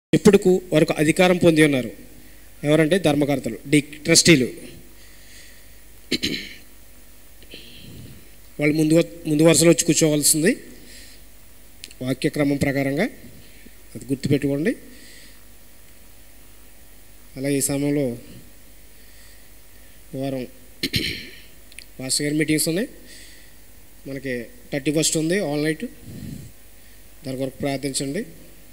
ఇప్పుడుకు వరకు అధికారం పొంది ఉన్నారు ఎవరంటే ధర్మకర్తలు డి ట్రస్టీలు వాళ్ళు ముందు ముందు వరుసలో వచ్చి కూర్చోవాల్సింది వాక్యక్రమం ప్రకారంగా అది గుర్తుపెట్టుకోండి అలాగే ఈ సమయంలో ఈ వారం మాస్టర్ గారి మీటింగ్స్ ఉన్నాయి మనకి థర్టీ ఫస్ట్ ఉంది ఆల్ నైట్ దాని కొరకు ప్రార్థించండి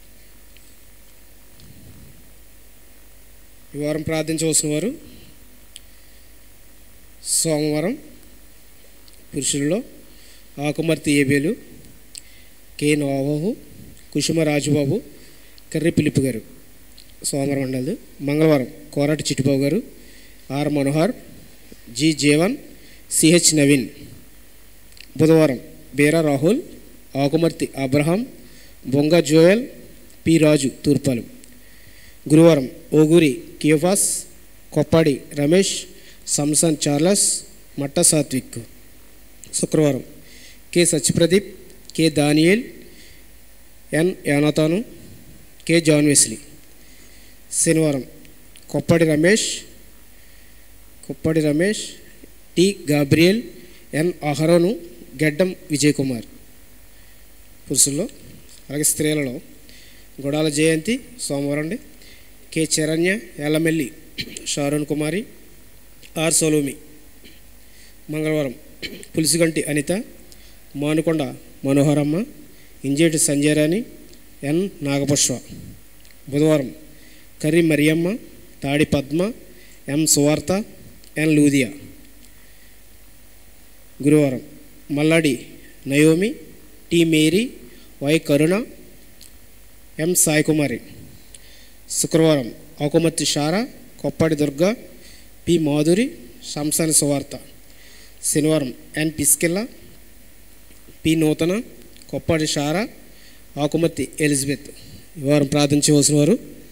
ఈ వారం ప్రార్థించవలసిన వారు సోమవారం పురుషుల్లో ఆకుమర్తి ఏబేలు కె నోవాహు కుసుమ రాజుబాబు కర్రి పిలుపు గారు సోమవారం మండలి మంగళవారం కోరాటి చిట్టుబాబు గారు R Manohar G Jeevan CH Naveen బుధవారం బీరా రాహుల్ ఆకుమర్తి అబ్రహాం బొంగ జోయల్ పి రాజు తూర్పాలు గురువారం ఓగూరి కియోఫాస్ కొప్పాడి రమేష్ సంసన్ చార్లస్ మట్ట సాత్విక్ శుక్రవారం K Satyapradeep K Daniel N Yanathanu K John Wesley శనివారం కొప్పడి రమేష్ కొప్పడి రమేష్ టి గాబ్రియల్ ఎన్ అహరోను గెడ్డం విజయ్ కుమార్ పురుషుల్లో అలాగే స్త్రీలలో గుడాల జయంతి సోమవారం అండి కె చరణ్య ఎల్లమెల్లి షారుణ్ కుమారి ఆర్ సోలోమి మంగళవారం పులిసిగంటి అనిత మానుకొండ మనోహరమ్మ ఇంజేటి సంజయరాణి ఎన్ నాగపుష్ప బుధవారం కర్రి మరియమ్మ తాడి పద్మ ఎం సువార్త ఎన్ లూదియా గురువారం Malladi Nayomi T Mary Y Karuna M Saikumari శుక్రవారం ఆకుమర్తి షారా కొప్పాడి దుర్గ పి మాధురి శంసాని సువార్త శనివారం ఎన్ పిస్కెల్ల పి నూతన కొప్పాడి షారా ఆకుమర్తి ఎలిజబెత్ ఈ వారం ప్రార్థించవలసిన వారు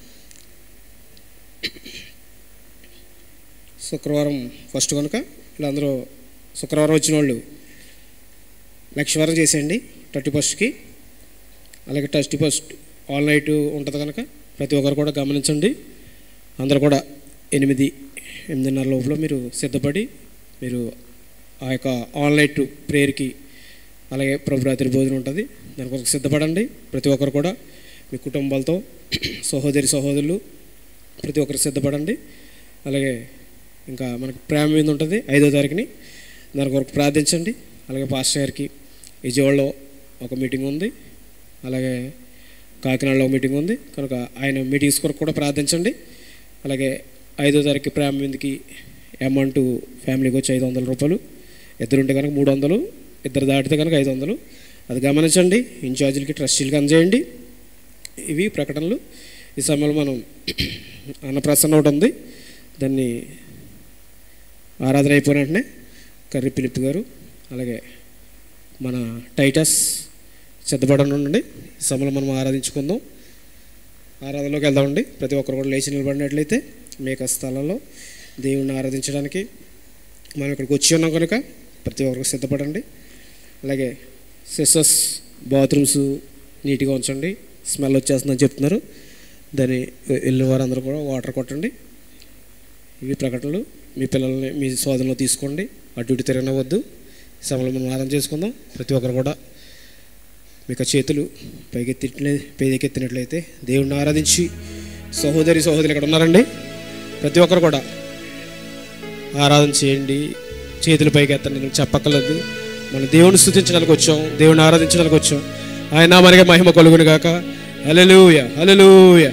శుక్రవారం ఫస్ట్ కనుక వీళ్ళందరూ శుక్రవారం వచ్చిన వాళ్ళు లక్షవారం చేసేయండి థర్టీ ఫస్ట్కి అలాగే థర్టీ ఫస్ట్ ఆల్ నైట్ ఉంటుంది కనుక ప్రతి ఒక్కరు కూడా గమనించండి అందరూ కూడా ఎనిమిది ఎనిమిదిన్నర లోపల మీరు సిద్ధపడి మీరు ఆ యొక్క ఆల్ నైట్ ప్రేయర్కి అలాగే ప్రభు రాత్రి భోజనం ఉంటుంది దాని కొరకు సిద్ధపడండి ప్రతి ఒక్కరు కూడా మీ కుటుంబాలతో సహోదరి సహోదరులు ప్రతి ఒక్కరు సిద్ధపడండి అలాగే ఇంకా మనకి ప్రేమ మీద ఉంటుంది ఐదో తారీఖుని దాని కొరకు ప్రార్థించండి అలాగే పాస్టర్ గారికి విజయవాడలో ఒక మీటింగ్ ఉంది అలాగే కాకినాడలో ఒక మీటింగ్ ఉంది కనుక ఆయన మీటింగ్స్ కొరకు కూడా ప్రార్థించండి అలాగే ఐదో తారీఖు ప్రేమ మీదకి అమౌంట్ ఫ్యామిలీకి వచ్చి ఐదు వందల రూపాయలు ఇద్దరుంటే కనుక మూడు వందలు ఇద్దరు దాటితే కనుక ఐదు వందలు అది గమనించండి ఇన్ఛార్జీలకి ట్రస్టీలకి అందజేయండి ఇవి ప్రకటనలు ఈ సమయంలో మనం అన్నప్రసన్న ఒకటి ఉంది దాన్ని ఆరాధన అయిపోయిన వెంటనే కర్రీ పిలిప్ గారు అలాగే మన టైటస్ సిద్ధపడని ఉండండి ఈ సమయంలో మనం ఆరాధించుకుందాం ఆరాధనలోకి వెళ్దామండి ప్రతి ఒక్కరు కూడా లేచి నిలబడినట్లయితే మీ యొక్క స్థలంలో దేవుణ్ణి ఆరాధించడానికి మనం ఇక్కడికి వచ్చి ఉన్నాం కనుక ప్రతి ఒక్కరికి సిద్ధపడండి అలాగే సిస్టర్స్ బాత్రూమ్స్ నీట్గా ఉంచండి స్మెల్ వచ్చేస్తుందని చెప్తున్నారు దాన్ని వెళ్ళిన వారందరూ కూడా వాటర్ కొట్టండి ఇవి ప్రకటనలు మీ పిల్లల్ని మీ సోదరులు తీసుకోండి అటు ఇటు తిరగనవద్దు ఈ సమయంలో మనం ఆరాధన చేసుకుందాం ప్రతి ఒక్కరు కూడా మీకు ఆ చేతులు పైకెత్తిట్లే పైకెత్తినట్లయితే దేవుణ్ణి ఆరాధించి సహోదరి సహోదరులు ఇక్కడ ఉన్నారండి ప్రతి ఒక్కరు కూడా ఆరాధన చేయండి చేతులు పైకి ఎత్తండి నేను చెప్పక్కర్లేదు మనం దేవుని స్థుతించడానికి వచ్చాం దేవుని ఆరాధించడానికి వచ్చాం ఆయన మనకి మహిమ కలుగును గాక హల్లెలూయ హల్లెలూయ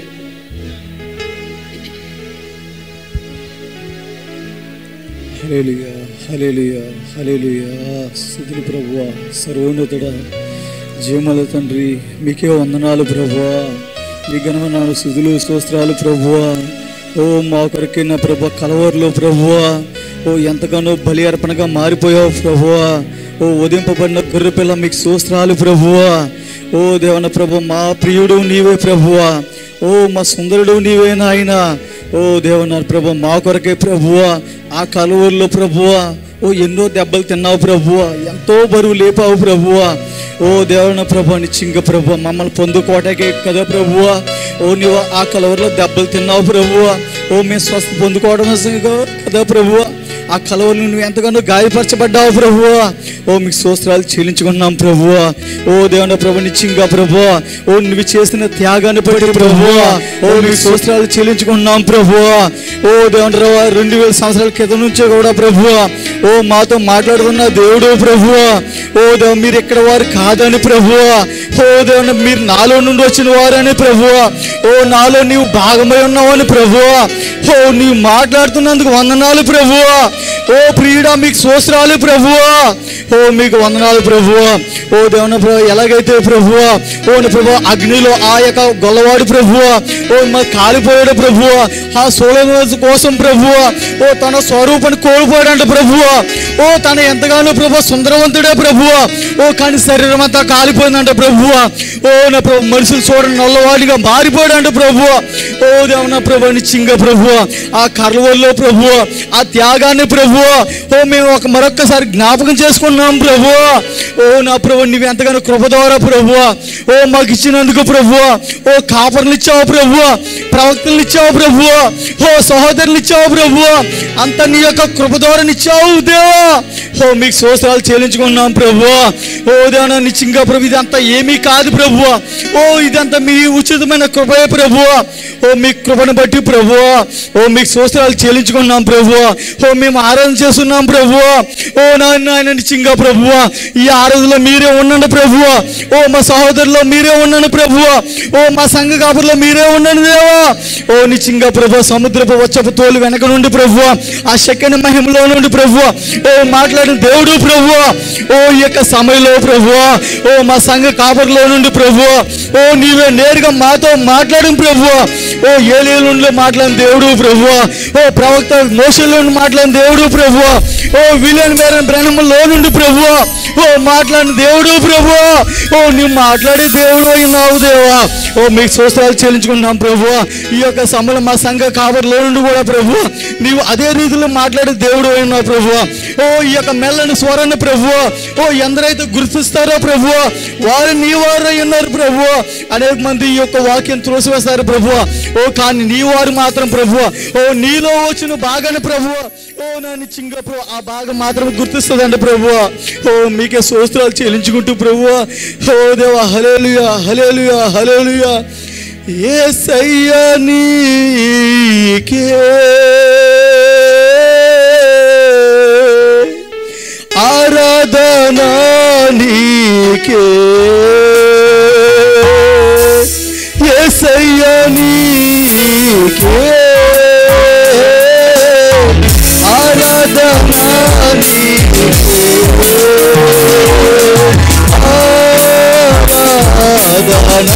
హలేలుయా హలేలుయా హలేలుయా స్థుతులు ప్రభువా సర్వోన్నతుడ జీవముల తండ్రి మీకే వందనాలు ప్రభువా మీ ఘనమైన స్థుతులు స్తోత్రాలు ప్రభువా ఓ మా కొరకైన ప్రభు కలవరులో ప్రభువా ఓ ఎంతగానో బలి అర్పణగా మారిపోయావు ప్రభువా ఓ ఉదయింపబడిన గొర్రెపిల్ల మీకు స్తోత్రాలు ప్రభువా ఓ దేవన ప్రభు మా ప్రియుడు నీవే ప్రభువా ఓ మా సుందరుడు నీవే నాయన ఓ దేవునారు ప్రభు మా కొరకే ప్రభువా ఆ కలువూరులో ప్రభువా ఓ ఎన్నో దెబ్బలు తిన్నావు ప్రభువ ఎంతో బరువు లేపావు ప్రభువ ఓ దేవుని ప్రభు నిచ్చింగ ప్రభు మమ్మల్ని పొందుకోవటానికి కదా ప్రభువ ఓ నువ్వు ఆ కలవరలో దెబ్బలు తిన్నావు ప్రభువ ఓ మేము స్వస్థ పొందుకోవడం కదా ప్రభువ ఆ కలవలు నువ్వు ఎంతగానో గాయపరచబడ్డావు ప్రభువ ఓ మీకు సోస్త్రాలు చెల్లించుకున్నాం ప్రభువ ఓ దేవుని ప్రభు నిచ్చింగా ప్రభువ ఓ నువ్వు చేసిన త్యాగాన్ని బట్టి ప్రభువ ఓ మీకు సోస్త్రాలు చెల్లించుకున్నాం ప్రభువ ఓ దేవుని ప్రభు రెండు వేల సంవత్సరాల క్రితం నుంచే కూడా ప్రభువ ఓ మాతో మాట్లాడుతున్న దేవుడు ప్రభువ ఓ దేవ మీరు ఇక్కడ వారు కాదని ప్రభువ ఓ దేవుని మీరు నాలో నుండి వచ్చిన వారని ప్రభువ ఓ నాలో నీవు భాగమై ఉన్నావని ప్రభువ ఓ నీవు మాట్లాడుతున్నందుకు వందనాలు ప్రభువ ఓ ప్రియుడా మీకు సోసరాలు ప్రభువా ఓ మీకు వందనాలు ప్రభువా ఓ దేవుని ప్రభు ఎలాగైతే ప్రభువా ఓ నీ ప్రభు అగ్నిలో ఆ యొక్క గొల్లవాడు ప్రభువా ఓ మా కాలిపోయాడు ప్రభువా ఆ సోలన కోసం ప్రభువా ఓ తన స్వరూపాన్ని కోల్పోయాడంట ప్రభువా ఓ తన ఎంతగానో ప్రభు సుందరవంతుడే ప్రభువా ఓ కానీ శరీరం అంతా కాలిపోయిందంట ప్రభువా ఓ నా ప్రభు మనుషులు చూడండి నల్లవాడిగా మారిపోయాడంట ప్రభువా ఓ దేవున ప్రభు నిచ్చింగ ప్రభువా ఆ కర్లవల్లో ప్రభువా ఆ త్యాగాన్ని ప్రభువా ఓ మేము ఒక మరొక్కసారి జ్ఞాపకం చేసుకున్నాం ప్రభువా ఓ నా ప్రభు నీవు ఎంతగానో కృప ద్వారా ప్రభువా ఓ మాకు ఇచ్చినందుకు ప్రభువా ఓ కాపర్లు ఇచ్చావు ప్రభువా ప్రవక్తలు ఇచ్చావు ప్రభువా ఓ సహోదరులు ఇచ్చావు ప్రభువా అంత నీ యొక్క కృప ద్వారా ఇచ్చావు దేవా ఓ మీకు సోసరాలు చెల్లించుకున్నాం ప్రభువా ఓ దేవనా నిశ్చింగా ప్రభు ఇదంతా ఏమీ కాదు ప్రభువా ఓ ఇదంతా మీ ఉచితమైన కృపయే ప్రభువా ఓ మీ కృపను బట్టి ప్రభువా ఓ మీకు సోసరాలు చెల్లించుకున్నాం ప్రభువా ఓ మేము ఆరాధన చేస్తున్నాం ప్రభువా ఓ నాయన ఆయన నిశ్చింగా ప్రభువా ఈ ఆరాధనలో మీరే ఉండండి ప్రభువా ఓ మా సహోదరులో మీరే ఉండండి ప్రభువా ఓ మా సంఘ కాపులో మీరే ఉండండి దేవా ఓ నిశ్చింగా ప్రభు సముద్రపు వచ్చపు తోలు వెనక నుండి ప్రభువా ఆ శక్తిని మహిమలో నుండి ప్రభువా ఓ మాట్లాడిన దేవుడు ప్రభువా ఓ ఈ యొక్క సమయంలో ప్రభువా ఓ మా సంఘ కాపర్లో నుండి ప్రభువా ఓ నీవే నేరుగా మాతో మాట్లాడిన ప్రభువా ఓ ఏలియల నుండి మాట్లాడిన దేవుడు ప్రభువా ఓ ప్రవక్త మోసలో నుండి మాట్లాడిన దేవుడు ప్రభువా ఓ విలియన్ వేరే బ్రహ్మలో నుండి ప్రభువా ఓ మాట్లాడిన దేవుడు ప్రభువా ఓ నువ్వు మాట్లాడే దేవుడు అయినావు దేవా ఓ మీకు సోస్త్రాలు చెల్లించుకున్నాం ప్రభువా ఈ యొక్క సమయంలో మా సంఘ కాపర్లో నుండి కూడా ప్రభువా నీవు అదే రీతిలో మాట్లాడే దేవుడు అయినావు ప్రభువా ఓ ఈ యొక్క మెల్లని స్వరాన్ని ప్రభువా ఓ ఎందరైతే గుర్తిస్తారో ప్రభువా వారు నీ వారు ఉన్నారు ప్రభువా అనేక మంది ఈ యొక్క వాక్యం త్రోసివేస్తారు ప్రభువా ఓ కానీ నీ వారు మాత్రం ప్రభువా ఓ నీలో వచ్చిన బాగానే ప్రభువా ఓ నన్ను చింగ ప్రభు ఆ భాగం మాత్రం గుర్తిస్తుందండి ప్రభువా ఓ మీకే సోస్త్రాలు చెల్లించుకుంటూ ప్రభువా ఓ దేవా హలేలుయా హలేలుయా హలేలుయా ఏసయ్యా నీకే ఆరాధనా నీకే ఏసయ్యా నీకే ఆరాధనా నీకే ఆరాధనా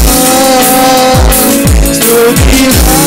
స్తుతి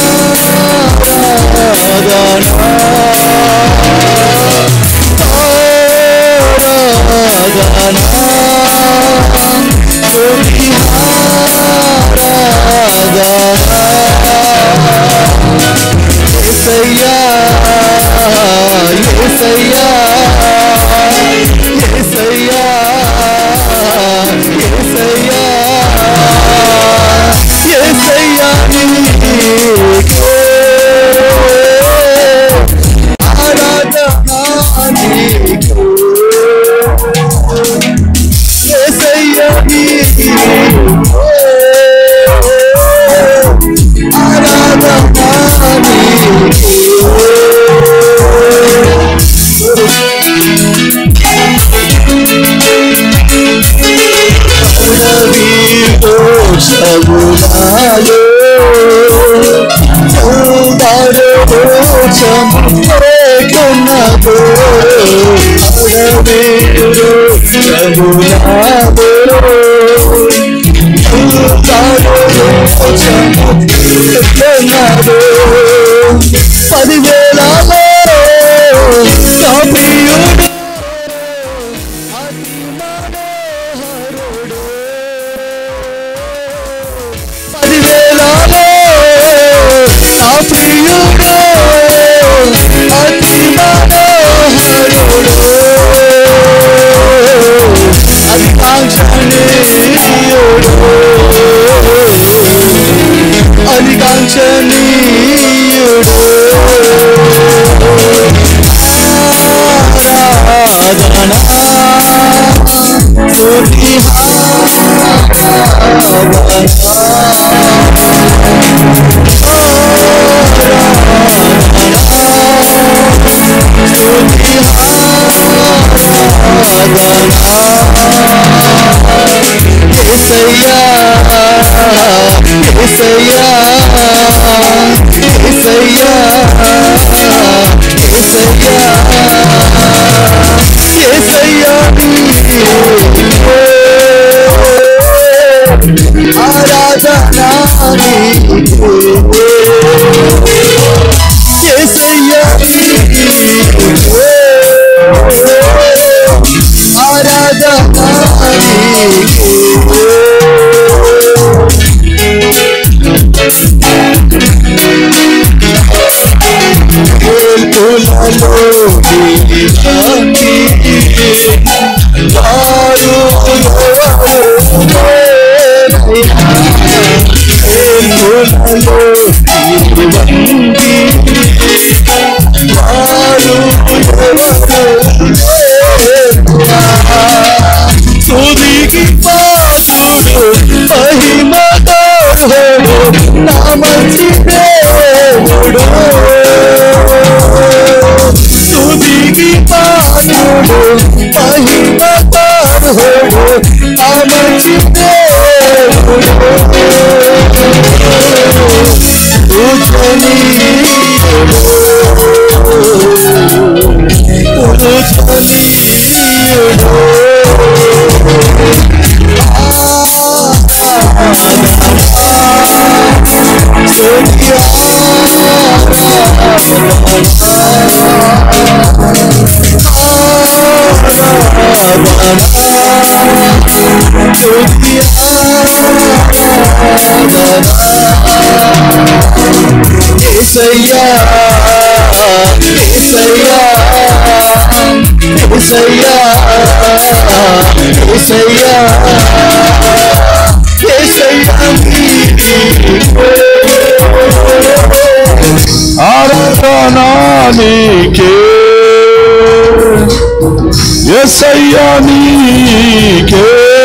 పదివేలలో నా ప్రియుడు అతి మనోహరుడు. పదివేలలో నా ప్రియుడు అతి మనోహరుడు పూజనీయుడు ఆరాధన స్తుతి ఏసయ్యా ఏసయ్యా ఏసయ్యా ఏసయ్యా ఏసయ్యా ఆరాధనా ఏసయ్యా ఆరాధనా సుదికి పాత్రుడు మహిమగర్హుడు నా మంచి దేవుడు సుదికి పాత్రుడు మహిమగర్హుడు నా మంచి దేవుడు ఏసయ్యా ఏసయ్యా ఏసయ్యా ఏసయ్యా ఆరాధనానికే ఎస్ఐయా నీకే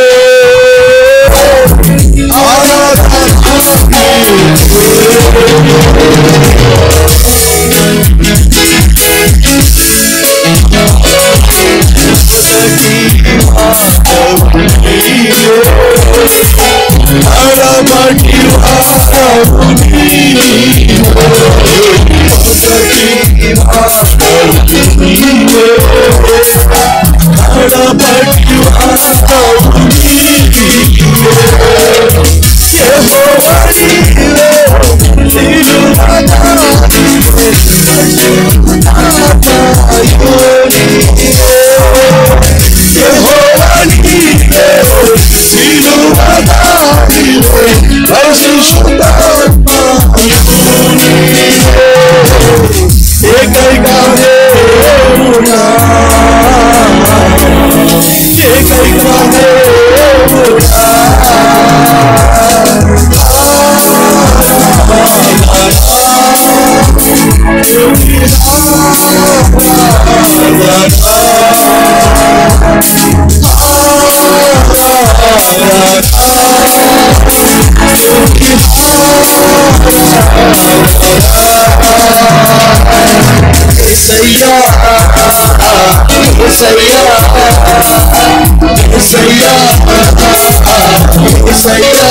ఏసయ్యా ఏసయ్యా ఏసయ్యా ఏసయ్యా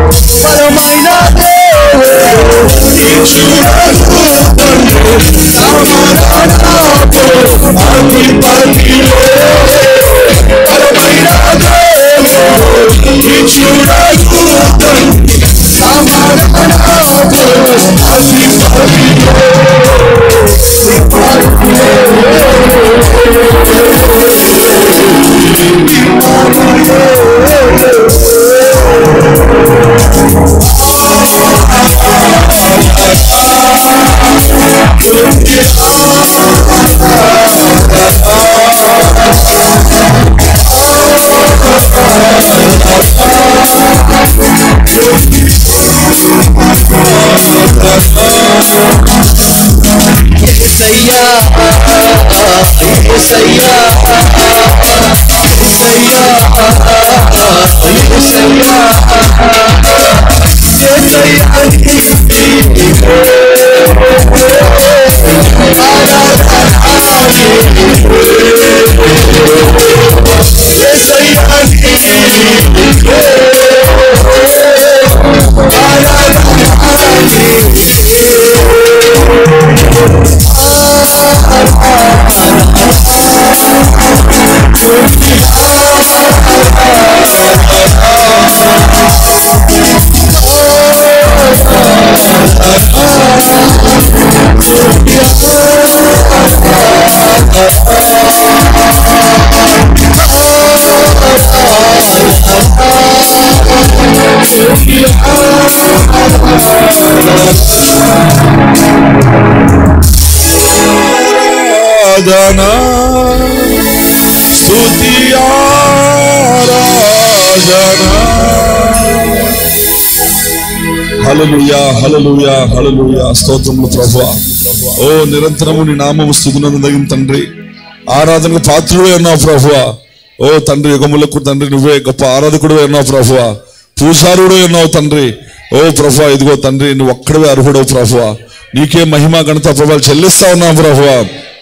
పరమైన దేవుడు ఏసయ్యా ఏసయ్యా ఏసయ్యా ఏసయ్యా ఏసయ్యా ఆరాధన స్తుతి ఆరాధన హల్లెలూయా హల్లెలూయా హల్లెలూయా స్తోత్రములు ప్రభువా ఓ నిరంతరము నీ నామము స్తుతినందగిన తండ్రి ఆరాధనకు పాత్రుడే ఉన్నావు ప్రభువా ఓ తండ్రి యుగములకు తండ్రి నువ్వే గొప్ప ఆరాధకుడు ఉన్నావు ప్రభువా పూజారుడు ఉన్నావు తండ్రి ఓ ప్రభువా ఇదిగో తండ్రి నువ్వు ఒక్కడవే అర్హుడవు ప్రభువా నీకే మహిమ గణత ప్రభావాలు చెల్లిస్తా ఉన్నావు ప్రభువా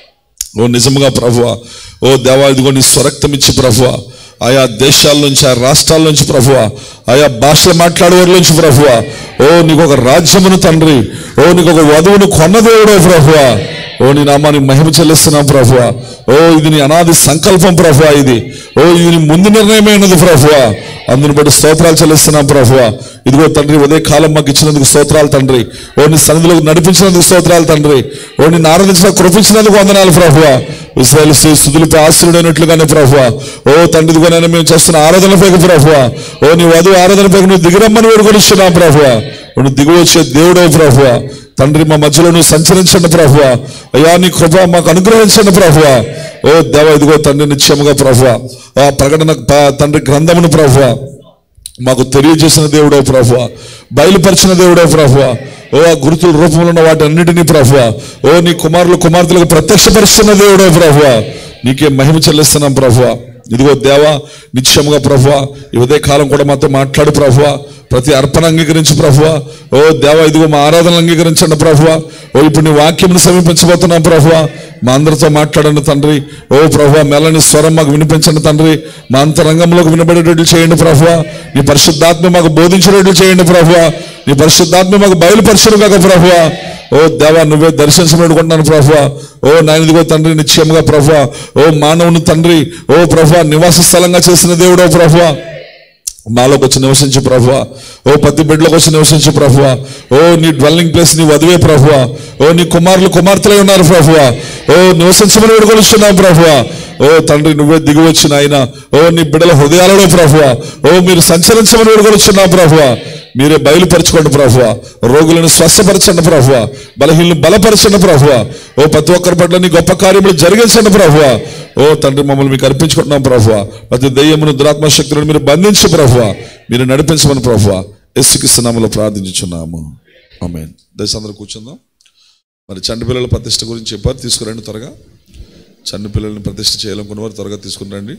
ఓ నిజముగా ప్రభువా ఓ దేవా ఇదిగో నీ స్వరక్తం ఇచ్చి ప్రభువా ఆయా దేశాల నుంచి ఆ రాష్ట్రాల నుంచి ప్రభువా ఆయా భాషలు మాట్లాడేవారి నుంచి ప్రభువా ఓ నీకు ఒక రాజ్యమును తండ్రి ఓ నీకు ఒక వధువును కొన్న దేవుడో ప్రభువా ఓ నీ నామానికి మహిమ చెల్లిస్తున్నాం ప్రభువా ఓ ఇది నీ అనాది సంకల్పం ప్రభువా ఇది ఓ ఇది నీ ముందు నిర్ణయమైనది ప్రభువా అందుని బట్టి స్తోత్రాలు చెల్లిస్తున్నాం ప్రభువా ఇదిగో తండ్రి ఉదయ కాలం మాకు ఇచ్చినందుకు స్తోత్రాలు తండ్రి ఓ నీ సన్నిధిలోకి నడిపించినందుకు స్తోత్రాలు తండ్రి ఓ నిన్ను ఆరాధించిన కృపించినందుకు వందనాలు ప్రభువా ఇస్రాయల్ స్థుతులపై ఆశ్రయుడైనట్లుగానే ప్రభువా ఓ తండ్రి ఇదిగోనైనా మేము చేస్తున్న ఆరాధనపై ప్రభువా ఓ నీ వధువు ఆరాధనపై నువ్వు దిగిరమ్మని వేడుకొనిస్తున్నాం ప్రభువా నువ్వు దిగి వచ్చే దేవుడవు ప్రభువా తండ్రి మా మధ్యలో నువ్వు సంచరించండి ప్రభువా అయ్యా నీ కృప మాకు అనుగ్రహించండి ప్రభువా ఓ దేవ ఇదిగో తండ్రి నిత్యముగా ప్రభువా ఆ ప్రకటన ప- తండ్రి గ్రంథమును ప్రభువా మాకు తెలియజేసిన దేవుడో ప్రభువా బయలుపరిచిన దేవుడో ప్రభువా ఓ ఆ గురుతుల రూపంలో ఉన్న వాటి అన్నిటినీ ప్రభువా ఓ నీ కుమారులు కుమార్తెలకు ప్రత్యక్షపరుస్తున్న దేవుడో ప్రభువా నీకే మహిమ చెల్లిస్తున్నాం ప్రభువా ఇదిగో దేవా నిత్యముగా ప్రభువా ఈ ఉదయ కాలం కూడా మాతో మాట్లాడు ప్రభువా ప్రతి అర్పణ అంగీకరించి ప్రభువా ఓ దేవా ఇదిగో మా ఆరాధనలు అంగీకరించండి ప్రభువా ఓ ఇప్పుడు నీ వాక్యమును సమీపించబోతున్నాం ప్రభువా మా అందరితో మాట్లాడండి తండ్రి ఓ ప్రభువా మెల్లని స్వరం మాకు వినిపించండి తండ్రి మా అంతరంగంలోకి వినబడేటట్లు చేయండి ప్రభువా నీ పరిశుద్ధాత్మ మాకు బోధించేటట్లు చేయండి ప్రభువా నీ పరిశుద్ధాత్మ మాకు బయలుపరచను కాక ప్రభువా ఓ దేవా నువ్వే దర్శించబడుకుంటున్నాను ప్రభువా ఓ నాయనదిగో తండ్రి నిశ్చయముగా ప్రభువా ఓ మానవుని తండ్రి ఓ ప్రభువా నివాస స్థలంగా చేసిన దేవుడో ప్రభువా మాలోకి వచ్చి నివసించు ప్రభువా ఓ ప్రతి బిడ్డలోకి వచ్చి నివసించు ప్రభువా ఓ నీ డ్వెల్లింగ్ ప్లేస్ నీ వదివే ప్రభువా ఓ నీ కుమారులు కుమార్తెలే ఉన్నారు ప్రభువా ఓ నివసించమని వేడుకొనిస్తున్నాం ప్రభువా ఓ తండ్రి నువ్వే దిగి వచ్చిన ఆయన ఓ నీ బిడ్డల హృదయాలలో ప్రభువా ఓ మీరు సంచరించమని వేడుకొనిస్తున్నాం ప్రభువా మీరే బయలుపరచుకోండి ప్రభువా రోగులను స్వస్థపరచండి ప్రభువా బలహీనలు బలపరచండి ప్రభువా ఓ ప్రతి ఒక్కరి పట్ల నీ గొప్ప కార్యములు జరిగించండి ప్రభువా ఓ తండ్రి మమ్మల్ని మీకు అర్పించుకుంటున్నాం ప్రభువా ప్రతి దయ్యమును దురాత్మ శక్తులను మీరు బంధించి ప్రభువా మీరు నడిపించమని ప్రభువా ఎస్సుకిస్తున్నాములో ప్రార్థించున్నాము ఆమె దయచేసి అందరూ కూర్చుందాం మరి చంటి పిల్లల ప్రతిష్ట గురించి చెప్పారు తీసుకురండి త్వరగా చంటి పిల్లల్ని ప్రతిష్ట చేయాలనుకున్న వారు త్వరగా తీసుకుని రండి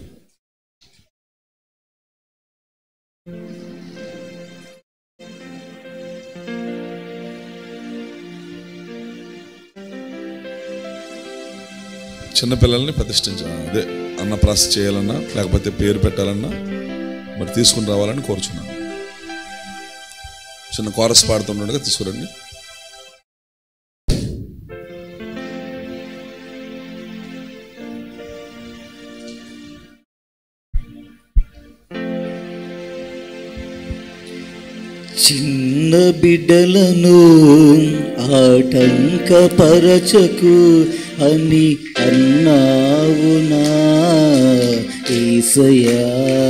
చిన్నపిల్లల్ని ప్రతిష్ఠించ అదే అన్నప్రాస చేయాలన్నా లేకపోతే పేరు పెట్టాలన్నా మరి తీసుకుని రావాలని కోరుచున్నాను చిన్న కోరస్ పాడుతుండగా తీసుకురండి చిన్న బిడ్డలను ఆటంకపరచకు అని అన్నావునా ఏసయ్యా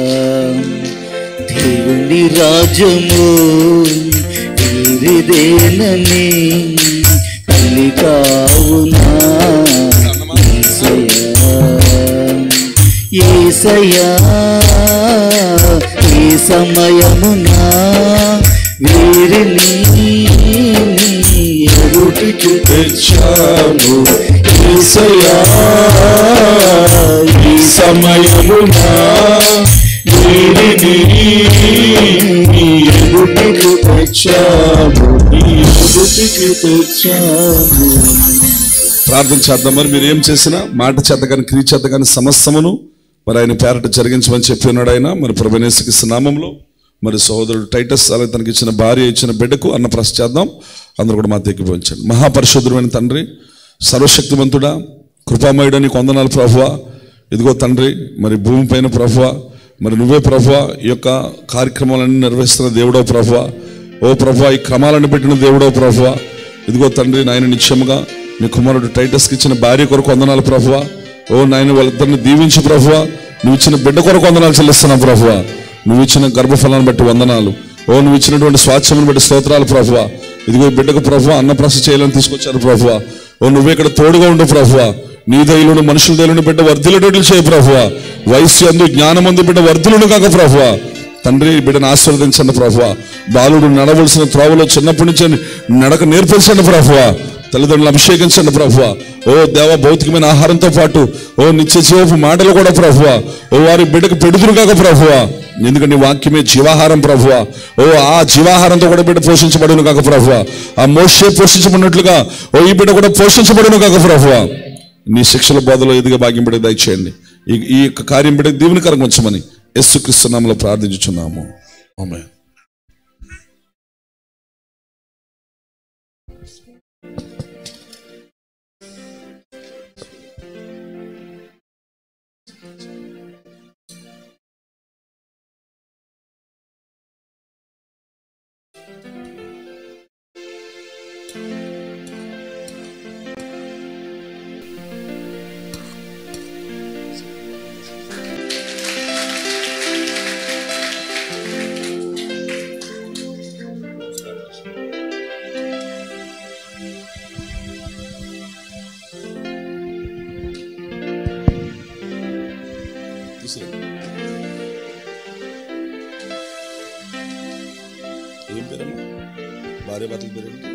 దేవుని రాజ్యము వీరిదేనని పలికావునా ఏసయ్యా ఏసయ్యా ఈ సమయమునా వీరిని నీ ఎదుటికి తెచ్చాము ఏసయ్యా ఈ సమయమునా వీరిని నీ ఎదుటికి తెచ్చాము నీ ఎదుటికి తెచ్చాము ప్రార్థన చేద్దాం మరి మీరు ఏం చేసినా మాట చేత కానీ క్రియ చేత కానీ సమస్తమును మరి ఆయన పేరట జరిగించమని చెప్పి ఉన్నాడు ఆయన మరి ప్రభనేసుకి నామంలో మరి సహోదరుడు టైటస్ అలాగే తనకి ఇచ్చిన భార్య ఇచ్చిన బిడ్డకు అన్న ప్రశ్న చేద్దాం అందరూ కూడా మా తెక్కిపోయించండి మహాపరిశుద్ధుడైన తండ్రి సర్వశక్తివంతుడా కృపామయుడ నీకు వందనాలు ప్రభువ ఇదిగో తండ్రి మరి భూమిపైన ప్రభువ మరి నువ్వే ప్రభువ ఈ యొక్క కార్యక్రమాలన్నీ నిర్వహిస్తున్న దేవుడో ప్రభువ ఓ ప్రభువ ఈ క్రమాలను పెట్టిన దేవుడో ప్రభువ ఇదిగో తండ్రి నాయన నిత్యముగా నీ కుమారుడు టైటస్కి ఇచ్చిన భార్య కొరకు వందనాలు ప్రభువ ఓ నాయన వాళ్ళిద్దరిని దీవించి ప్రభువ నువ్వు ఇచ్చిన బిడ్డ కొరకు వందనాలు చెల్లిస్తున్నావు ప్రభువ నువ్వు ఇచ్చిన గర్భఫలాన్ని బట్టి వందనాలు ఓ నువ్వు ఇచ్చినటువంటి స్వాచ్ఛమును బట్టి స్తోత్రాలు ప్రభువ ఇదిగో ఈ బిడ్డకు ప్రభువ అన్నప్రస చేయాలని తీసుకొచ్చారు ప్రభువ ఓ నువ్వే ఇక్కడ తోడుగా ఉండు ప్రభువ నీ దయలును మనుషుల దయలును బిడ్డ వర్ధిలటట్లు చేయ ప్రభువ వయస్సు అందు జ్ఞానమందు బిడ్డ వర్ధిలును కాక ప్రభువ తండ్రి ఈ బిడ్డను ఆశీర్వదించండి ప్రభువ బాలుడు నడవలసిన త్రోవలో చిన్నప్పటి నుంచి నడక నేర్పించండి ప్రభువ తల్లిదండ్రులు అభిషేకించండి ప్రభువ ఓ దేవ భౌతికమైన ఆహారంతో పాటు ఓ నిత్య జీవపు మాటలు కూడా ప్రభువ ఓ వారి బిడ్డకు పెడుతురు కాక ప్రభువ ఎందుకంటే నీ వాక్యమే జీవాహారం ప్రభువ ఓ ఆ జీవాహారంతో కూడా బిడ్డ పోషించబడును కాక ప్రభువ ఆ మోషే పోషించబడినట్లుగా ఓ ఈ బిడ్డ కూడా పోషించబడును కాక ప్రభువ నీ శిక్షల బోధలో ఎదిగే భాగ్యం బిడ్డ దయచేయండి ఈ ఈ యొక్క కార్యం బిడ్డ దీవెనకరంగా ఉంచమని యేసుక్రీస్తునామలో ప్రార్థించుచున్నాము ఆమె ఏం పేరమ్మా భార్య భర్తల పేరు ఏంటి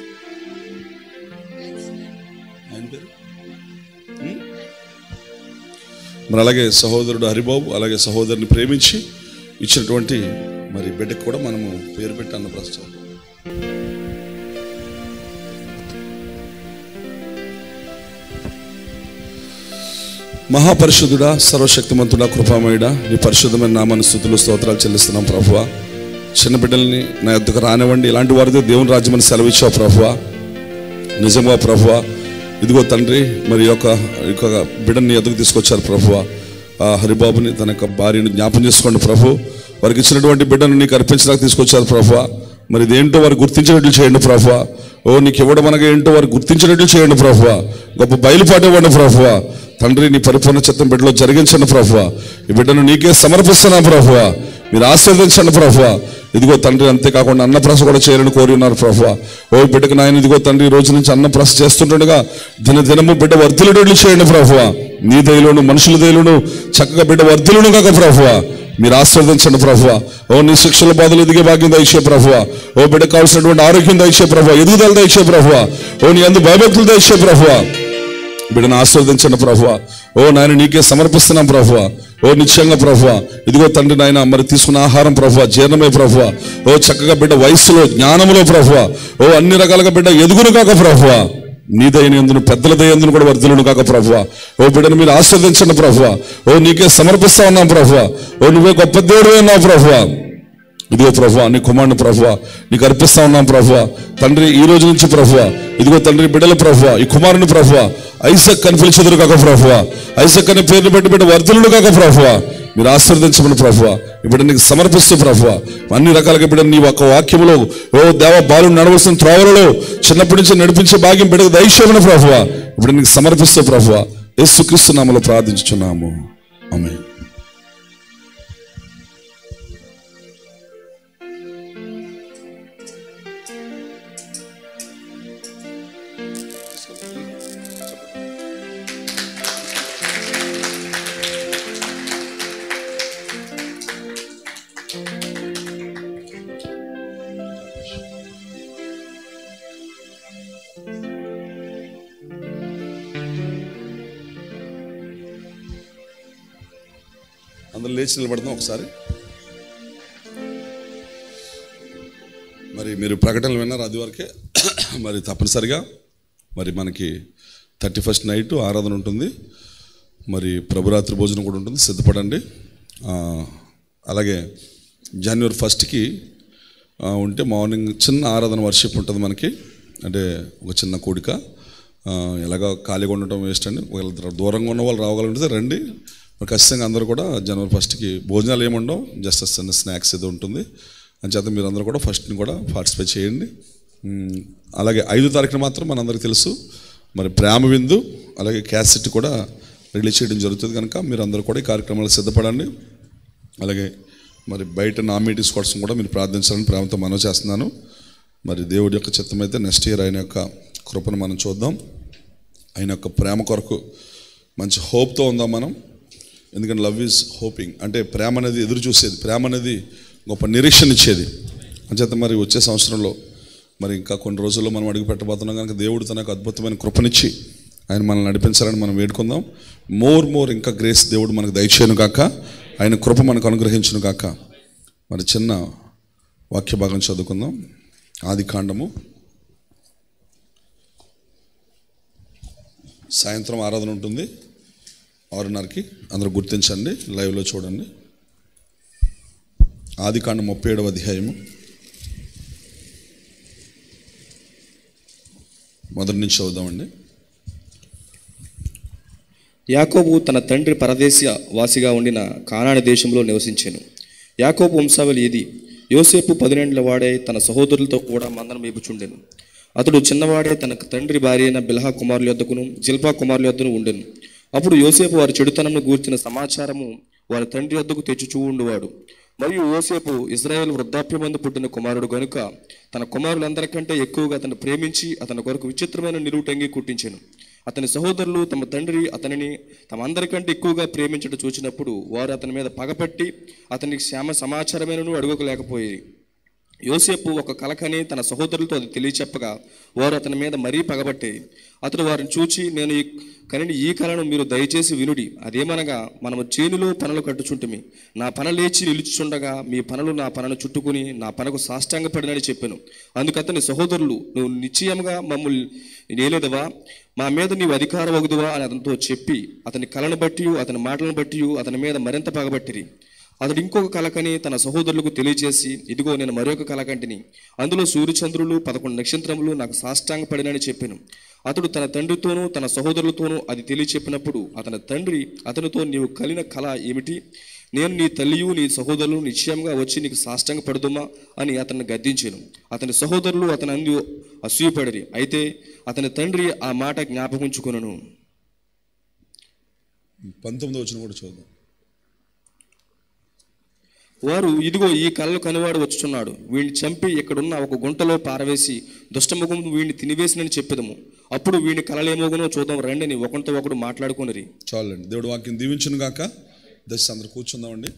ఆయన పేరు ఉం? మరి అలాగే సహోదరుడు హరిబాబు అలాగే సహోదరుని ప్రేమించి ఇచ్చినటువంటి మరి బిడ్డకు కూడా మనము పేరు పెట్టి అన్న ప్రశ్న మహాపరిశుద్ధుడా సర్వశక్తిమంతుడా కృపామయుడా నీ పరిశుద్ధమైన నామాన్ని స్థుతులు స్తోత్రాలు చెల్లిస్తున్నాం ప్రభువా చిన్న బిడ్డల్ని నా యొద్దకు రానివ్వండి ఇలాంటి వారితో దేవుని రాజ్యమని సెలవిచ్చావు ప్రభువా నిజంగా ప్రభువా ఇదిగో తండ్రి మరి ఈ యొక్క ఈ యొక్క బిడ్డని ఎదుగు తీసుకొచ్చారు ప్రభువ ఆ హరిబాబుని తన యొక్క భార్యను జ్ఞాపం చేసుకోండి ప్రభు వారికి ఇచ్చినటువంటి బిడ్డను నీకు అర్పించడానికి తీసుకొచ్చారు ప్రభువ మరి ఇదేంటో వారు గుర్తించినట్లు చేయండి ప్రభువ ఓ నీకు ఇవ్వడం అనగా ఏంటో వారు గుర్తించినట్లు చేయండి ప్రభువ గొప్ప బయలుపాటు ఇవ్వండి ప్రభువ తండ్రి నీ పరిపూర్ణ చిత్తం బిడ్డలో జరిగించండి ప్రభువ ఈ బిడ్డను నీకే సమర్పిస్తున్నా ప్రభువ మీరు ఆశీర్వదించండి ప్రభువ ఇదిగో తండ్రి అంతేకాకుండా అన్నప్రాస కూడా చేయాలని కోరి ఉన్నారు ప్రభువ ఓ బిడ్డకు నాయన ఇదిగో తండ్రి ఈ రోజు నుంచి అన్నప్రాస చేస్తుండగా దిన దినము బిడ్డ వర్ధులుడు చేయండి ప్రభువ నీ దయలోను మనుషుల దయలోను చక్కగా బిడ్డ వర్ధులను కాక ప్రభువ మీరు ఆస్వాదించండి ప్రభువ ఓ నీ శిక్షల బాధలు ఎదిగే భాగ్యం దయచే ప్రభువ ఓ బిడ్డ కావాల్సినటువంటి ఆరోగ్యం దయచే ప్రభువ ఎదుగుదల దయచే ప్రభువ ఓ నీ అందు భయభక్తులు దయచే ప్రభువ బిడ్డను ఆస్వాదించండి ప్రభువ ఓ నాయన నీకే సమర్పిస్తున్నాం ప్రభువ ఓ నిత్యంగా ప్రభువ ఇదిగో తండ్రి నాయన మరి తీసుకున్న ఆహారం ప్రభువ జీర్ణమే ప్రభువ ఓ చక్కగా బిడ్డ వయస్సులో జ్ఞానములో ప్రభువ ఓ అన్ని రకాలుగా బిడ్డ ఎదుగును కాక ప్రభువ నీ దయనందును పెద్దల దయందును కూడా వర్ధులను కాక ప్రభువ ఓ బిడ్డను మీరు ఆస్వాదించండి ప్రభువ ఓ నీకే సమర్పిస్తా ఉన్నాం ప్రభువ ఓ నువ్వే గొప్ప దేవుడు ఉన్నావు ప్రభువ ఇదిగో ప్రభు నీ కుమారుని ప్రభు నీకు అర్పిస్తా ఉన్నాం ప్రభు తండ్రి ఈ రోజు నుంచి ప్రభు ఇదిగో తండ్రి బిడ్డల ప్రభు ఈ కుమారుని ప్రభు ఐసక్ అని పిలిచెదురు కాక ప్రభు ఐసక్ అనే పేరుని బట్టి బిడ్డ వర్ధులను కాక ప్రభు మీరు ఆశీర్వదించమని ప్రభువ ఇప్పుడు నీకు సమర్పిస్తూ ప్రభువ అన్ని రకాలుగా ఇప్పుడు నీ ఒక వాక్యములో ఓ దేవ బాలు నడవలసిన త్రోవలలో చిన్నప్పటి నుంచి నడిపించే భాగ్యం బిడ్డకు దయచేయమని ప్రభువ ఇప్పుడు నీకు సమర్పిస్తూ ప్రభువ యేసుక్రీస్తు నామలో ప్రార్థించుచున్నాము ఆమె అందరూ లేచి నిలబడదాం ఒకసారి మరి మీరు ప్రకటనలు విన్నారు అది వరకే మరి తప్పనిసరిగా మరి మనకి థర్టీ ఫస్ట్ నైట్ ఆరాధన ఉంటుంది మరి ప్రభురాత్రి భోజనం కూడా ఉంటుంది సిద్ధపడండి ఆ, అలాగే జనవరి ఫస్ట్కి ఉంటే మార్నింగ్ చిన్న ఆరాధన వర్షిప్ ఉంటుంది మనకి అంటే ఒక చిన్న కూడిక ఆ, ఎలాగ ఖాళీగా ఉండటం వేస్ట్ అండి ఒకవేళ దూరంగా ఉన్న వాళ్ళు రావాలంటే రండి మరి ఖచ్చితంగా అందరూ కూడా జనవరి ఫస్ట్కి భోజనాలు ఏముండవు జస్ట్ చిన్న స్నాక్స్ ఏదో ఉంటుంది అంచేత మీరు అందరూ కూడా ఫస్ట్ని కూడా పార్టిసిపేట్ చేయండి ఉమ్, అలాగే ఐదో తారీఖున మాత్రం మనందరికీ తెలుసు మరి ప్రేమ విందు అలాగే క్యాసెట్ కూడా రిలీజ్ చేయడం జరుగుతుంది కనుక మీరు అందరూ కూడా ఈ కార్యక్రమాలు సిద్ధపడండి అలాగే మరి బయట నా మీటింగ్స్ కోసం కూడా మీరు ప్రార్థించాలని ప్రేమతో మనవి చేస్తున్నాను మరి దేవుడి యొక్క చిత్తం అయితే నెక్స్ట్ ఇయర్ ఆయన యొక్క కృపను మనం చూద్దాం ఆయన యొక్క ప్రేమ కొరకు మంచి హోప్తో ఉందాం మనం ఎందుకంటే లవ్ ఈజ్ హోపింగ్ అంటే ప్రేమ అనేది ఎదురు చూసేది ప్రేమ అనేది గొప్ప నిరీక్షణ ఇచ్చేది అంచేత మరి వచ్చే సంవత్సరంలో మరి ఇంకా కొన్ని రోజుల్లో మనం అడుగు పెట్టబోతున్నాం కనుక దేవుడు తన యొక్క అద్భుతమైన కృపనిచ్చి ఆయన మనల్ని నడిపించాలని మనం వేడుకుందాం మోర్ మోర్ ఇంకా గ్రేస్ దేవుడు మనకు దయచేయను కాక ఆయన కృప మనకు అనుగ్రహించును కాక మరి చిన్న వాక్య భాగం చదువుకుందాం ఆది కాండము సాయంత్రం ఆరాధన ఉంటుంది ఆరున్నరకి అందరూ గుర్తించండి లైవ్లో చూడండి ఆది కాండం ముప్పై ఏడవ అధ్యాయము మొదటి నుంచి చదువుదామండి యాకోబు తన తండ్రి పరదేశ వాసిగా ఉండిన కానాని దేశంలో నివసించాను యాకోబు వంశావళి ఇది యోసేపు పదినేండ్ల వాడే తన సహోదరులతో కూడా మందనం మేపుచుండెను అతడు చిన్నవాడే తన తండ్రి భార్య అయిన బిల్హా కుమారుల యొద్దకును జిల్పా కుమారుల యొద్దను ఉండెను అప్పుడు యోసేపు వారి చెడుతనంను గూర్చిన సమాచారము వారి తండ్రి వద్దకు తెచ్చుచూ ఉండువాడు మరియు యోసేపు ఇజ్రాయెల్ వృద్ధాప్యమందు పుట్టిన కుమారుడు గనుక తన కుమారులందరికంటే ఎక్కువగా అతను ప్రేమించి అతని కొరకు విచిత్రమైన నిలువుటంగి కుట్టించాను అతని సహోదరులు తమ తండ్రి అతనిని తమ అందరికంటే ఎక్కువగా ప్రేమించడం చూచినప్పుడు వారు అతని మీద పగపట్టి అతనికి శ్యామ సమాచారమైనను అడగలేకపోయేది యోసేపు ఒక కలకని తన సహోదరులతో అది తెలియచెప్పగా వారు అతని మీద మరీ పగబట్టేది అతడు వారిని చూచి నేను ఈ కనిని ఈ కలను మీరు దయచేసి వినుడి అదేమనగా మనము చేనులో పనులు కట్టుచుంటిమి నా పన లేచి నిలుచుచుండగా మీ పనులు నా పనను చుట్టుకుని నా పనకు సాష్టాంగపడినని చెప్పాను అందుకు అతని సహోదరులు నువ్వు నిశ్చయముగా మమ్మల్ని నేలేదవా మా మీద నీవు అధికారం వగుదువా అని అతనితో చెప్పి అతని కలను బట్టి అతని మాటలను బట్టి అతని మీద మరింత పగబట్టిరి అతడు ఇంకొక కలకని తన సహోదరులకు తెలియజేసి ఇదిగో నేను మరొక కలకంటిని అందులో సూర్యచంద్రులు పదకొండు నక్షత్రములు నాకు సాష్టాంగపడినని చెప్పాను అతడు తన తండ్రితోనూ తన సహోదరులతోనూ అది తెలియచెప్పినప్పుడు అతని తండ్రి అతనితో నీవు కలిన కళ ఏమిటి నేను నీ తల్లియు నీ సహోదరులు నిశ్చయంగా వచ్చి నీకు సాష్టాంగ పడుదుమా అని అతన్ని గద్దించాను అతని సహోదరులు అతని అందు అసూయపడిరి అయితే అతని తండ్రి ఆ మాట జ్ఞాపకుంచుకొనను పంతొమ్మిది వచ్చిన కూడా చూద్దాం వారు ఇదిగో ఈ కళ్ళను కనివాడు వచ్చుచున్నాడు వీడిని చంపి ఇక్కడున్న ఒక గుంటలో పారవేసి దుష్టముఖం వీడిని తినివేసినని చెప్పేదము అప్పుడు వీడిని కలలేమోగునో చూద్దాం రండి అని ఒకరితో ఒకడు మాట్లాడుకునిరి చాలండి దేవుడు వాక్యం దీవించును గాక దశ అందరు కూర్చుందామండి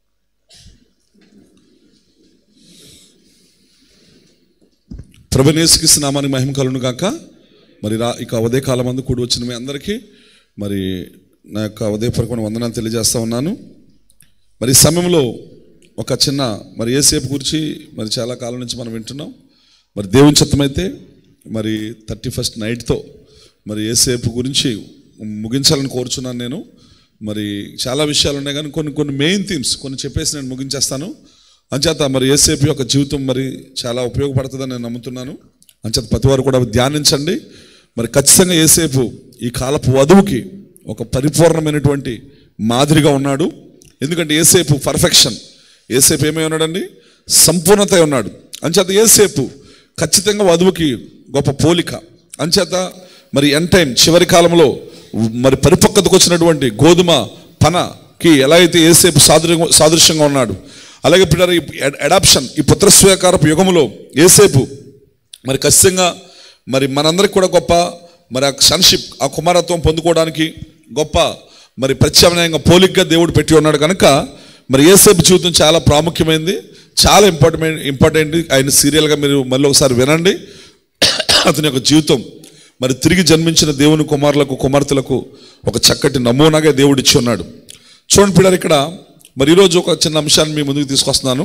ప్రభునేసుకిస్తు నామానికి మహిమ కలును గాక మరి రా ఇక అవదే కాలం మందు కూడి వచ్చిన మీ అందరికీ మరి నా యొక్క ఉదయపూర్వకమైన వందనాలు తెలియజేస్తా ఉన్నాను మరి ఈ సమయంలో ఒక చిన్న మరి ఏసేపు గురించి మరి చాలా కాలం నుంచి మనం వింటున్నాం మరి దేవుని చిత్తమైతే మరి థర్టీ ఫస్ట్ నైట్తో మరి ఏసేపు గురించి ముగించాలని కోరుచున్నాను నేను మరి చాలా విషయాలు ఉన్నాయి కానీ కొన్ని కొన్ని మెయిన్ థీమ్స్ కొన్ని చెప్పేసి నేను ముగించేస్తాను అంచేత మరి ఏసేపు యొక్క జీవితం మరి చాలా ఉపయోగపడుతుందని నేను నమ్ముతున్నాను అంచేత ప్రతి వారు కూడా ధ్యానించండి మరి ఖచ్చితంగా ఏసేపు ఈ కాలపు వధువుకి ఒక పరిపూర్ణమైనటువంటి మాదిరిగా ఉన్నాడు ఎందుకంటే ఏసేపు పర్ఫెక్షన్ ఏసేపు ఏమై ఉన్నాడండి సంపూర్ణత అయి ఉన్నాడు అంచేత ఏసేపు ఖచ్చితంగా వధువుకి గొప్ప పోలిక అంచేత మరి ఎన్ టైం చివరి కాలంలో మరి పరిపక్వతకు వచ్చినటువంటి గోధుమ పనకి ఎలా అయితే ఏసేపు సాదృ సాదృశ్యంగా ఉన్నాడు అలాగే ఇప్పుడు ఈ అడాప్షన్ ఈ పుత్రస్వీకారపు యుగములో ఏసేపు మరి ఖచ్చితంగా మరి మనందరికి కూడా గొప్ప మరి ఆ సన్షిప్ ఆ కుమారత్వం పొందుకోవడానికి గొప్ప మరి ప్రత్యామ్నాయంగా పోలికగా దేవుడు పెట్టి ఉన్నాడు కనుక మరి ఏసేపు జీవితం చాలా ప్రాముఖ్యమైనది చాలా ఇంపార్టెంట్ ఇంపార్టెంట్ ఆయన సీరియల్గా మీరు మళ్ళీ ఒకసారి వినండి అతని యొక్క జీవితం మరి తిరిగి జన్మించిన దేవుని కుమారులకు కుమార్తెలకు ఒక చక్కటి నమూనాగా దేవుడు ఇచ్చి ఉన్నాడు చూడండి పిల్లలు ఇక్కడ మరి ఈరోజు ఒక చిన్న అంశాన్ని మీ ముందుకు తీసుకొస్తున్నాను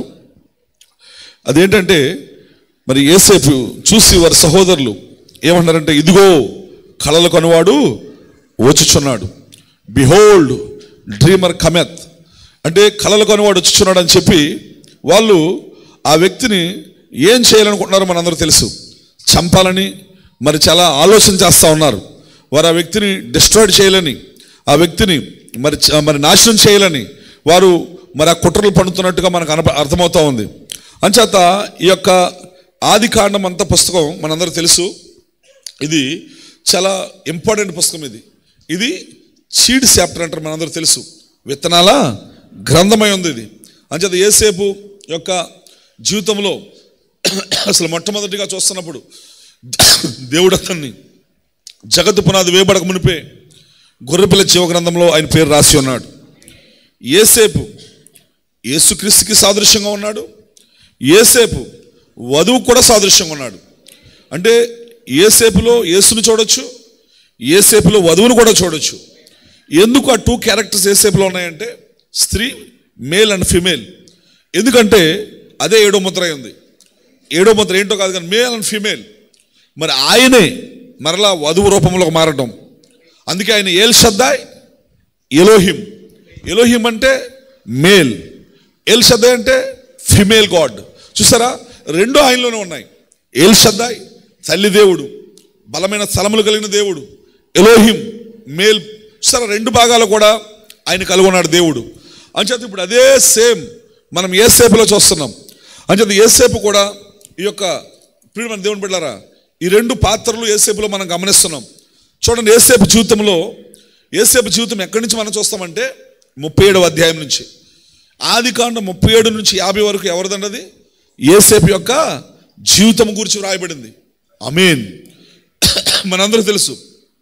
అదేంటంటే మరి ఏసేపు చూసి వారి సహోదరులు ఏమన్నారంటే ఇదిగో కళలు కొనువాడు వచ్చుచున్నాడు బిహోల్డ్ డ్రీమర్ కమెత్ అంటే కళలు కొనువాడు వచ్చుచున్నాడు అని చెప్పి వాళ్ళు ఆ వ్యక్తిని ఏం చేయాలనుకుంటున్నారో మనందరూ తెలుసు చంపాలని మరి చాలా ఆలోచన చేస్తూ ఉన్నారు వారు ఆ వ్యక్తిని డిస్ట్రాయిడ్ చేయాలని ఆ వ్యక్తిని మరి చ- మరి నాశనం చేయాలని వారు మరి ఆ కుట్రలు పడుతున్నట్టుగా మనకు అన అర్థమవుతా ఉంది అంచేత ఈ యొక్క ఆది కాండం అంత పుస్తకం మనందరూ తెలుసు ఇది చాలా ఇంపార్టెంట్ పుస్తకం ఇది ఇది సీడ్ చాప్టర్ అంటారు మనందరూ తెలుసు విత్తనాల గ్రంథమై ఉంది ఇది అంచేత ఏసేపు యొక్క జీవితంలో అసలు మొట్టమొదటిగా చూస్తున్నప్పుడు దేవుడు అతన్ని జగత్తు పునాది వేయబడక మునిపే గొర్రెపిల్ల జీవ గ్రంథంలో ఆయన పేరు రాసి ఉన్నాడు ఏసేపు యేసుక్రీస్తుకి సాదృశ్యంగా ఉన్నాడు ఏసేపు వధువు కూడా సాదృశ్యంగా ఉన్నాడు అంటే ఏసేపులో యేసుని చూడొచ్చు ఏసేపులో వధువును కూడా చూడొచ్చు ఎందుకు ఆ టూ క్యారెక్టర్స్ ఏసేపులో ఉన్నాయంటే స్త్రీ మేల్ అండ్ ఫిమేల్ ఎందుకంటే అదే ఏడో ముద్ర అయి ఉంది ఏడో ముద్ర ఏంటో కాదు కానీ మేల్ అండ్ ఫిమేల్ మరి ఆయనే మరలా వధువు రూపంలో మారటం అందుకే ఆయన ఏల్ షద్దాయ్ ఎలోహిం ఎలోహిం అంటే మేల్ ఎల్ షద్దాయ్ అంటే ఫిమేల్ గాడ్ చూసారా రెండు ఆయనలోనే ఉన్నాయి ఎల్ షద్దాయ్ తల్లి దేవుడు బలమైన స్థలములు కలిగిన దేవుడు ఎలోహిం మేల్ చూసారా రెండు భాగాలు కూడా ఆయన కలుగున్నాడు దేవుడు అంచేత ఇప్పుడు అదే సేమ్ మనం ఏ సేపులో చూస్తున్నాం అంచేత ఏసేపు కూడా ఈ యొక్క ఇప్పుడు మన దేవుని బిడ్డారా ఈ రెండు పాత్రలు ఏసేపులో మనం గమనిస్తున్నాం చూడండి ఏసేపు జీవితంలో ఏసేపు జీవితం ఎక్కడి నుంచి మనం చూస్తామంటే ముప్పై ఏడవ అధ్యాయం నుంచి ఆది కాండం ముప్పై ఏడు నుంచి యాభై వరకు ఎవరిదండది ఏసేపు యొక్క జీవితం గురించి వ్రాయబడింది అమీన్ మనందరూ తెలుసు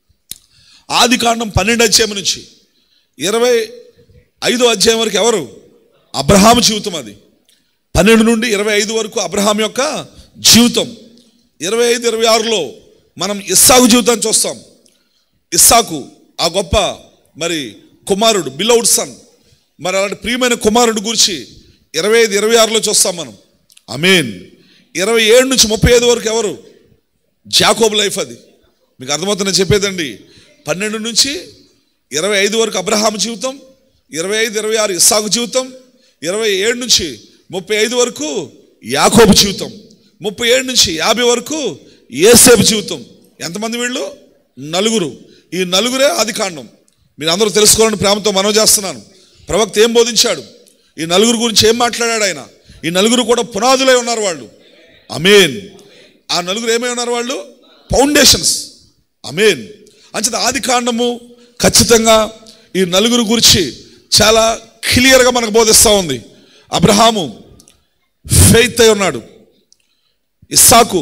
ఆది కాండం పన్నెండు అధ్యాయం నుంచి ఇరవై ఐదో అధ్యాయం వరకు ఎవరు అబ్రహాము జీవితం అది పన్నెండు నుండి ఇరవై ఐదు వరకు అబ్రహాం యొక్క జీవితం ఇరవై ఐదు ఇరవై ఆరులో మనం ఇస్సాకు జీవితాన్ని చూస్తాం ఇస్సాకు ఆ గొప్ప మరి కుమారుడు బిలౌడ్ సన్ మరి అలాంటి ప్రియమైన కుమారుడు గురించి ఇరవై ఐదు ఇరవై ఆరులో చూస్తాం మనం అమీన్ ఇరవై ఏడు నుంచి ముప్పై ఐదు వరకు ఎవరు జాకోబ్ లైఫ్ అది మీకు అర్థమవుతుందని చెప్పేదండి పన్నెండు నుంచి ఇరవై ఐదు వరకు అబ్రహాం జీవితం ఇరవై ఐదు ఇరవై ఆరు ఇస్సాకు జీవితం ఇరవై ఏడు నుంచి ముప్పై ఐదు వరకు యాకోబు జీవితం ముప్పై ఏడు నుంచి యాభై వరకు ఏసేపు జీవితం ఎంతమంది వీళ్ళు నలుగురు ఈ నలుగురే ఆది కాండం మీరు అందరూ తెలుసుకోవాలని ప్రేమతో మనవి చేస్తున్నాను ప్రవక్త ఏం బోధించాడు ఈ నలుగురు గురించి ఏం మాట్లాడాడు ఆయన ఈ నలుగురు కూడా పునాదులై ఉన్నారు వాళ్ళు అమేన్ ఆ నలుగురు ఏమై ఉన్నారు వాళ్ళు ఫౌండేషన్స్ అమేన్ అంచేత ఆది కాండము ఖచ్చితంగా ఈ నలుగురు గురించి చాలా క్లియర్గా మనకు బోధిస్తూ ఉంది అబ్రహాము ఫెయిత్ అయి ఉన్నాడు ఇస్సాకు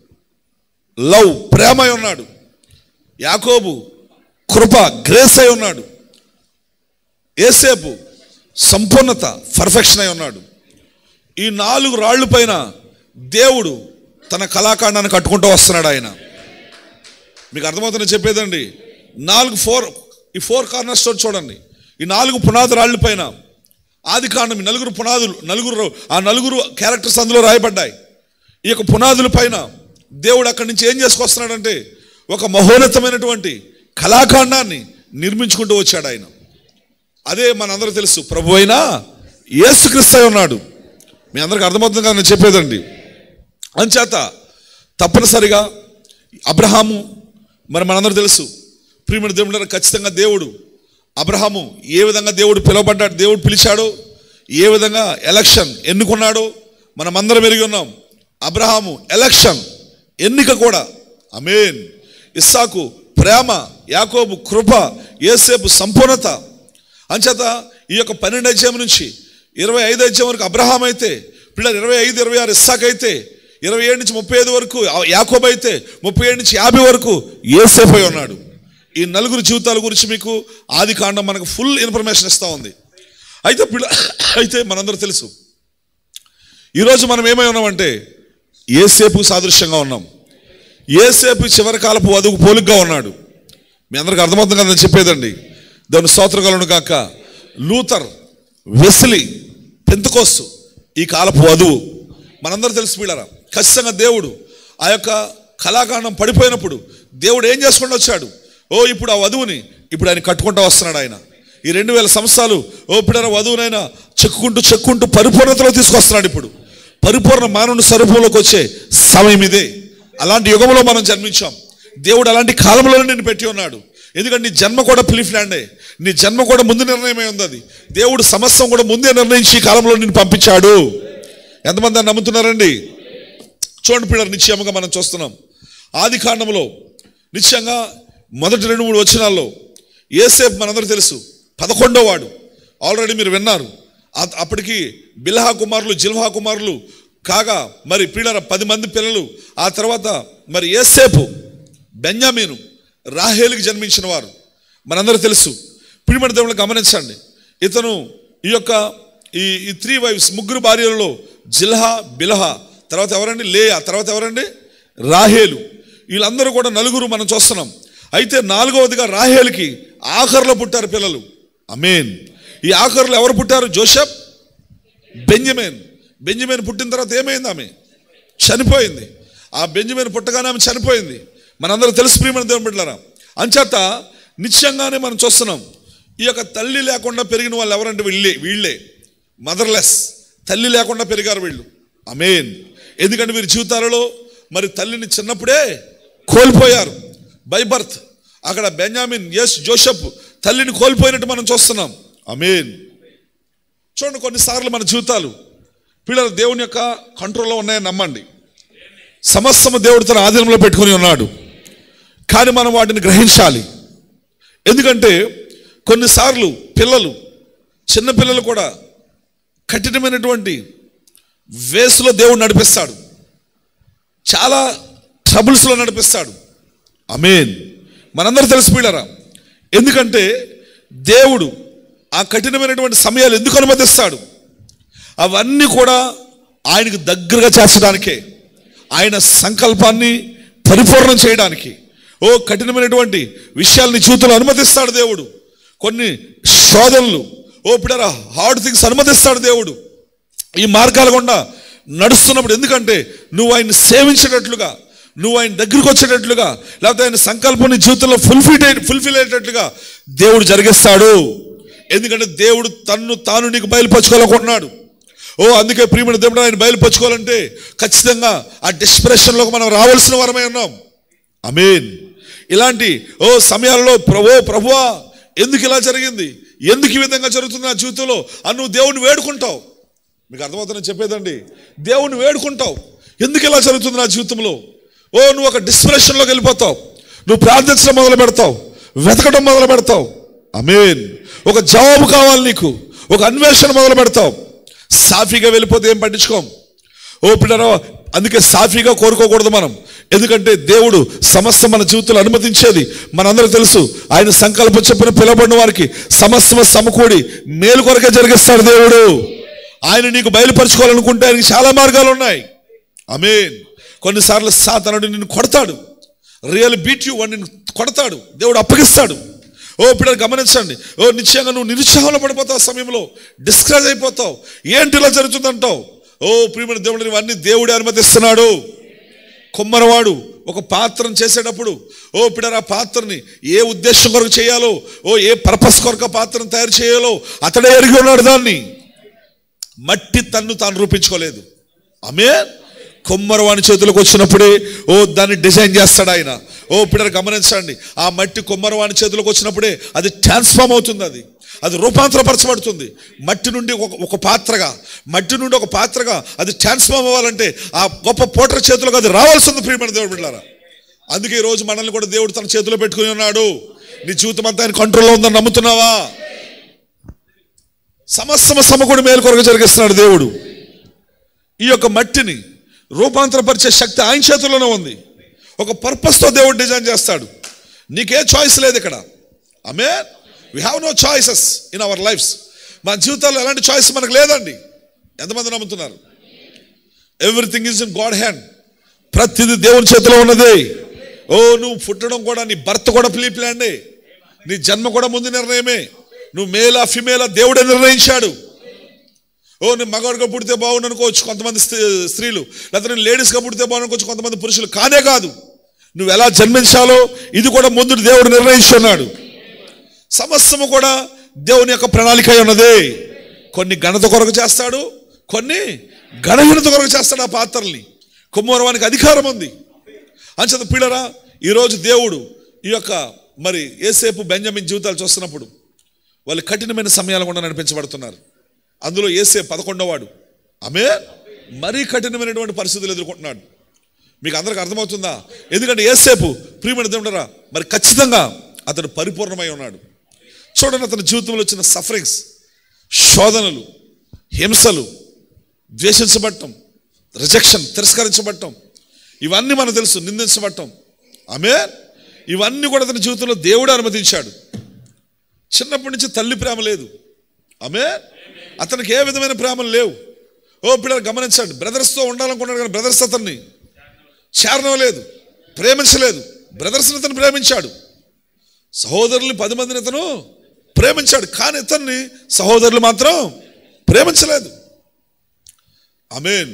లవ్ ప్రేమ అయి ఉన్నాడు యాకోబు కృప గ్రేస్ అయి ఉన్నాడు ఏసేపు సంపూర్ణత పర్ఫెక్షన్ అయి ఉన్నాడు ఈ నాలుగు రాళ్ళు పైన దేవుడు తన కళాఖండాన్ని కట్టుకుంటూ వస్తున్నాడు ఆయన మీకు అర్థమవుతుందని చెప్పేదండి నాలుగు ఫోర్ ఈ ఫోర్ కార్నర్ స్టోర్ చూడండి ఈ నాలుగు పునాది రాళ్ళ పైన ఆది కాండం ఈ నలుగురు పునాదులు నలుగురు ఆ నలుగురు క్యారెక్టర్స్ అందులో రాయబడ్డాయి ఈ యొక్క పునాదుల పైన దేవుడు అక్కడి నుంచి ఏం చేసుకొస్తున్నాడంటే ఒక మహోన్నతమైనటువంటి కళాఖండాన్ని నిర్మించుకుంటూ వచ్చాడు ఆయన అదే మనందరూ తెలుసు ప్రభు అయినా యేసుక్రీస్తు అయి ఉన్నాడు మీ అందరికి అర్థమవుతుంది కదా నేను చెప్పేదండి అంచేత తప్పనిసరిగా అబ్రహాము మరి మనందరూ తెలుసు ప్రియమైన దేవుడు ఖచ్చితంగా దేవుడు అబ్రహాము ఏ విధంగా దేవుడు పిలువబడ్డాడు దేవుడు పిలిచాడు ఏ విధంగా ఎలక్షన్ ఎన్నుకున్నాడో మనమందరం ఎరిగి ఉన్నాం అబ్రహాము ఎలక్షన్ ఎన్నిక కూడా అమేన్ ఇస్సాకు ప్రేమ యాకోబు కృప ఏసేపు సంపూర్ణత అంచేత ఈ యొక్క పన్నెండు అధ్యాయం నుంచి ఇరవై ఐదు అధ్యాయం వరకు అబ్రహాం అయితే పిల్లలు ఇరవై ఐదు ఇరవై ఆరు ఇస్సాక్ అయితే ఇరవై ఏడు నుంచి ముప్పై ఐదు వరకు యాకోబ్ అయితే ముప్పై ఏడు నుంచి యాభై వరకు ఏసేపు అయి ఉన్నాడు ఈ నలుగురు జీవితాల గురించి మీకు ఆది కాండం మనకు ఫుల్ ఇన్ఫర్మేషన్ ఇస్తూ ఉంది అయితే పిల్ల అయితే మనందరూ తెలుసు ఈరోజు మనం ఏమై ఉన్నామంటే ఏసేపు సాదృశ్యంగా ఉన్నాం ఏసేపు చివరి కాలపు వధువు పోలిగ్గా ఉన్నాడు మీ అందరికి అర్థమవుతుంది కదా నేను చెప్పేదండి దాని స్తోత్రగలను కాక లూథర్ వెస్లీ పెంతకోస్తు ఈ కాలపు వధువు మనందరూ తెలిసి వీళ్ళరా ఖచ్చితంగా దేవుడు ఆ యొక్క కళాకాండం పడిపోయినప్పుడు దేవుడు ఏం చేసుకుంటూ వచ్చాడు ఓ ఇప్పుడు ఆ వధువుని ఇప్పుడు ఆయన కట్టుకుంటూ వస్తున్నాడు ఆయన ఈ రెండు వేల సంవత్సరాలు ఓ ఇప్పుడు వధువునైనా చెక్కుంటూ చెక్కుంటూ పరిపూర్ణతలో తీసుకొస్తున్నాడు ఇప్పుడు పరిపూర్ణ మానవుని స్వరూపంలోకి వచ్చే సమయం ఇదే అలాంటి యుగంలో మనం జన్మించాం దేవుడు అలాంటి కాలంలోనే నేను పెట్టి ఉన్నాడు ఎందుకంటే నీ జన్మ కూడా ప్లీఫ్ ల్యాండే నీ జన్మ కూడా ముందు నిర్ణయమై ఉంది అది దేవుడు సమస్తం కూడా ముందే నిర్ణయించి ఈ కాలంలో నేను పంపించాడు ఎంతమంది దాన్ని నమ్ముతున్నారండి చూడండి పిల్లలు నిశ్చయముగా మనం చూస్తున్నాం ఆది కాండంలో నిశ్చయంగా మొదటి రెండు మూడు వచనాల్లో ఏసేపు మనందరూ తెలుసు పదకొండో వాడు ఆల్రెడీ మీరు విన్నారు ఆ- అప్పటికి బిల్హా కుమారులు జిల్హా కుమారులు కాగా మరి పిల్లల పది మంది పిల్లలు ఆ తర్వాత మరి ఏసేపు బెన్యామీను రాహేలుకి జన్మించిన వారు మనందరూ తెలుసు పిడిమడి దేవుళ్ళు గమనించండి ఇతను ఈ యొక్క ఈ ఈ త్రీ వైఫ్స్ ముగ్గురు భార్యలలో జిల్హా బిల్హా తర్వాత ఎవరండి లేయా తర్వాత ఎవరండి రాహేలు వీళ్ళందరూ కూడా నలుగురు మనం చూస్తున్నాం అయితే నాలుగవదిగా రాహేలుకి ఆఖరిలో పుట్టారు పిల్లలు అమేన్ ఈ ఆఖరిలో ఎవరు పుట్టారు జోసెఫ్ బెంజమిన్ బెంజమిన్ పుట్టిన తర్వాత ఏమైంది ఆమె చనిపోయింది ఆ బెంజమిన్ పుట్టగానే ఆమె చనిపోయింది మనందరూ తెలుసు ప్రియమైన దేవుని బిడ్డలారా అంచేత నిత్యంగానే మనం చూస్తున్నాం ఈ యొక్క తల్లి లేకుండా పెరిగిన వాళ్ళు ఎవరంటే వీళ్ళే వీళ్ళే మదర్లెస్ తల్లి లేకుండా పెరిగారు వీళ్ళు అమేన్ ఎందుకంటే వీరి జీవితాలలో మరి తల్లిని చిన్నప్పుడే కోల్పోయారు బై బర్త్ అక్కడ బెంజామిన్ ఎస్ జోసెఫ్ తల్లిని కోల్పోయినట్టు మనం చూస్తున్నాం అమేన్ చూడండి కొన్నిసార్లు మన జీవితాలు పిల్లలు దేవుని యొక్క కంట్రోల్లో ఉన్నాయని నమ్మండి సమస్తము దేవుడు తన ఆధీనంలో పెట్టుకుని ఉన్నాడు కానీ మనం వాటిని గ్రహించాలి ఎందుకంటే కొన్నిసార్లు పిల్లలు చిన్న పిల్లలు కూడా కఠినమైనటువంటి వేసులో దేవుడు నడిపిస్తాడు చాలా ట్రబుల్స్లో నడిపిస్తాడు అమేన్ మనందరూ తెలిసి పిల్లరా ఎందుకంటే దేవుడు ఆ కఠినమైనటువంటి సమయాలు ఎందుకు అనుమతిస్తాడు అవన్నీ కూడా ఆయనకు దగ్గరగా చేర్చడానికే ఆయన సంకల్పాన్ని పరిపూర్ణం చేయడానికి ఓ కఠినమైనటువంటి విషయాల్ని జీవితంలో అనుమతిస్తాడు దేవుడు కొన్ని శోధనలు ఓ పిడర హార్డ్ థింగ్స్ అనుమతిస్తాడు దేవుడు ఈ మార్గాల గుండా నడుస్తున్నప్పుడు ఎందుకంటే నువ్వు ఆయన్ని సేవించేటట్లుగా నువ్వు ఆయన దగ్గరికి వచ్చేటట్లుగా లేకపోతే ఆయన సంకల్పం నీ జీవితంలో ఫుల్ఫిల్ ఫుల్ఫిల్ అయ్యేటట్లుగా దేవుడు జరిగిస్తాడు ఎందుకంటే దేవుడు తన్ను తాను నీకు బయలుపరచుకోవాలనుకుంటున్నాడు ఓ అందుకే ప్రియమైన దేవుడు ఆయన బయలుపరచుకోవాలంటే ఖచ్చితంగా ఆ డిస్ప్రెషన్లోకి మనం రావాల్సిన వరమై ఉన్నాం అమీన్ ఇలాంటి ఓ సమయాల్లో ప్రభో ప్రభువా ఎందుకు ఇలా జరిగింది ఎందుకు ఈ విధంగా జరుగుతుంది నా జీవితంలో అని నువ్వు దేవుని వేడుకుంటావు మీకు అర్థమవుతుందని చెప్పేదండి దేవుని వేడుకుంటావు ఎందుకు ఇలా జరుగుతుంది నా జీవితంలో ఓ నువ్వు ఒక డిస్ప్రెషన్లోకి వెళ్ళిపోతావు నువ్వు ప్రార్థించడం మొదలు పెడతావు వెతకడం మొదలు పెడతావు అమీన్ ఒక జవాబు కావాలి నీకు ఒక అన్వేషణ మొదలు పెడతావు సాఫీగా వెళ్ళిపోతే ఏం పట్టించుకోం ఓ పిల్లరా అందుకే సాఫీగా కోరుకోకూడదు మనం ఎందుకంటే దేవుడు సమస్త మన జీవితంలో అనుమతించేది మనందరూ తెలుసు ఆయన సంకల్పం చెప్పిన పిలబడిన వారికి సమస్తం సమకూడి మేలు కొరకే జరిగిస్తాడు దేవుడు ఆయన నీకు బయలుపరచుకోవాలనుకుంటే ఆయనకి చాలా మార్గాలు ఉన్నాయి అమేన్ కొన్నిసార్లు సాతనుడు నిన్ను కొడతాడు రియల్ బీట్ యూ వాడు నిన్ను కొడతాడు దేవుడు అప్పగిస్తాడు ఓ పిల్లలు గమనించండి ఓ నిశ్చయంగా నువ్వు నిరుత్సాహంలో పడిపోతావు ఆ సమయంలో డిస్కరేజ్ అయిపోతావు ఏంటి ఇలా జరుగుతుందంటావు ఓ ప్రియమైన దేవుడు ఇవన్నీ దేవుడే అనుమతిస్తున్నాడు కొమ్మరవాడు ఒక పాత్రను చేసేటప్పుడు ఓ పిల్లలు ఆ పాత్రని ఏ ఉద్దేశం కొరకు చేయాలో ఓ ఏ పర్పస్ కొరకు ఆ పాత్రను తయారు చేయాలో అతడే ఎరిగి ఉన్నాడు దాన్ని మట్టి తన్ను తాను రూపించుకోలేదు ఆమె కొమ్మరవాణి చేతులకు వచ్చినప్పుడే ఓ దాన్ని డిజైన్ చేస్తాడు ఆయన ఓ పిల్లలు గమనించండి ఆ మట్టి కొమ్మరవాణి చేతులకు వచ్చినప్పుడే అది ట్రాన్స్ఫార్మ్ అవుతుంది అది అది రూపాంతరపరచబడుతుంది మట్టి నుండి ఒక ఒక పాత్రగా మట్టి నుండి ఒక పాత్రగా అది ట్రాన్స్ఫార్మ్ అవ్వాలంటే ఆ గొప్ప పోటర్ చేతులకు అది రావాల్సింది ప్రియమైన దేవుడు బిడ్డారా అందుకే ఈ రోజు మనల్ని కూడా దేవుడు తన చేతిలో పెట్టుకుని ఉన్నాడు నీ జీవితం అంతా ఆయన కంట్రోల్లో ఉందని నమ్ముతున్నావా సమస్తమ సమకూడి మేలు కొరకు జరిగిస్తున్నాడు దేవుడు ఈ యొక్క మట్టిని రూపాంతరపరిచే శక్తి ఆయన చేతుల్లోనే ఉంది ఒక పర్పస్తో దేవుడు డిజైన్ చేస్తాడు నీకే చాయిస్ లేదు ఇక్కడ ఆమె we have no choices in our lives మన జీవితాల్లో ఎలాంటి చాయిస్ మనకు లేదండి ఎంతమంది నమ్ముతున్నారు everything is in God hand ప్రతిదీ దేవుని చేతిలో ఉన్నది ఓ నువ్వు పుట్టడం కూడా నీ భర్త కూడా ప్లీ ప్లాండే నీ జన్మ కూడా ముందు నిర్ణయమే నువ్వు మేలా ఫిమేలా దేవుడే నిర్ణయించాడు ఓ నేను మగవాడిగా పుడితే బాగుండు అనుకోవచ్చు కొంతమంది స్త్రీ- స్త్రీలు లేకపోతే నేను లేడీస్గా పుడితే బాగుండు అనుకోవచ్చు కొంతమంది పురుషులు కానే కాదు నువ్వు ఎలా జన్మించాలో ఇది కూడా ముందు దేవుడు నిర్ణయించున్నాడు సమస్తము కూడా దేవుని యొక్క ప్రణాళిక అయి ఉన్నది కొన్ని ఘనత కొరకు చేస్తాడు కొన్ని ఘనహీనత కొరకు చేస్తాడు ఆ పాత్రల్ని కుమ్మరవానికి అధికారం ఉంది అంచేత పీడరా ఈరోజు దేవుడు ఈ యొక్క మరి ఏసేపు బెంజమిన్ జీవితాలు చూస్తున్నప్పుడు వాళ్ళు కఠినమైన సమయాలు కూడా నడిపించబడుతున్నారు అందులో ఏసే పదకొండవాడు ఆమె మరీ కఠినమైనటువంటి పరిస్థితులు ఎదుర్కొంటున్నాడు మీకు అందరికి అర్థమవుతుందా ఎందుకంటే ఏసేపు ప్రియమైన దేవుడరా మరి ఖచ్చితంగా అతడు పరిపూర్ణమై ఉన్నాడు చూడండి అతని జీవితంలో వచ్చిన సఫరింగ్స్ శోధనలు హింసలు ద్వేషించబడటం రిజెక్షన్ తిరస్కరించబడటం ఇవన్నీ మనకు తెలుసు నిందించబడటం ఆమె ఇవన్నీ కూడా అతని జీవితంలో దేవుడు అనుమతించాడు చిన్నప్పటి నుంచి తల్లి ప్రేమ లేదు ఆమె అతనికి ఏ విధమైన ప్రేమలు లేవు ఓ పిల్లలు గమనించండి బ్రదర్స్తో ఉండాలనుకున్నాడు కానీ బ్రదర్స్ అతన్ని చేరడం లేదు ప్రేమించలేదు బ్రదర్స్ని అతను ప్రేమించాడు సహోదరుల్ని పది మందిని ఇతను ప్రేమించాడు కానీ ఇతన్ని సహోదరులు మాత్రం ప్రేమించలేదు అమేన్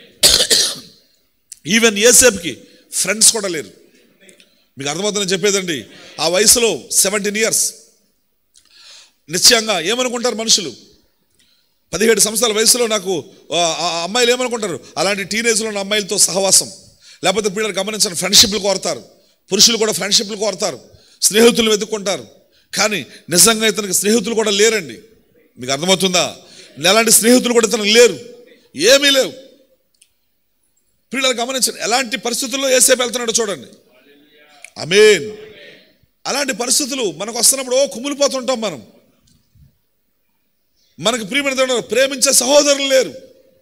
ఈవెన్ ఏసేపుకి ఫ్రెండ్స్ కూడా లేరు మీకు అర్థమవుతుందని చెప్పేదండి ఆ వయసులో సెవెంటీన్ ఇయర్స్ నిశ్చయంగా ఏమనుకుంటారు మనుషులు పదిహేడు సంవత్సరాల వయసులో నాకు ఆ, ఆ అమ్మాయిలు ఏమనుకుంటారు అలాంటి టీనేజ్లో ఉన్న అమ్మాయిలతో సహవాసం లేకపోతే పిల్లలు గమనించండి ఫ్రెండ్షిప్లు కోరతారు పురుషులు కూడా ఫ్రెండ్షిప్లు కోరతారు స్నేహితులు వెతుక్కుంటారు కానీ నిజంగా ఇతనికి స్నేహితులు కూడా లేరండి మీకు అర్థమవుతుందా ఎలాంటి స్నేహితులు కూడా ఇతనికి లేరు ఏమీ లేవు పిల్లలు గమనించండి ఎలాంటి పరిస్థితుల్లో ఏసేపు వెళ్తున్నాడో చూడండి అమేన్ అలాంటి పరిస్థితులు మనకు వస్తున్నప్పుడు ఓ కుమిలిపోతుంటాం మనం మనకు ప్రియమైన దేవుడు ప్రేమించే సహోదరులు లేరు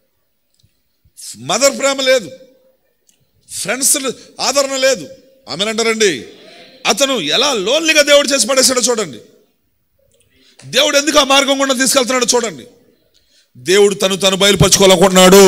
మదర్ ప్రేమ లేదు ఫ్రెండ్స్ ఆదరణ లేదు ఆమెనంటారండి అతను ఎలా లోన్లీగా దేవుడు చేసి పడేసాడో చూడండి దేవుడు ఎందుకు ఆ మార్గం గుండా తీసుకెళ్తున్నాడో చూడండి దేవుడు తను తను బయలుపరచుకోవాలనుకుంటున్నాడు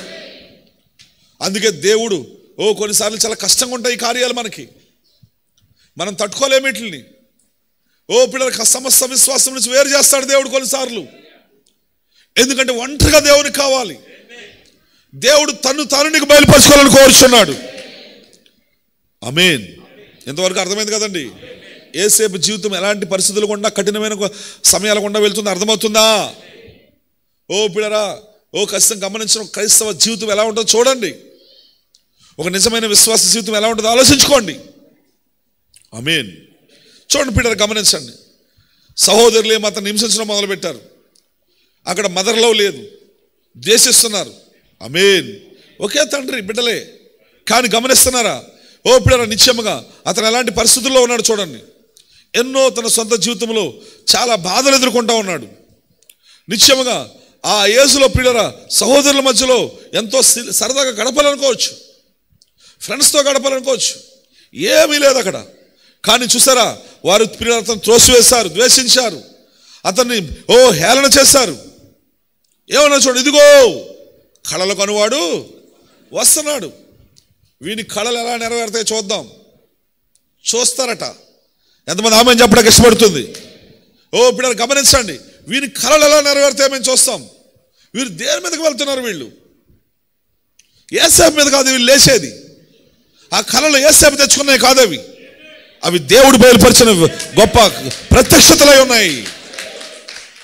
అందుకే దేవుడు ఓ కొన్నిసార్లు చాలా కష్టంగా ఉంటాయి ఈ కార్యాలు మనకి మనం తట్టుకోలేము వీటిని ఓ పిల్లలకి సమస్త విశ్వాసం నుంచి వేరు చేస్తాడు దేవుడు కొన్నిసార్లు ఎందుకంటే ఒంటరిగా దేవునికి కావాలి దేవుడు తను తాను నీకు బయలుపరచుకోవాలని కోరుచున్నాడు అమేన్ ఎంతవరకు అర్థమైంది కదండి ఏసేపు జీవితం ఎలాంటి పరిస్థితులు గుండా కఠినమైన కొ- సమయాల గుండా వెళ్తుంది అర్థమవుతుందా ఓ పిల్లరా ఓ ఖచ్చితంగా గమనించడం క్రైస్తవ జీవితం ఎలా ఉంటుందో చూడండి ఒక నిజమైన విశ్వాస జీవితం ఎలా ఉంటుందో ఆలోచించుకోండి అమేన్ చూడండి పిల్లలు గమనించండి సహోదరులు ఏమో అతను హింసించడం మొదలుపెట్టారు అక్కడ మదర్ లవ్ లేదు ద్వేషిస్తున్నారు అమేన్ ఒకే తండ్రి బిడ్డలే కానీ గమనిస్తున్నారా ఓ పిల్లల నిత్యముగా అతను ఎలాంటి పరిస్థితుల్లో ఉన్నాడు చూడండి ఎన్నో తన సొంత జీవితంలో చాలా బాధలు ఎదుర్కొంటా ఉన్నాడు నిత్యముగా ఆ ఏసులో పిల్లల సహోదరుల మధ్యలో ఎంతో సి- సరదాగా గడపాలనుకోవచ్చు ఫ్రెండ్స్తో గడపాలనుకోవచ్చు ఏమీ లేదు అక్కడ కానీ చూసారా వారు పిల్లలు అతను త్రోసివేశారు ద్వేషించారు అతన్ని ఓ హేళన చేశారు ఏమన్నా చూడు ఇదిగో కళలు కనువాడు వస్తున్నాడు వీని కళలు ఎలా నెరవేరుతాయో చూద్దాం చూస్తారట ఎంతమంది ఆమె చెప్పడానికి ఇష్టపడుతుంది ఓ పిల్లలు గమనించండి వీని కళలు ఎలా నెరవేరుతాయో మేము చూస్తాం వీరు దేని మీదకి వెళ్తున్నారు వీళ్ళు ఏసేపు మీద కాదు వీళ్ళు లేచేది ఆ కళలు ఏసేపు తెచ్చుకున్నాయి కాదు అవి అవి దేవుడు బయలుపరిచిన గొప్ప ప్రత్యక్షతలై ఉన్నాయి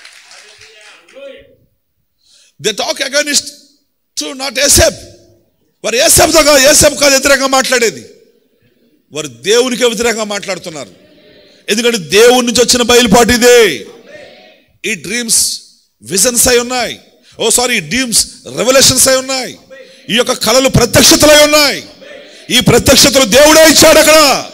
they talk against to not ఏసేప్ వారు ఏసేపుతో కాదు ఏసేపు కాదు వ్యతిరేకంగా మాట్లాడేది వారు దేవునికి వ్యతిరేకంగా మాట్లాడుతున్నారు ఎందుకంటే దేవుడి నుంచి వచ్చిన బయలుపాటు ఇదే ఈ డ్రీమ్స్ విజన్స్ అయి ఉన్నాయి ఓ సారీ ఈ డ్రీమ్స్ రెవల్యూషన్స్ అయి ఉన్నాయి ఈ యొక్క కళలు ప్రత్యక్షతలై ఉన్నాయి ఈ ప్రత్యక్షతలు దేవుడే ఇచ్చాడు అక్కడ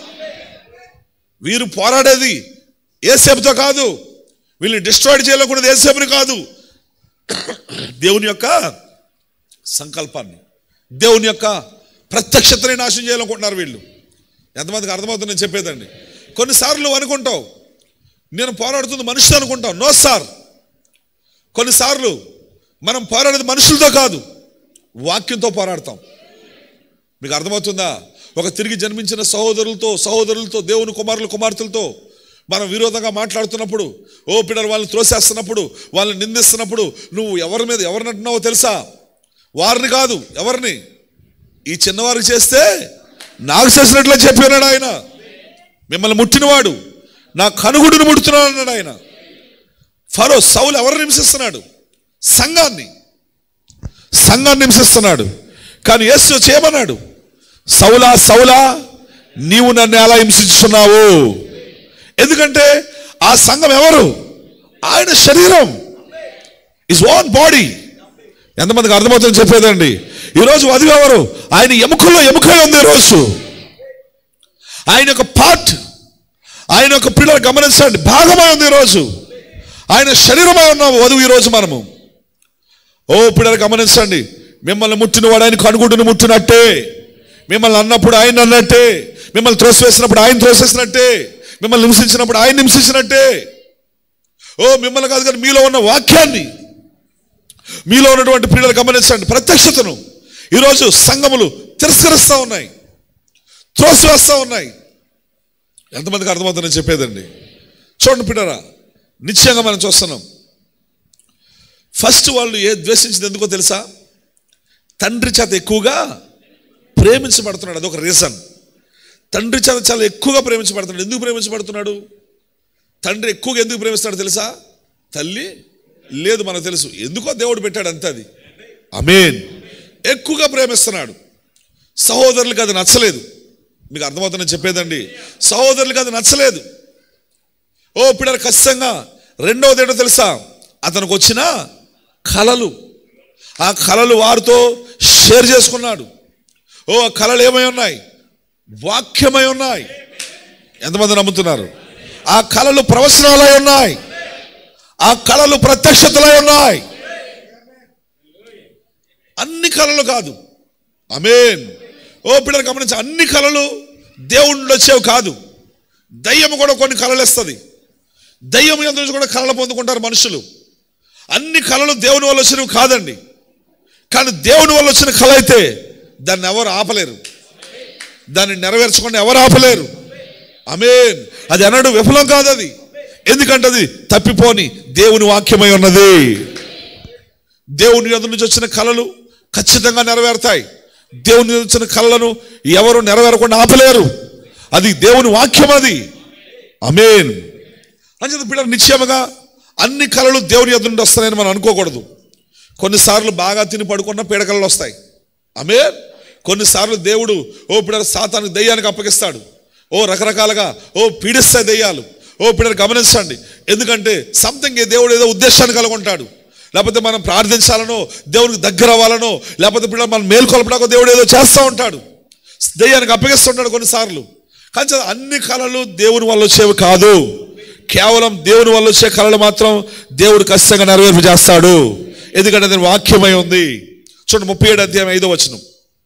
వీరు పోరాడేది ఏసేపుతో కాదు వీళ్ళని డిస్ట్రాయిడ్ చేయాలనుకున్నది ఏసేపుని కాదు దేవుని యొక్క సంకల్పాన్ని దేవుని యొక్క ప్రత్యక్షతని నాశనం చేయాలనుకుంటున్నారు వీళ్ళు ఎంతమందికి అర్థమవుతుంది నేను చెప్పేదండి కొన్నిసార్లు నువ్వు అనుకుంటావు నేను పోరాడుతుంది మనుషులు అనుకుంటావు నో సార్ కొన్నిసార్లు మనం పోరాడేది మనుషులతో కాదు వాక్యంతో పోరాడతాం మీకు అర్థమవుతుందా ఒక తిరిగి జన్మించిన సహోదరులతో సహోదరులతో దేవుని కుమారుల కుమార్తెలతో మనం విరోధంగా మాట్లాడుతున్నప్పుడు ఓ పిల్లలు వాళ్ళని త్రోసేస్తున్నప్పుడు వాళ్ళని నిందిస్తున్నప్పుడు నువ్వు ఎవరి మీద ఎవరిని అంటున్నావో తెలుసా వారిని కాదు ఎవరిని ఈ చిన్నవారికి చేస్తే నాకు చేసినట్లే చెప్పినాడు ఆయన మిమ్మల్ని ముట్టినవాడు నా కనుగుడిని ముడుతున్నాడు అన్నాడు ఆయన ఫరో సౌలు ఎవరిని హింసిస్తున్నాడు సంఘాన్ని సంఘాన్ని హింసిస్తున్నాడు కానీ యేసు చేయమన్నాడు సౌలా సౌలా నీవు నన్ను ఎలా హింసించున్నావు ఎందుకంటే ఆ సంఘం ఎవరు ఆయన శరీరం ఇస్ ఓన్ బాడీ ఎంతమందికి అర్థమవుతుందని చెప్పేదండి ఈరోజు అది ఎవరు ఆయన ఎముకల్లో ఎముకై ఉంది ఈరోజు ఆయన యొక్క పార్ట్ ఆయన యొక్క పిల్లలు గమనించండి భాగమై ఉంది ఈరోజు ఆయన శరీరమై ఉన్నాము వధువు ఈరోజు మనము ఓ పిల్లలు గమనించండి మిమ్మల్ని ముట్టినవాడు ఆయన కనుగుడును ముట్టినట్టే మిమ్మల్ని అన్నప్పుడు ఆయన అన్నట్టే మిమ్మల్ని త్రోసివేసినప్పుడు ఆయన త్రోసేసినట్టే మిమ్మల్ని హింసించినప్పుడు ఆయన హింసించినట్టే ఓ మిమ్మల్ని కాదు కానీ మీలో ఉన్న వాక్యాన్ని మీలో ఉన్నటువంటి పిల్లలు గమనించండి ప్రత్యక్షతను ఈరోజు సంఘములు తిరస్కరిస్తూ ఉన్నాయి త్రోసివేస్తూ ఉన్నాయి ఎంతమందికి అర్థమవుతుందని చెప్పేదండి చూడండి పిల్లరా నిశ్చయంగా మనం చూస్తున్నాం ఫస్ట్ వాళ్ళు ఏ ద్వేషించింది ఎందుకో తెలుసా తండ్రి చేత ఎక్కువగా ప్రేమించబడుతున్నాడు అదొక రీజన్ తండ్రి చేత చాలా ఎక్కువగా ప్రేమించబడుతున్నాడు ఎందుకు ప్రేమించబడుతున్నాడు తండ్రి ఎక్కువగా ఎందుకు ప్రేమిస్తాడు తెలుసా తల్లి లేదు మనకు తెలుసు ఎందుకో దేవుడు పెట్టాడు అంతే అది అమేన్ ఎక్కువగా ప్రేమిస్తున్నాడు సహోదరులకు అది నచ్చలేదు మీకు అర్థమవుతుందని చెప్పేదండి సహోదరులకు అది నచ్చలేదు ఓ పిల్లలు ఖచ్చితంగా రెండవది ఏంటో తెలుసా అతనికి వచ్చిన కళలు ఆ కళలు వారితో షేర్ చేసుకున్నాడు ఓ ఆ కళలు ఏమై ఉన్నాయి వాక్యమై ఉన్నాయి ఎంతమంది నమ్ముతున్నారు ఆ కళలు ప్రవచనాలై ఉన్నాయి ఆ కళలు ప్రత్యక్షతలై ఉన్నాయి అన్ని కళలు కాదు అమేన్ ఓ పిల్లలు గమనించి అన్ని కళలు దేవుళ్ళు వచ్చేవి కాదు దయ్యం కూడా కొన్ని కళలు ఇస్తుంది దయ్యం ఎందు నుంచి కూడా కళలు పొందుకుంటారు మనుషులు అన్ని కళలు దేవుని వల్ల వచ్చినవి కాదండి కానీ దేవుని వల్ల వచ్చిన కళ అయితే దాన్ని ఎవరు ఆపలేరు దాన్ని నెరవేర్చకుండా ఎవరు ఆపలేరు అమేన్ అది అన్నాడు విఫలం కాదు అది ఎందుకంటే అది తప్పిపోని దేవుని వాక్యమై ఉన్నది దేవుని ఎదురు నుంచి వచ్చిన కళలు ఖచ్చితంగా నెరవేరుతాయి దేవుని నుంచి వచ్చిన కళలను ఎవరు నెరవేరకుండా ఆపలేరు అది దేవుని వాక్యం అది అమేన్ అంచేత పిల్లలు నిశ్చయముగా అన్ని కళలు దేవుని ఎదురు నుండి వస్తాయని మనం అనుకోకూడదు కొన్నిసార్లు బాగా తిని పడుకున్న పీడకలలు వస్తాయి ఆమె కొన్నిసార్లు దేవుడు ఓ పిల్లలు సాతానికి దయ్యానికి అప్పగిస్తాడు ఓ రకరకాలుగా ఓ పీడిస్తాయి దయ్యాలు ఓ పిల్లలు గమనించండి ఎందుకంటే సంథింగ్ దేవుడు ఏదో ఉద్దేశాన్ని కలుగుంటాడు లేకపోతే మనం ప్రార్థించాలనో దేవునికి దగ్గర అవ్వాలనో లేకపోతే పిల్లలు మనం మేల్కొల్పడాకో దేవుడు ఏదో చేస్తూ ఉంటాడు దయ్యానికి అప్పగిస్తుంటాడు కొన్నిసార్లు కానీ అన్ని కళలు దేవుని వల్ల వచ్చేవి కాదు కేవలం దేవుని వల్ల వచ్చే కళలు మాత్రం దేవుడు ఖచ్చితంగా నెరవేర్పు చేస్తాడు ఎందుకంటే అది వాక్యమై ఉంది చూడండి ముప్పై ఏడు అధ్యాయం ఐదో వచనం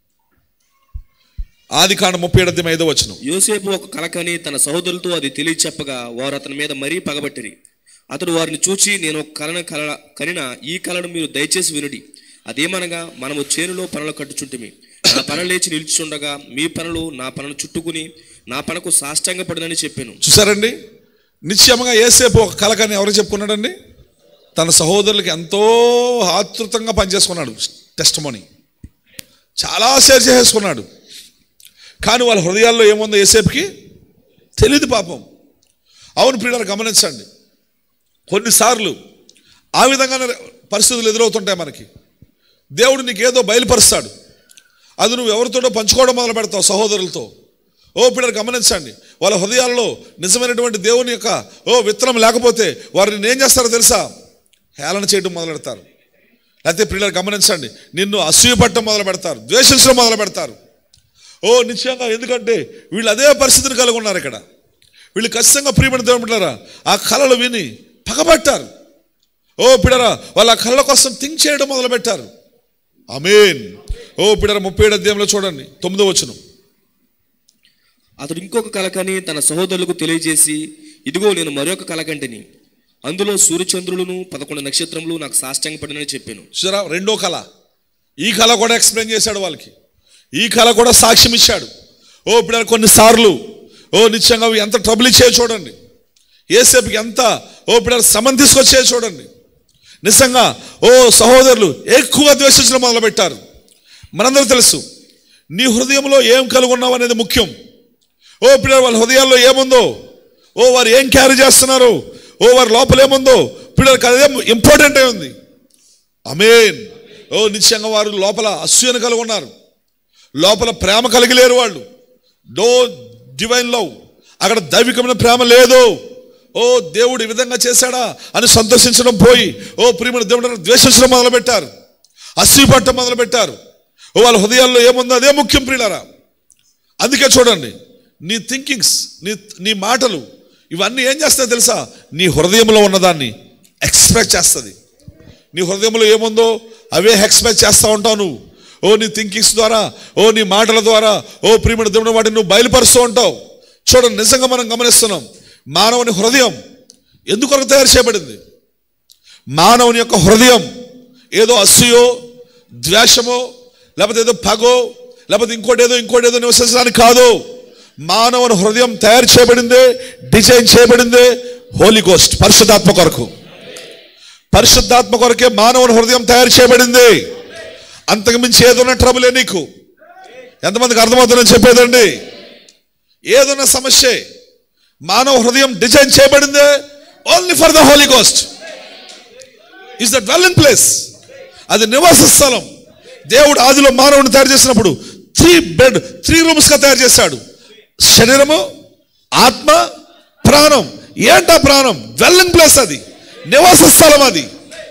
ఆది కాండ ముప్పై ఏడు అధ్యాయం ఐదో వచనం యోసేపు ఒక కలకని తన సహోదరులతో అది తెలియచెప్పగా వారు అతని మీద మరీ పగబట్టిరి అతడు వారిని చూచి నేను ఒక కలను కల కనిన ఈ కలను మీరు దయచేసి వినుడి అదేమనగా మనము చేనులో పనులు కట్టుచుంటిమి నా పన లేచి నిల్చుండగా మీ పనులు నా పనులు చుట్టుకుని నా పనకు సాష్టంగపడదని చెప్పాను చూసారండి నిశ్చయముగా ఏసేపు ఒక కలకని ఎవరు చెప్పుకున్నాడండి తన సహోదరులకి ఎంతో ఆతృతంగా పనిచేసుకున్నాడు టెస్టమోని చాలా షేర్ చేసేసుకున్నాడు కానీ వాళ్ళ హృదయాల్లో ఏముందో ఏసేపుకి తెలియదు పాపం అవును ప్రియులను గమనించండి కొన్నిసార్లు ఆ విధంగానే పరిస్థితులు ఎదురవుతుంటాయి మనకి దేవుడు నీకు ఏదో బయలుపరుస్తాడు అది నువ్వు ఎవరితోటో పంచుకోవడం మొదలు పెడతావు సహోదరులతో ఓ పిల్లలు గమనించండి వాళ్ళ హృదయాల్లో నిజమైనటువంటి దేవుని యొక్క ఓ విత్తనం లేకపోతే వారిని ఏం చేస్తారో తెలుసా హేళన చేయడం మొదలు పెడతారు లేకపోతే పిల్లలు గమనించండి నిన్ను అసూయపట్టడం మొదలు పెడతారు ద్వేషించడం మొదలు పెడతారు ఓ నిశ్చయంగా ఎందుకంటే వీళ్ళు అదే పరిస్థితిని కలిగి ఉన్నారు ఇక్కడ వీళ్ళు ఖచ్చితంగా ప్రియమైన దేవుడు బిడ్డలారా, ఆ కళలు విని పగబట్టారు ఓ పిడరా వాళ్ళ ఆ కళల కోసం థింక్ చేయడం మొదలు పెట్టారు అమేన్ ఓ పిడర ముప్పై ఏడు అధ్యాయంలో చూడండి తొమ్మిదో వచనం అతడు ఇంకొక కలకని తన సహోదరులకు తెలియజేసి ఇదిగో నేను మరొక కలకంటిని అందులో సూర్యచంద్రులను పదకొండు నక్షత్రములు నాకు సాష్టంగపడినని చెప్పాను చూసారా రెండో కళ ఈ కళ కూడా ఎక్స్ప్లెయిన్ చేశాడు వాళ్ళకి ఈ కళ కూడా సాక్ష్యం ఇచ్చాడు ఓ ఇప్పుడు కొన్నిసార్లు ఓ నిత్యంగా అవి ఎంత ట్రబుల్ ఇచ్చాయో చూడండి ఏసేపుకి ఎంత ఓ ఇప్పుడు సమన్ తీసుకొచ్చాయో చూడండి నిజంగా ఓ సహోదరులు ఎక్కువగా ద్వేషించడం మొదలుపెట్టారు మనందరూ తెలుసు నీ హృదయంలో ఏం కలిగి ఉన్నావు అనేది ముఖ్యం ఓ పిల్లలు వాళ్ళ హృదయాల్లో ఏముందో ఓ వారు ఏం క్యారీ చేస్తున్నారు ఓ వారి లోపల ఏముందో పిల్లలకి అదే ఇంపార్టెంట్ అయి ఉంది అమేన్ ఓ నిశ్చయంగా వారు లోపల అసూయను కలిగి ఉన్నారు లోపల ప్రేమ కలిగి లేరు వాళ్ళు డో డివైన్ లవ్ అక్కడ దైవికమైన ప్రేమ లేదు ఓ దేవుడు ఈ విధంగా చేశాడా అని సంతోషించడం పోయి ఓ ప్రియమైన దేవుడు ద్వేషించడం మొదలుపెట్టారు అసూయ పట్టడం మొదలుపెట్టారు ఓ వాళ్ళ హృదయాల్లో ఏముందో అదే ముఖ్యం ప్రియులారా అందుకే చూడండి నీ థింకింగ్స్ నీ నీ మాటలు ఇవన్నీ ఏం చేస్తాయి తెలుసా నీ హృదయంలో ఉన్నదాన్ని ఎక్స్పెక్ట్ చేస్తుంది నీ హృదయంలో ఏముందో అవే ఎక్స్పెక్ట్ చేస్తూ ఉంటావు నువ్వు ఓ నీ థింకింగ్స్ ద్వారా ఓ నీ మాటల ద్వారా ఓ ప్రియమైన దేవుని వాటిని నువ్వు బయలుపరుస్తూ ఉంటావు చూడండి నిజంగా మనం గమనిస్తున్నాం మానవుని హృదయం ఎందుకొరకు తయారు చేయబడింది మానవుని యొక్క హృదయం ఏదో అసూయో ద్వేషమో లేకపోతే ఏదో పగో లేకపోతే ఇంకోటి ఏదో ఇంకోటి ఏదో నివసించడానికి కాదు మానవుని హృదయం తయారు చేయబడిందే డిజైన్ చేయబడిందే హోలీ గోస్ట్ పరిశుద్ధాత్మ కొరకు పరిశుద్ధాత్మ కొరకే మానవుని హృదయం తయారు చేయబడింది అంతకుమించి ఏదైనా ట్రబులే నీకు ఎంతమందికి అర్థమవుతుందని చెప్పేదండి ఏదైనా సమస్య మానవ హృదయం డిజైన్ చేయబడిందే only for the holy ghost is the dwelling place అది నివాస స్థలం దేవుడు ఆదిలో మానవుని తయారు చేసినప్పుడు త్రీ బెడ్ త్రీ రూమ్స్ గా తయారు చేశాడు శరీరము ఆత్మ ప్రాణం ఏంటా ప్రాణం డ్వెల్లింగ్ ప్లేస్ అది నివాస స్థలం అది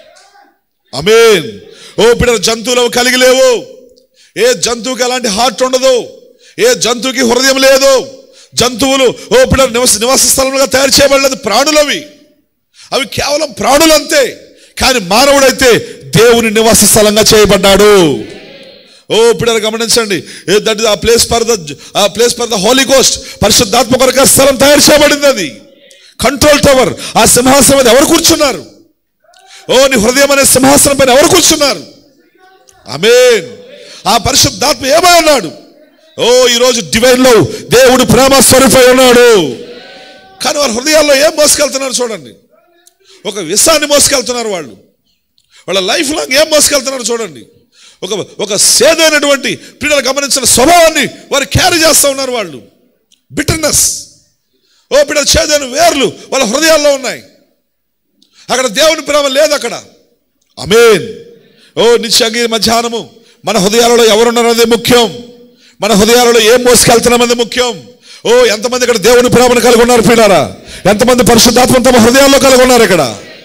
అమేన్ ఓ బిడ్డ జంతువులు కలిగి లేవు ఏ జంతువుకి అలాంటి హార్ట్ ఉండదు ఏ జంతువుకి హృదయం లేదు జంతువులు ఓ బిడ్డ నివాస నివాస స్థలంగా తయారు చేయబడలేదు ప్రాణులవి అవి కేవలం ప్రాణులు అంతే కానీ మానవుడైతే దేవుని నివాస స్థలంగా చేయబడ్డాడు ఓ పిల్లలు గమనించండి that uh place for the uh place for the holy ghost పరిశుద్ధాత్మ కొరకు ఆ స్థలం తయారు చేయబడింది అది కంట్రోల్ టవర్ ఆ సింహాసనం మీద ఎవరు కూర్చున్నారు ఓ నీ హృదయం అనే సింహాసనం పైన ఎవరు కూర్చున్నారు ఆమేన్ ఆ పరిశుద్ధాత్మ ఏమై ఉన్నాడు ఓ ఈరోజు డివైన్ లో దేవుడు ప్రేమ స్వరూపై ఉన్నాడు కానీ వారి హృదయాల్లో ఏం మోసుకెళ్తున్నారు చూడండి ఒక విషాన్ని మోసుకెళ్తున్నారు వాళ్ళు వాళ్ళ లైఫ్ లాంగ్ ఏం మోసుకెళ్తున్నారు చూడండి ఒక ఒక సేదైనటువంటి పిల్లలు గమనించిన స్వభావాన్ని వారు క్యారీ చేస్తూ ఉన్నారు వాళ్ళు బిటర్నెస్ ఓ పిల్లల చేదైన వేర్లు వాళ్ళ హృదయాల్లో ఉన్నాయి అక్కడ దేవుని ప్రేమ లేదు అక్కడ అమేన్ ఓ నిత్యంగా ఈ మధ్యాహ్నము మన హృదయాలలో ఎవరున్నారనేది ముఖ్యం మన హృదయాలలో ఏం మోసుకెళ్తున్నామనేది ముఖ్యం ఓ ఎంతమంది ఇక్కడ దేవుని ప్రేమను కలిగి ఉన్నారు పిల్లారా ఎంతమంది పరిశుద్ధాత్మ తమ హృదయాల్లో కలిగి ఉన్నారు ఇక్కడ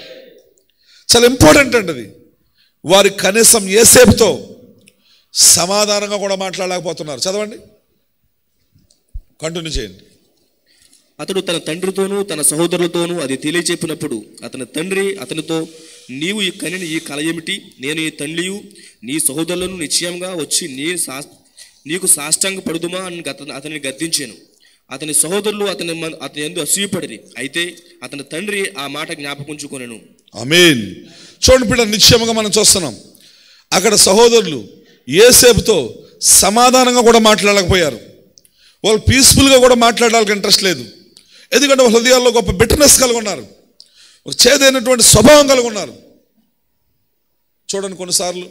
చాలా ఇంపార్టెంట్ అండి అది వారి కనీసం ఏసేపుతో సమాధానంగా కూడా మాట్లాడలేకపోతున్నారు చదవండి కంటిన్యూ చేయండి అతడు తన తండ్రితోనూ తన సహోదరులతోనూ అది తెలియచెప్పినప్పుడు అతని తండ్రి అతనితో నీవు ఈ కనిని ఈ కల ఏమిటి నేను ఈ తండ్రియు నీ సహోదరులను నిశ్చయంగా వచ్చి నీ సా నీకు సాష్టాంగ పడుదుమా అని అతను అతనిని గద్దించాను అతని సహోదరులు అతని మన- అతని ఎందు అసూయపడిరి అయితే అతని తండ్రి ఆ మాట జ్ఞాపకుంచుకొనెను అమీన్ చూడండి పిల్లలు నిశ్చయముగా మనం చూస్తున్నాం అక్కడ సహోదరులు ఏసేపుతో సమాధానంగా కూడా మాట్లాడలేకపోయారు వాళ్ళు పీస్ఫుల్గా కూడా మాట్లాడడానికి ఇంట్రెస్ట్ లేదు ఎందుకంటే వాళ్ళ హృదయాల్లో గొప్ప బిటర్నెస్ కలిగి ఉన్నారు ఒక చేదైనటువంటి స్వభావం కలిగి ఉన్నారు చూడండి కొన్నిసార్లు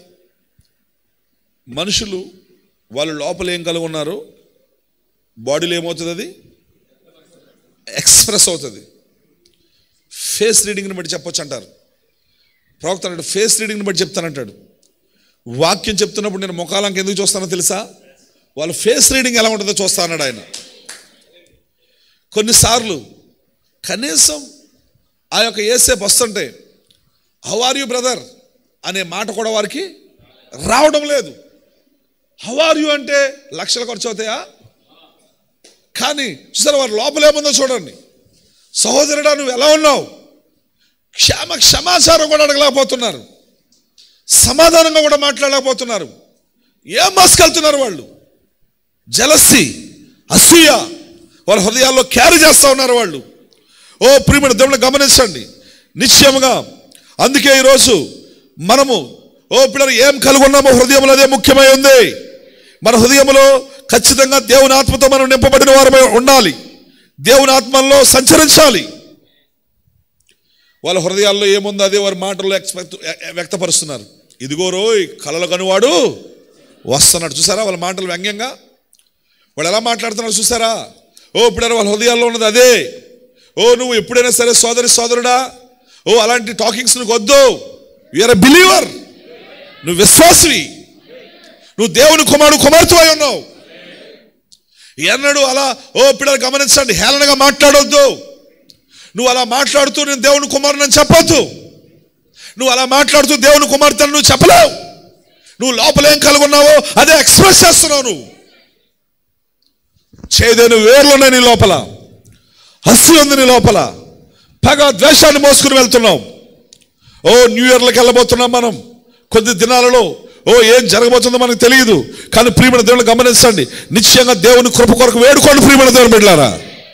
మనుషులు వాళ్ళు లోపల ఏం కలిగి ఉన్నారు బాడీలో ఏమవుతుంది అది ఎక్స్ప్రెస్ అవుతుంది ఫేస్ రీడింగ్ని బట్టి చెప్పొచ్చు అంటారు ప్రవక్త అన్నాడు ఫేస్ రీడింగ్ని బట్టి చెప్తానంటాడు వాక్యం చెప్తున్నప్పుడు నేను ముఖాలంకి ఎందుకు చూస్తానో తెలుసా వాళ్ళ ఫేస్ రీడింగ్ ఎలా ఉంటుందో చూస్తా అన్నాడు ఆయన కొన్నిసార్లు కనీసం ఆ యొక్క ఏసేపు వస్తుంటే హౌ ఆర్ యూ బ్రదర్ అనే మాట కూడా వారికి రావడం లేదు హౌ ఆర్ యూ అంటే లక్షలు ఖర్చు అవుతాయా కానీ చూసారా వారి లోపల ఏముందో చూడండి సహోదరుడా నువ్వు ఎలా ఉన్నావు క్షమ క్షమాచారం కూడా అడగలేకపోతున్నారు సమాధానంగా కూడా మాట్లాడలేకపోతున్నారు ఏం మస్కెళ్తున్నారు వాళ్ళు జలసి అసూయ వాళ్ళ హృదయాల్లో క్యారీ చేస్తూ ఉన్నారు వాళ్ళు ఓ ప్రియమైన దేవుని గమనించండి నిశ్చయముగా అందుకే ఈరోజు మనము ఓ పిల్లలు ఏం కలిగి ఉన్నామో హృదయంలో అదే ముఖ్యమై ఉంది మన హృదయంలో ఖచ్చితంగా దేవుని ఆత్మతో మనం నింపబడిన వారమై ఉండాలి దేవుని ఆత్మల్లో సంచరించాలి వాళ్ళ హృదయాల్లో ఏముందో అదే వారి మాటల్లో ఎక్స్పెక్ట్ వ్యక్తపరుస్తున్నారు ఇదిగో రోయ్ కలలు కనువాడు వస్తున్నాడు చూసారా వాళ్ళ మాటలు వ్యంగ్యంగా వాళ్ళు ఎలా మాట్లాడుతున్నారు చూసారా ఓ ఇప్పుడు వాళ్ళ హృదయాల్లో ఉన్నది అదే ఓ నువ్వు ఎప్పుడైనా సరే సోదరి సోదరుడా ఓ అలాంటి టాకింగ్స్ నువ్వు వద్దు యూఆర్ బిలీవర్ నువ్వు విశ్వాసవి నువ్వు దేవుని కుమారుడు కుమార్తె అయి ఉన్నావు ఎన్నడూ అలా ఓ పిల్లలు గమనించండి హేళనగా మాట్లాడొద్దు నువ్వు అలా మాట్లాడుతూ నేను దేవుని కుమారుని అని చెప్పొద్దు నువ్వు అలా మాట్లాడుతూ దేవుని కుమార్తెను నువ్వు చెప్పలేవు నువ్వు లోపల ఏం కలిగి ఉన్నావో అదే ఎక్స్ప్రెస్ చేస్తున్నావు నువ్వు చేదేను వేర్లున్నాయి నీ లోపల హస్తి ఉంది నీ లోపల పగ ద్వేషాన్ని మోసుకుని వెళ్తున్నాం ఓ న్యూ ఇయర్లోకి వెళ్ళబోతున్నాం మనం కొద్ది దినాలలో ఓ ఏం జరగబోతుందో మనకు తెలియదు కానీ ప్రియమైన దేవుని గమనించండి నిశ్చయంగా దేవుని కృప కొరకు వేడుకోండి ప్రియమైన దేవుని బిడ్డారా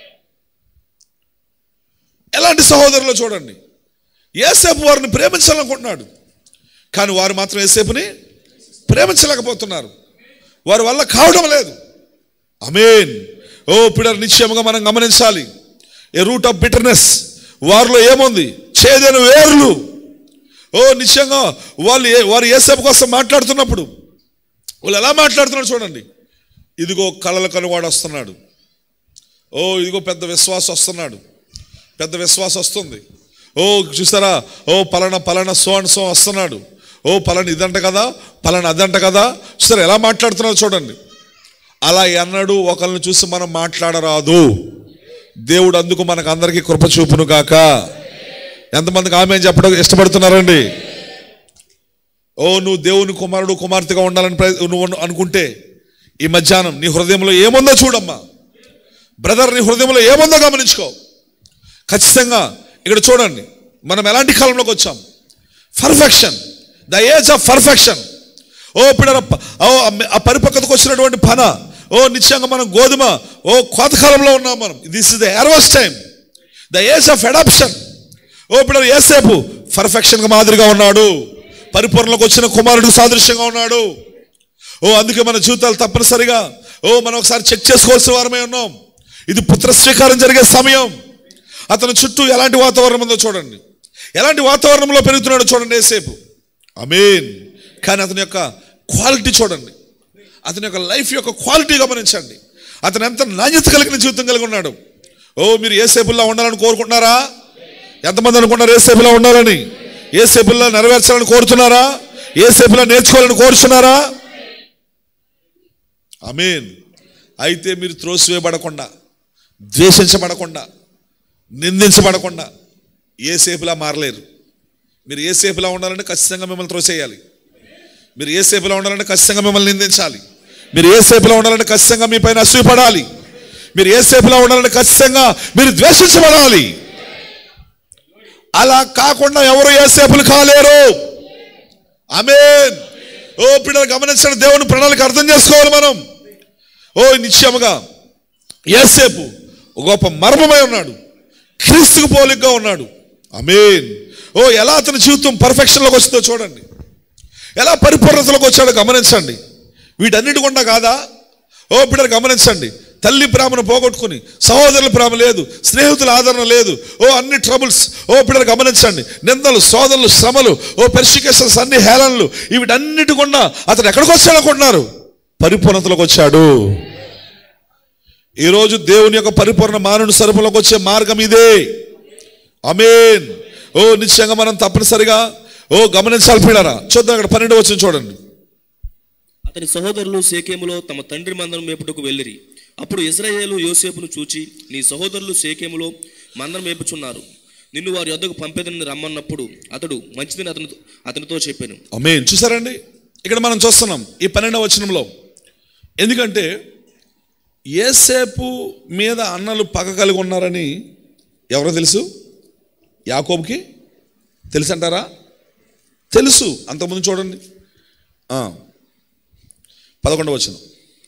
ఎలాంటి సహోదరులు చూడండి ఏసేపు వారిని ప్రేమించాలనుకుంటున్నాడు కానీ వారు మాత్రం ఏసేపుని ప్రేమించలేకపోతున్నారు వారి వల్ల కావడం లేదు అమేన్ ఓ పిల్లలు నిశ్చయముగా మనం గమనించాలి ఏ రూట్ ఆఫ్ బిటర్నెస్ వారిలో ఏముంది చేదైన వేర్లు ఓ నిశ్చయంగా వాళ్ళు ఏ- వారు ఏసేపు కోసం మాట్లాడుతున్నప్పుడు వాళ్ళు ఎలా మాట్లాడుతున్నారు చూడండి ఇదిగో కళల కనువాడు వస్తున్నాడు ఓ ఇదిగో పెద్ద విశ్వాసం వస్తున్నాడు పెద్ద విశ్వాసం వస్తుంది ఓ చూసారా ఓ పలానా పలానా సో అండ్ సో వస్తున్నాడు ఓ పలానా ఇదంట కదా పలానా అదంట కదా చూసారా ఎలా మాట్లాడుతున్నారో చూడండి అలా ఎన్నడూ ఒకరిని చూసి మనం మాట్లాడరాదు దేవుడు అందుకు మనకు అందరికీ కృప చూపును గాక ఎంతమందికి ఆమె చెప్పడం ఇష్టపడుతున్నారండి ఓ నువ్వు దేవుని కుమారుడు కుమార్తెగా ఉండాలని ప్రయ- నువ్వు అనుకుంటే ఈ మధ్యాహ్నం నీ హృదయంలో ఏముందో చూడమ్మా బ్రదర్ నీ హృదయంలో ఏముందో గమనించుకో ఖచ్చితంగా ఇక్కడ చూడండి మనం ఎలాంటి కాలంలోకి వచ్చాం perfection the age of perfection ఓ పిల్లల ప- ఓ ఆ పరిపక్వతకు వచ్చినటువంటి పన ఓ నిశ్చయంగా మనం గోధుమ ఓ కోతకాలంలో ఉన్నాం మనం this is the harvest time the age of adoption ఓ పిల్లలు ఏసేపు పర్ఫెక్షన్గా మాదిరిగా ఉన్నాడు పరిపూర్ణలోకి వచ్చిన కుమారుడు సాదృశ్యంగా ఉన్నాడు ఓ అందుకే మన జీవితాలు తప్పనిసరిగా ఓ మనం ఒకసారి చెక్ చేసుకోవాల్సిన వారమే ఉన్నాం ఇది పుత్ర స్వీకారం జరిగే సమయం అతని చుట్టూ ఎలాంటి వాతావరణం ఉందో చూడండి ఎలాంటి వాతావరణంలో పెరుగుతున్నాడో చూడండి ఏసేపు అమీన్ కానీ అతని యొక్క క్వాలిటీ చూడండి అతని యొక్క లైఫ్ యొక్క క్వాలిటీ గమనించండి అతను ఎంత నాణ్యత కలిగిన జీవితం కలిగి ఉన్నాడు ఓ మీరు ఏ సేపుల్లో ఉండాలని కోరుకుంటున్నారా ఎంతమంది అనుకున్నారు ఏ సేపులో ఉండాలని ఏ సేపుల్లో నెరవేర్చాలని కోరుతున్నారా ఏ సేపులో నేర్చుకోవాలని కోరుతున్నారా అమీన్ అయితే మీరు త్రోసివేయబడకుండా ద్వేషించబడకుండా నిందించబడకుండా ఏ సేపులా మారలేరు మీరు ఏ సేపులా ఉండాలంటే ఖచ్చితంగా మిమ్మల్ని త్రోసేయాలి మీరు ఏ సేపులా ఉండాలంటే ఖచ్చితంగా మిమ్మల్ని నిందించాలి మీరు ఏ సేపులా ఉండాలంటే ఖచ్చితంగా మీ పైన అసూయపడాలి మీరు ఏ సేపులా ఉండాలంటే ఖచ్చితంగా మీరు ద్వేషించబడాలి అలా కాకుండా ఎవరు ఏ సేపులు కాలేరు ఆమేన్ ఓ పిల్లలు గమనించండి దేవుని ప్రణాళిక అర్థం చేసుకోవాలి మనం ఓ నిశ్చయముగా ఏసేపు ఒక గొప్ప మర్మమై ఉన్నాడు క్రీస్తుకు పోలికగా ఉన్నాడు అమేన్ ఓ ఎలా అతని జీవితం పర్ఫెక్షన్లోకి వచ్చిందో చూడండి ఎలా పరిపూర్ణతలోకి వచ్చాడో గమనించండి వీటన్నిటి గుండా కాదా ఓ బిడ్డలు గమనించండి తల్లి ప్రేమను పోగొట్టుకుని సహోదరుల ప్రేమ లేదు స్నేహితుల ఆదరణ లేదు ఓ అన్ని ట్రబుల్స్ ఓ బిడ్డలు గమనించండి నిందలు సోదరులు శ్రమలు ఓ పెర్సికేషన్స్ అన్ని హేళనలు వీటన్నిటి గుండా అతను ఎక్కడికి వచ్చాడనుకుంటున్నారు పరిపూర్ణతలోకి వచ్చాడు ఈరోజు దేవుని యొక్క పరిపూర్ణ మానవుని స్వరూపంలోకి వచ్చే మార్గం ఇదే అమేన్ ఓ నిశ్చయంగా మనం తప్పనిసరిగా ఓ గమనించాలి పిల్లరా చూద్దాం అక్కడ పన్నెండు వచ్చిన చూడండి అతని సహోదరులు సేకేములో తమ తండ్రి మందరం మేపుటకు వెళ్ళిరి అప్పుడు ఇజ్రాయేలు యోసేపును చూచి నీ సహోదరులు సేకేములో మందరం మేపుచున్నారు నిన్ను వారి యొద్దకు పంపేదని రమ్మన్నప్పుడు అతడు మంచిదని అతను అతనితో చెప్పాను అమేన్ చూసారండి ఇక్కడ మనం చూస్తున్నాం ఈ పన్నెండవ వచనంలో ఎందుకంటే ఏసేపు మీద అన్నలు పగ కలిగి ఉన్నారని ఎవరో తెలుసు యాకోబుకి తెలుసు అంటారా తెలుసు అంతకుముందు చూడండి ఆ. పదకొండవ వచనం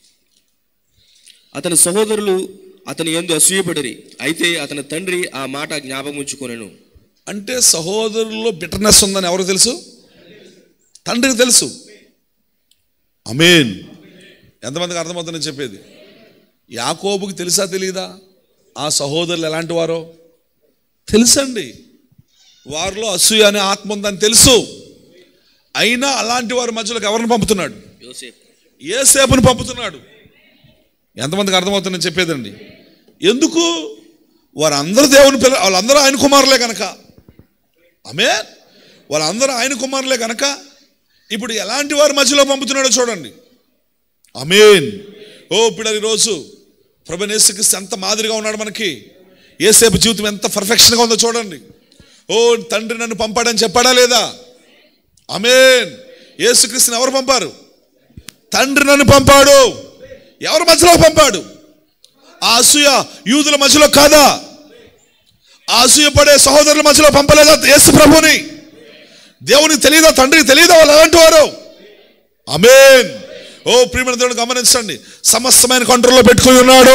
అతని సహోదరులు అతని ఎందు అసూయపడిరి అయితే అతని తండ్రి ఆ మాట జ్ఞాపకం ఉంచుకొనెను అంటే సహోదరుల్లో బిటర్నెస్ ఉందని ఎవరు తెలుసు తండ్రికి తెలుసు అమేన్ ఎంతమందికి అర్థమవుతుందని చెప్పేది యాకోబుకి తెలుసా తెలియదా ఆ సహోదరులు ఎలాంటి వారో తెలుసండి వారిలో అసూయ అనే ఆత్మ ఉందని తెలుసు అయినా అలాంటి వారి మధ్యలోకి ఎవరిని పంపుతున్నాడు యోసేపు ఏసేపుని పంపుతున్నాడు ఎంతమందికి అర్థమవుతుందని చెప్పేదండి ఎందుకు వారందరూ దేవుని పిల్ల వాళ్ళందరూ ఆయన కుమారులే కనుక ఆమె వాళ్ళందరూ ఆయన కుమారులే కనుక ఇప్పుడు ఎలాంటి వారి మధ్యలో పంపుతున్నాడో చూడండి అమేన్ ఓ ఇప్పుడు ఈరోజు ప్రభనేసుకి ఎంత మాదిరిగా ఉన్నాడు మనకి ఏసేపు జీవితం ఎంత పర్ఫెక్షన్గా ఉందో చూడండి ఓ తండ్రి నన్ను పంపాడని చెప్పాడా లేదా అమేన్ యేసుక్రీస్తుని ఎవరు పంపారు తండ్రి నన్ను పంపాడు ఎవరి మధ్యలో పంపాడు ఆ అసూయ యూదుల మధ్యలో కాదా ఆ అసూయ పడే సహోదరుల మధ్యలో పంపలేదా యేసు ప్రభుని దేవునికి తెలియదా తండ్రికి తెలియదా వాళ్ళు ఎలాంటి వారు అమేన్ ఓ ప్రియమైన దేవుడు గమనించండి సమస్తమైన కంట్రోల్లో పెట్టుకుని ఉన్నాడు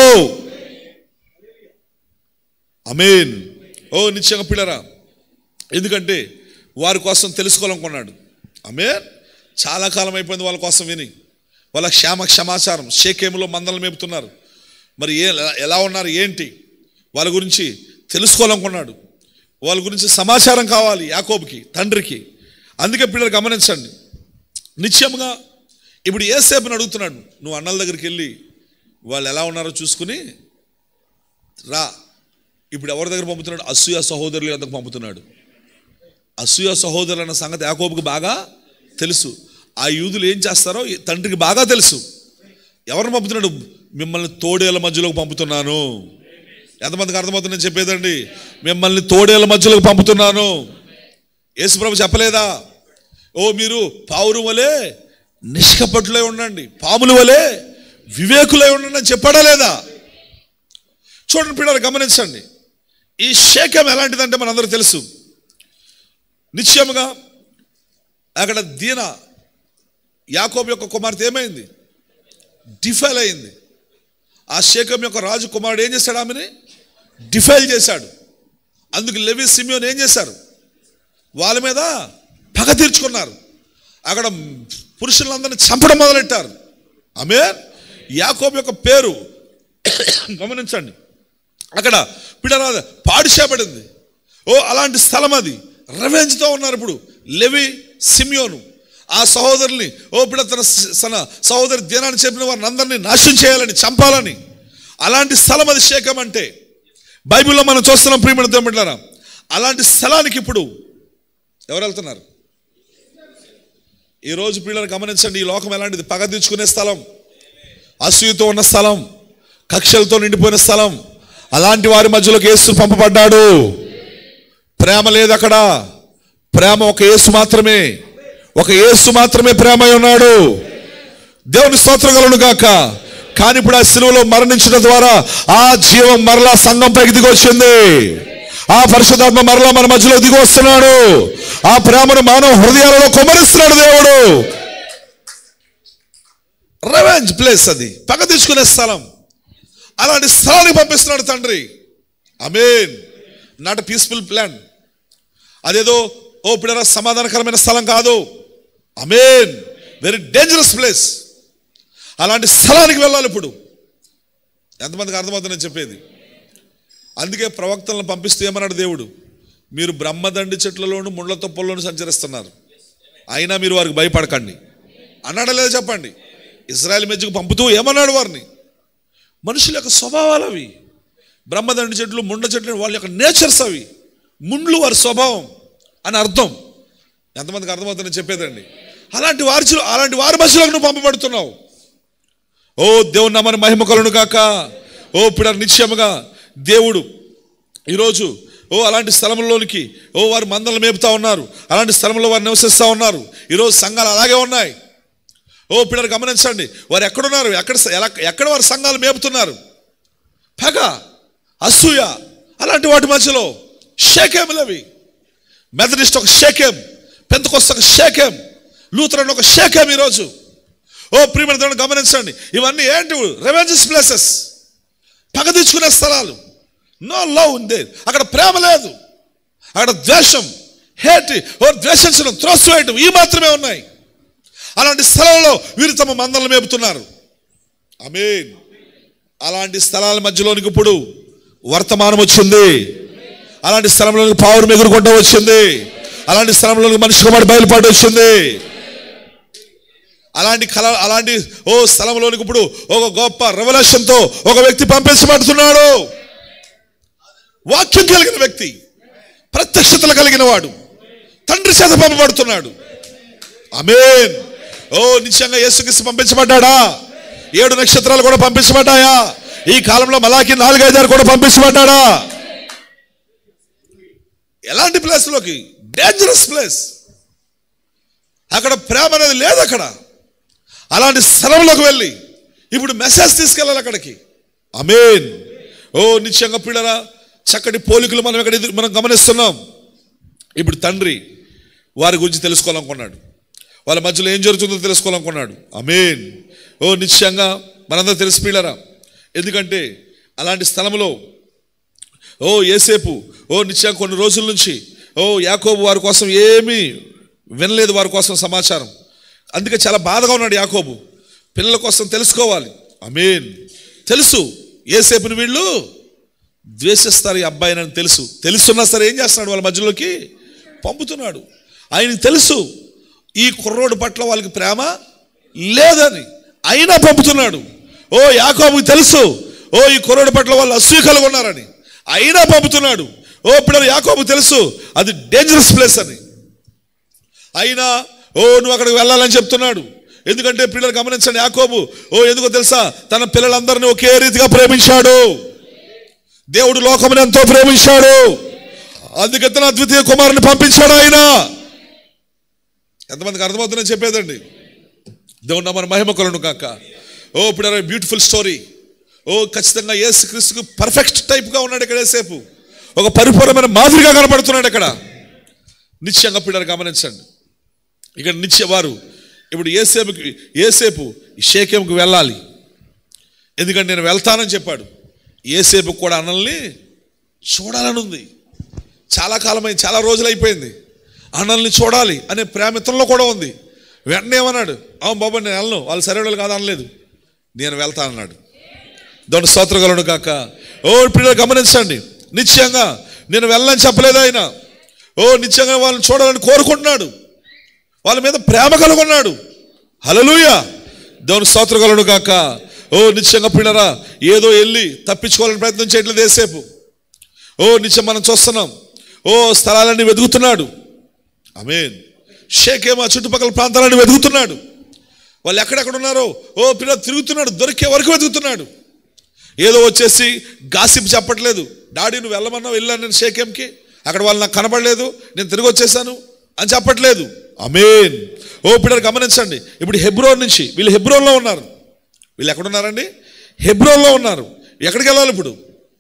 అమేన్ ఓ నిత్యంగా పిల్లరా ఎందుకంటే వారి కోసం తెలుసుకోవాలనుకున్నాడు అమేన్ చాలా కాలం అయిపోయింది వాళ్ళ కోసం విని వాళ్ళ క్షేమ క్షమాచారం షేకేములో మందలు మేపుతున్నారు మరి ఏ ఎలా ఉన్నారు ఏంటి వాళ్ళ గురించి తెలుసుకోవాలనుకున్నాడు వాళ్ళ గురించి సమాచారం కావాలి యాకోబుకి తండ్రికి అందుకే పిల్లలు గమనించండి నిత్యముగా ఇప్పుడు ఏసేపుని అడుగుతున్నాడు నువ్వు అన్నల దగ్గరికి వెళ్ళి వాళ్ళు ఎలా ఉన్నారో చూసుకుని రా ఇప్పుడు ఎవరి దగ్గర పంపుతున్నాడు అసూయ సహోదరుల దగ్గర పంపుతున్నాడు అసూయ సహోదరులు అన్న సంగతి యాకోబుకి బాగా తెలుసు ఆ యూదులు ఏం చేస్తారో ఈ తండ్రికి బాగా తెలుసు ఎవరిని పంపుతున్నాడు మిమ్మల్ని తోడేళ్ల మధ్యలోకి పంపుతున్నాను ఎంతమందికి అర్థమవుతుందని చెప్పేదండి మిమ్మల్ని తోడేళ్ల మధ్యలోకి పంపుతున్నాను యేసుప్రభు చెప్పలేదా ఓ మీరు పావురు వలె నిష్కపట్టులై ఉండండి పాముల వలె వివేకులై ఉండండి అని చెప్పాడా లేదా చూడండి పిల్లలు గమనించండి ఈ శేఖం ఎలాంటిదంటే మనందరూ తెలుసు నిశ్చయముగా అక్కడ దీన యాకోబు యొక్క కుమార్తె ఏమైంది డిఫైల్ అయింది ఆ శేఖం యొక్క రాజు కుమారుడు ఏం చేశాడు ఆమెని డిఫైల్ చేశాడు అందుకు లెవి సిమియోన్ ఏం చేశారు వాళ్ళ మీద పగ తీర్చుకున్నారు అక్కడ పురుషులందరినీ చంపడం మొదలెట్టారు ఆమె యాకోబు యొక్క పేరు గమనించండి అక్కడ పిడరాద పాడు చేయబడింది ఓ అలాంటి స్థలం అది రెవెంజ్తో ఉన్నారు ఇప్పుడు లెవి సిమియోను ఆ సహోదరుల్ని ఓ పిడ తన స- తన సహోదరి దినాన్ని చెప్పిన వారిని అందరినీ నాశనం చేయాలని చంపాలని అలాంటి స్థలం అది శేఖం అంటే బైబిల్లో మనం చూస్తున్నాం ప్రియమైన దేవుడారా అలాంటి స్థలానికి ఇప్పుడు ఎవరు వెళ్తున్నారు ఈరోజు పిల్లలు గమనించండి ఈ లోకం ఎలాంటిది పగ తీర్చుకునే స్థలం అసూయతో ఉన్న స్థలం కక్షలతో నిండిపోయిన స్థలం అలాంటి వారి మధ్యలోకి యేసు పంపబడ్డాడు ప్రేమ లేదు అక్కడ ప్రేమ ఒక యేసు మాత్రమే ఒక యేసు మాత్రమే ప్రేమ అయి ఉన్నాడు దేవుని స్తోత్రగలను గాక కానీ ఇప్పుడు ఆ సిలువలో మరణించడం ద్వారా ఆ జీవం మరలా సంఘం పైకి దిగి వచ్చింది ఆ పరిశుధాత్మ మరలా మన మధ్యలో దిగి వస్తున్నాడు ఆ ప్రేమను మానవ హృదయాలలో కుమరిస్తున్నాడు దేవుడు రెవెంజ్ ప్లేస్ అది పగ తీసుకునే స్థలం అలాంటి స్థలానికి పంపిస్తున్నాడు తండ్రి అమేన్ నాట్ పీస్ఫుల్ ప్లాన్ అదేదో ఓ పిల్లల సమాధానకరమైన స్థలం కాదు అమేన్ వెరీ డేంజరస్ ప్లేస్ అలాంటి స్థలానికి వెళ్ళాలి ఇప్పుడు ఎంతమందికి అర్థమవుతుందని చెప్పేది అందుకే ప్రవక్తలను పంపిస్తూ ఏమన్నాడు దేవుడు మీరు బ్రహ్మదండి చెట్లలోను ముళ్ళ తొప్పల్లోను సంచరిస్తున్నారు అయినా మీరు వారికి భయపడకండి అన్నాడా లేదా చెప్పండి ఇజ్రాయెల్ మధ్యకు పంపుతూ ఏమన్నాడు వారిని మనుషుల యొక్క స్వభావాలు అవి బ్రహ్మదండి చెట్లు ముండ చెట్లు వాళ్ళ యొక్క నేచర్స్ అవి ముండ్లు వారి స్వభావం అని అర్థం ఎంతమందికి అర్థమవుతుందని చెప్పేదండి అలాంటి వారి అలాంటి వారి మధ్యలోకి నువ్వు పంపబడుతున్నావు ఓ దేవుని నామని మహిమ కలును కాక ఓ పిడ నిశ్చయముగా దేవుడు ఈరోజు ఓ అలాంటి స్థలంలోనికి ఓ వారు మందలు మేపుతా ఉన్నారు అలాంటి స్థలంలో వారు నివసిస్తూ ఉన్నారు ఈరోజు సంఘాలు అలాగే ఉన్నాయి ఓ పిల్లలు గమనించండి వారు ఎక్కడున్నారు ఎక్కడ ఎలా ఎక్కడ వారు సంఘాలు మేపుతున్నారు పగ అసూయ అలాంటి వాటి మధ్యలో షేకేములవి మెథడిస్ట్ ఒక షేకేం పెంతకొస్త ఒక షేకేం లూథరన్ ఒక షేకేం ఈరోజు ఓ ప్రియమైన దేవుని గమనించండి ఇవన్నీ ఏంటి రెవెన్యూస్ ప్లేసెస్ పగ తెచ్చుకునే స్థలాలు నో లవ్ ఉంది అక్కడ ప్రేమ లేదు అక్కడ ద్వేషం హేట్ ఓ ద్వేషించడం త్రోసివేయటం ఈ మాత్రమే ఉన్నాయి అలాంటి స్థలంలో వీరు తమ మందలను మేపుతున్నారు అమీన్ అలాంటి స్థలాల మధ్యలోనికి ఇప్పుడు వర్తమానం వచ్చింది అలాంటి స్థలంలోనికి పావురం ఎగురుకుంటూ వచ్చింది అలాంటి స్థలంలోనికి మనిషి కుమారుడు బయలుపాటు వచ్చింది అలాంటి కళ అలాంటి ఓ స్థలంలోనికి ఇప్పుడు ఒక గొప్ప రెవల్యూషన్తో ఒక వ్యక్తి పంపించబడుతున్నాడు వాక్యం కలిగిన వ్యక్తి ప్రత్యక్షతలు కలిగిన వాడు తండ్రి చేత పంపబడుతున్నాడు అమేన్ ఓ నిశ్చయంగా యేసుక్రీస్తు పంపించబడ్డాడా ఏడు నక్షత్రాలు కూడా పంపించబడ్డాయా ఈ కాలంలో మలాకి నాలుగైదారు కూడా పంపించబడ్డాడా ఎలాంటి ప్లేస్లోకి డేంజరస్ ప్లేస్ అక్కడ ప్రేమ అనేది లేదు అక్కడ అలాంటి స్థలంలోకి వెళ్ళి ఇప్పుడు మెసేజ్ తీసుకెళ్ళాలి అక్కడికి అమేన్ ఓ నిత్యంగా పిల్లరా చక్కటి పోలికలు మనం ఇక్కడ ఎదురు- మనం గమనిస్తున్నాం ఇప్పుడు తండ్రి వారి గురించి తెలుసుకోవాలనుకున్నాడు వాళ్ళ మధ్యలో ఏం జరుగుతుందో తెలుసుకోవాలనుకున్నాడు అమేన్ ఓ నిశ్చయంగా మనందరూ తెలిసి పిల్లరా ఎందుకంటే అలాంటి స్థలంలో ఓ ఏసేపు ఓ నిత్యం కొన్ని రోజుల నుంచి ఓ యాకోబు వారి కోసం ఏమీ వినలేదు వారి కోసం సమాచారం అందుకే చాలా బాధగా ఉన్నాడు యాకోబు పిల్లల కోసం తెలుసుకోవాలి అమీన్ తెలుసు ఏసేపుని వీళ్ళు ద్వేషిస్తారు ఈ అబ్బాయిని అని తెలుసు తెలుసున్నా సరే ఏం చేస్తున్నాడు వాళ్ళ మధ్యలోకి పంపుతున్నాడు ఆయనకి తెలుసు ఈ కుర్రోడు పట్ల వాళ్ళకి ప్రేమ లేదని అయినా పంపుతున్నాడు ఓ యాకోబుకి తెలుసు ఓ ఈ కుర్రోడు పట్ల వాళ్ళు అసూయ కలిగి ఉన్నారని అయినా పంపుతున్నాడు ఓ పిల్లలు యాకోబు తెలుసు అది డేంజరస్ ప్లేస్ అని అయినా ఓ నువ్వు అక్కడికి వెళ్ళాలని చెప్తున్నాడు ఎందుకంటే పిల్లలు గమనించండి యాకోబు ఓ ఎందుకో తెలుసా తన పిల్లలందరినీ ఒకే రీతిగా ప్రేమించాడు దేవుడు లోకముని ఎంతో ప్రేమించాడు అందుకే తన అద్వితీయ కుమారుని పంపించాడు ఆయన ఎంతమందికి అర్థమవుతుందని చెప్పేదండి దేవుడు మన మహిమ కొలను కాక ఓ ఇప్పుడు బ్యూటిఫుల్ స్టోరీ ఓ ఖచ్చితంగా యేసు క్రీస్తుకు పర్ఫెక్ట్ టైప్గా ఉన్నాడు ఇక్కడ ఏసేపు ఒక పరిపూర్ణమైన మాదిరిగా కనపడుతున్నాడు ఇక్కడ నిశ్చయంగా పిల్లలు గమనించండి ఇక్కడ నిత్య వారు ఇప్పుడు ఏసేపుకి ఏసేపు షేకేంకి వెళ్ళాలి ఎందుకంటే నేను వెళ్తానని చెప్పాడు ఏసేపు కూడా అన్నల్ని చూడాలని ఉంది చాలా కాలమై చాలా రోజులు అయిపోయింది అన్నల్ని చూడాలి అనే ప్రేమిత్రంలో కూడా ఉంది వెంటనే ఏమన్నాడు అవును బాబు నేను వెళ్ళను వాళ్ళు సరైన కాదు అనలేదు నేను వెళ్తా అన్నాడు దాని స్తోత్రగలను కాక ఓ పిల్లలు గమనించండి నిశ్చయంగా నేను వెళ్ళని చెప్పలేదు ఆయన ఓ నిశ్చయంగా వాళ్ళని చూడాలని కోరుకుంటున్నాడు వాళ్ళ మీద ప్రేమ కలుగున్నాడు హలలుయ దేవుని స్తోత్రగలను కాక ఓ నిశ్చయంగా పిల్లరా ఏదో వెళ్ళి తప్పించుకోవాలని ప్రయత్నం చేయట్లేదు ఏసేపు ఓ నిత్యం మనం చూస్తున్నాం ఓ స్థలాలన్నీ వెతుకుతున్నాడు అమేన్ షేకేమో ఆ చుట్టుపక్కల ప్రాంతాలన్నీ వెతుకుతున్నాడు వాళ్ళు ఎక్కడెక్కడ ఉన్నారో ఓ పిల్ల తిరుగుతున్నాడు దొరికే వరకు వెతుకుతున్నాడు ఏదో వచ్చేసి గాసిప్ చెప్పట్లేదు డాడీ నువ్వు వెళ్ళమన్నావు వెళ్ళాను నేను షేకేంకి అక్కడ వాళ్ళు నాకు కనపడలేదు నేను తిరిగి వచ్చేసాను అని చెప్పట్లేదు అమేన్ ఓ పిల్లలు గమనించండి ఇప్పుడు హెబ్రోన్ నుంచి వీళ్ళు హెబ్రోన్లో ఉన్నారు వీళ్ళు ఎక్కడున్నారండి హెబ్రోన్లో ఉన్నారు ఎక్కడికి వెళ్ళాలి ఇప్పుడు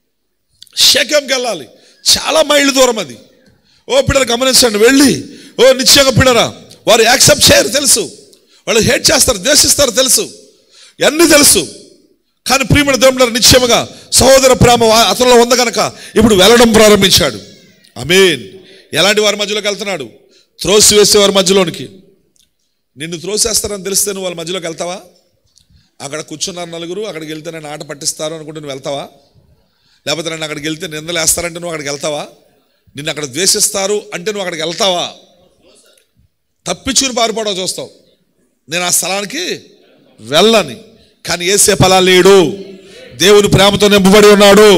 షేకంకి వెళ్ళాలి చాలా మైళ్ళు దూరం అది ఓ పిల్లలు గమనించండి వెళ్ళి ఓ నిశ్చయంగా పిల్లరా వారు యాక్సెప్ట్ చేయరు తెలుసు వాళ్ళు హేట్ చేస్తారు ద్వేషిస్తారు తెలుసు అన్నీ తెలుసు కానీ ప్రియమైన దేవుడు నిశ్చయముగా సహోదర ప్రేమ వా- అతనిలో ఉంది కనుక ఇప్పుడు వెళ్ళడం ప్రారంభించాడు అమీన్ ఎలాంటి వారి మధ్యలోకి వెళ్తున్నాడు త్రోసి వేసే వారి మధ్యలోనికి నిన్ను త్రోసేస్తారని తెలిస్తే నువ్వు వాళ్ళ మధ్యలోకి వెళ్తావా అక్కడ కూర్చున్నారు నలుగురు అక్కడికి వెళ్తే నన్ను ఆట పట్టిస్తారు అనుకుంటే నువ్వు వెళ్తావా లేకపోతే నన్ను అక్కడికి వెళ్తే నిందలు వేస్తారంటే నువ్వు అక్కడికి వెళ్తావా నిన్ను అక్కడ ద్వేషిస్తారు అంటే నువ్వు అక్కడికి వెళ్తావా తప్పించుకుని పారిపోవడం చూస్తావు నేను ఆ స్థలానికి వెళ్ళని కానీ ఏసే ఫలా లేడు దేవుని ప్రేమతో నింపబడి ఉన్నాడు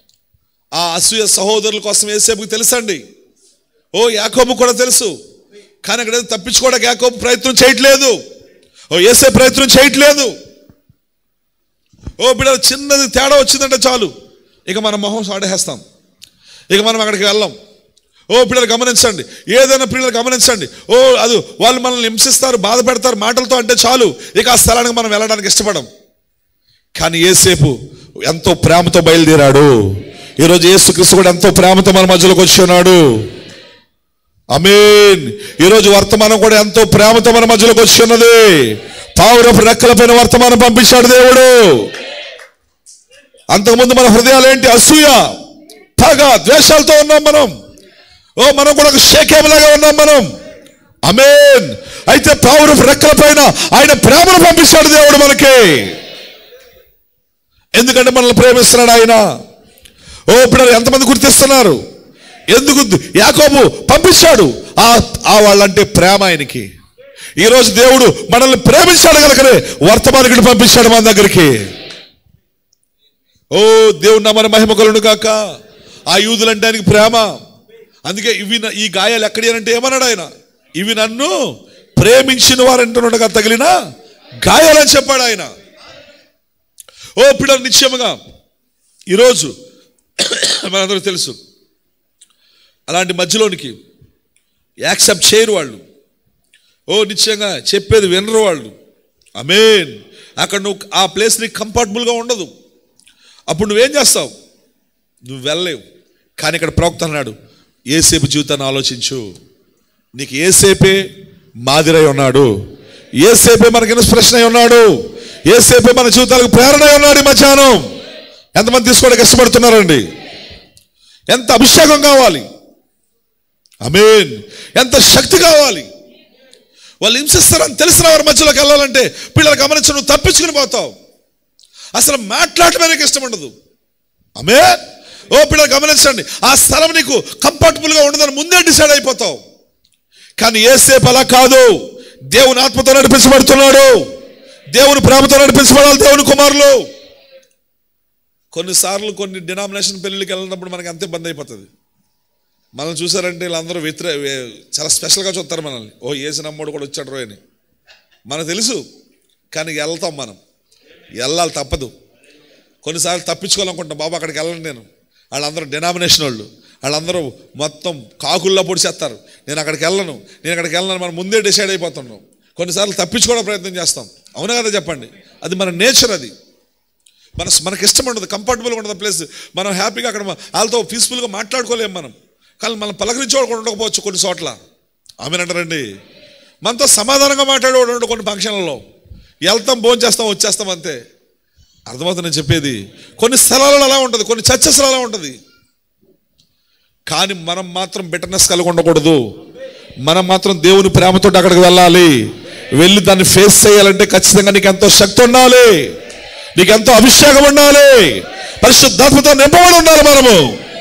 ఆ అసూయ సహోదరుల కోసం ఏసేపుకి తెలుసండి ఓ యాకోబు కూడా తెలుసు కానీ అక్కడ ఏదో తప్పించుకోవడానికి యాకోబు ప్రయత్నం చేయట్లేదు ఓ ఏసే ప్రయత్నం చేయట్లేదు ఓ బిడ్డ చిన్నది తేడా వచ్చిందంటే చాలు ఇక మన మొహం సాడేస్తాం ఇక మనం అక్కడికి వెళ్ళాం ఓ పిల్లలు గమనించండి ఏదైనా పిల్లలు గమనించండి ఓ అది వాళ్ళు మనల్ని హింసిస్తారు బాధ పెడతారు మాటలతో అంటే చాలు ఇక ఆ స్థలానికి మనం వెళ్ళడానికి ఇష్టపడం కానీ ఏసేపు ఎంతో ప్రేమతో బయలుదేరాడు ఈరోజు యేసుక్రీస్తు కూడా ఎంతో ప్రేమతో మన మధ్యలోకి వచ్చి ఉన్నాడు అమీన్ ఈరోజు వర్తమానం కూడా ఎంతో ప్రేమతో మన మధ్యలోకి వచ్చి ఉన్నది పావురపు రెక్కలపైన వర్తమానం పంపించాడు దేవుడు అంతకుముందు మన హృదయాలు ఏంటి అసూయ పగ ద్వేషాలతో ఉన్నాం మనం ఓ మనం కూడా ఒక షేకేమలాగా ఉన్నాం మనం అమేన్ అయితే పావురపు రెక్కల పైన ఆయన ప్రేమను పంపిస్తాడు దేవుడు మనకి ఎందుకంటే మనల్ని ప్రేమిస్తున్నాడు ఆయన ఓ ఇప్పుడు ఎంతమంది గుర్తిస్తున్నారు ఎందుకు యాకోబు పంపించాడు ఆ ఆ వాళ్ళంటే ప్రేమ ఆయనకి ఈరోజు దేవుడు మనల్ని ప్రేమించాడు కనుకనే వర్తమానికుడు పంపించాడు మన దగ్గరికి ఓ దేవుడు నా మన మహిమ కలును కాక ఆ యూదులంటే ఆయనకి ప్రేమ అందుకే ఇవి నా- ఈ గాయాలు ఎక్కడి అంటే ఏమన్నాడు ఆయన ఇవి నన్ను ప్రేమించిన వారంటున్నట్టుగా తగిలిన గాయాలని చెప్పాడు ఆయన ఓ పిల్లలు నిశ్చయముగా ఈరోజు మనందరూ తెలుసు అలాంటి మధ్యలోనికి యాక్సెప్ట్ చేయరు వాళ్ళు ఓ నిశ్చయంగా చెప్పేది వినరు వాళ్ళు అమేన్ అక్కడ నువ్వు ఆ ప్లేస్ నీకు కంఫర్టబుల్గా ఉండదు అప్పుడు నువ్వేం చేస్తావు నువ్వు వెళ్ళలేవు కానీ ఇక్కడ ప్రవక్త అన్నాడు ఏసేపు జీవితాన్ని ఆలోచించు నీకు ఏసేపే మాదిరై ఉన్నాడు ఏసేపే మనకి ఇన్స్పిరేషన్ అయి ఉన్నాడు ఏసేపే మన జీవితాలకు ప్రేరణ అయి ఉన్నాడు ఈ మధ్యాహ్నం ఎంతమంది తీసుకోవడానికి ఇష్టపడుతున్నారండి ఎంత అభిషేకం కావాలి అమీన్ ఎంత శక్తి కావాలి వాళ్ళు హింసిస్తారని తెలిసిన వారి మధ్యలోకి వెళ్ళాలంటే పిల్లలు గమనించి నువ్వు తప్పించుకుని పోతావు అసలు మాట్లాడటమే నీకు ఇష్టం ఉండదు అమే ఓ పిల్లలు గమనించండి ఆ స్థలం నీకు కంఫర్టబుల్గా ఉండదని ముందే డిసైడ్ అయిపోతావు కానీ ఏసేపు అలా కాదు దేవుని ఆత్మతో నడిపించబడుతున్నాడు దేవుని ప్రేమతో నడిపించబడాలి దేవుని కుమారులు కొన్నిసార్లు కొన్ని డినామినేషన్ పెళ్ళిళ్ళకి వెళ్ళినప్పుడు మనకి అంతే బంద్ అయిపోతుంది మనం చూసారంటే వీళ్ళందరూ వ్యతిరే వే- చాలా స్పెషల్గా చూస్తారు మనల్ని ఓ ఏసు నమ్మోడు కూడా వచ్చాడు రోయ్ అని మనకు తెలుసు కానీ వెళ్తాం మనం వెళ్ళాలి తప్పదు కొన్నిసార్లు తప్పించుకోవాలనుకుంటాం బాబు అక్కడికి వెళ్ళను నేను వాళ్ళందరూ డినామినేషన్ వాళ్ళు వాళ్ళందరూ మొత్తం కాకుల్లో పొడిచేస్తారు నేను అక్కడికి వెళ్ళను నేను అక్కడికి వెళ్ళను మనం ముందే డిసైడ్ అయిపోతున్నాం కొన్నిసార్లు తప్పించుకోవడం ప్రయత్నం చేస్తాం అవునా కదా చెప్పండి అది మన నేచర్ అది మన మనకి ఇష్టం ఉండదు కంఫర్టబుల్గా ఉండదు ప్లేస్ మనం హ్యాపీగా అక్కడ మ- వాళ్ళతో పీస్ఫుల్గా మాట్లాడుకోలేం మనం కానీ మనం పలకరించేవాడు కూడా ఉండకపోవచ్చు కొన్ని చోట్ల ఆమెనంటారండి మనతో సమాధానంగా మాట్లాడేవాడు ఉండడు కొన్ని ఫంక్షన్లలో వెళ్తాం భోజనం చేస్తాం వచ్చేస్తాం అంతే అర్థమవుతుంది నేను చెప్పేది కొన్ని స్థలాలలో అలా ఉంటుంది కొన్ని చర్చస్లో అలా ఉంటుంది కానీ మనం మాత్రం బిటర్నెస్ కలిగి ఉండకూడదు మనం మాత్రం దేవుని ప్రేమతో అక్కడికి వెళ్ళాలి వెళ్ళి దాన్ని ఫేస్ చేయాలంటే ఖచ్చితంగా నీకు ఎంతో శక్తి ఉండాలి నీకు ఎంతో అభిషేకం ఉండాలి పరిశుద్ధాత్మతో నింపబడి ఉండాలి మనము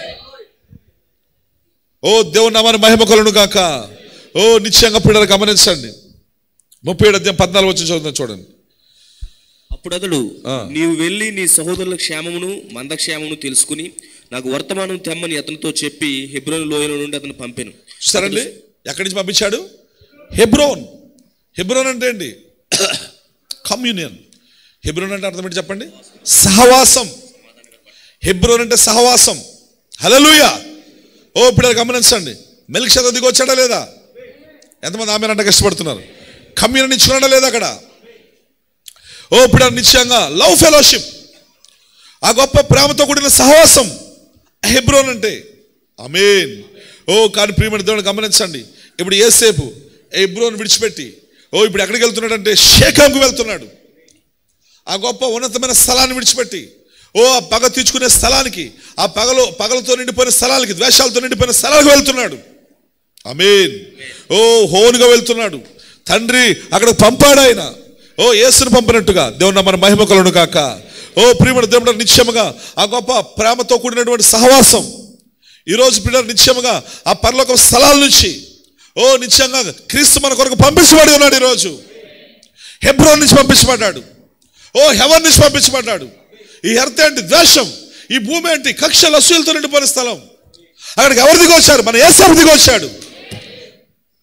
ఓ దేవుని నామాన్ని మహిమ కొలను గాక ఓ నిశ్చయంగా పిల్లలు గమనించండి ముప్పై ఏడు అధ్యాయం పద్నాలుగు వచ్చి చదువుతాం చూడండి అప్పుడు అతడు ఆ. నీవు వెళ్ళి నీ సహోదరుల క్షేమమును మందక్షేమమును తెలుసుకుని నాకు వర్తమానం తెమ్మని అతనితో చెప్పి హెబ్రోన్ లోయల నుండి అతను పంపాను చూస్తారండి ఎక్కడి నుంచి పంపించాడు హెబ్రోన్ హెబ్రోన్ అంటే ఏంటి కమ్యూనియన్ హెబ్రోన్ అంటే అర్థం ఏంటి చెప్పండి సహవాసం హెబ్రోన్ అంటే సహవాసం హలలుయ ఓ ఇప్పుడు గమనించండి మెల్క్ షద దిగి వచ్చాడా లేదా ఎంతమంది ఆమె అంటే కష్టపడుతున్నారు కమ్యూనియన్ ఇచ్చుకున్నాడా లేదా అక్కడ ఓ ఇప్పుడు నిశ్చయంగా లవ్ ఫెలోషిప్ ఆ గొప్ప ప్రేమతో కూడిన సహవాసం హెబ్రోన్ అంటే అమేన్ ఓ కానీ ప్రియమైన దేవుని గమనించండి ఇప్పుడు ఏసేపు హెబ్రోన్ విడిచిపెట్టి ఓ ఇప్పుడు ఎక్కడికి వెళ్తున్నాడంటే షేకంకు వెళ్తున్నాడు ఆ గొప్ప ఉన్నతమైన స్థలాన్ని విడిచిపెట్టి ఓ ఆ పగ తీర్చుకునే స్థలానికి ఆ పగలో పగలతో నిండిపోయిన స్థలానికి ద్వేషాలతో నిండిపోయిన స్థలానికి వెళ్తున్నాడు అమీన్ ఓ హోనుగా వెళ్తున్నాడు తండ్రి అక్కడ పంపాడు ఆయన ఓ యేసును పంపినట్టుగా దేవుని మన మహిమ కలను కాక ఓ ప్రియముడు దేవుడు నిత్యముగా ఆ గొప్ప ప్రేమతో కూడినటువంటి సహవాసం ఈరోజు పిల్లలు నిత్యముగా ఆ పరలోక స్థలాల నుంచి ఓ నిత్యంగా క్రీస్తు మన కొరకు పంపించబడి ఉన్నాడు ఈరోజు హెబ్రోన్ నుంచి పంపించబడ్డాడు ఓ హెవెన్ నుంచి పంపించబడ్డాడు ఈ ఎర్త్ ఏంటి ద్వేషం ఈ భూమి ఏంటి కక్షలు అసూయలతో నిండిపోయిన స్థలం అక్కడికి ఎవరు దిగొచ్చారు మన ఏసాపు దిగొచ్చాడు తండ్రి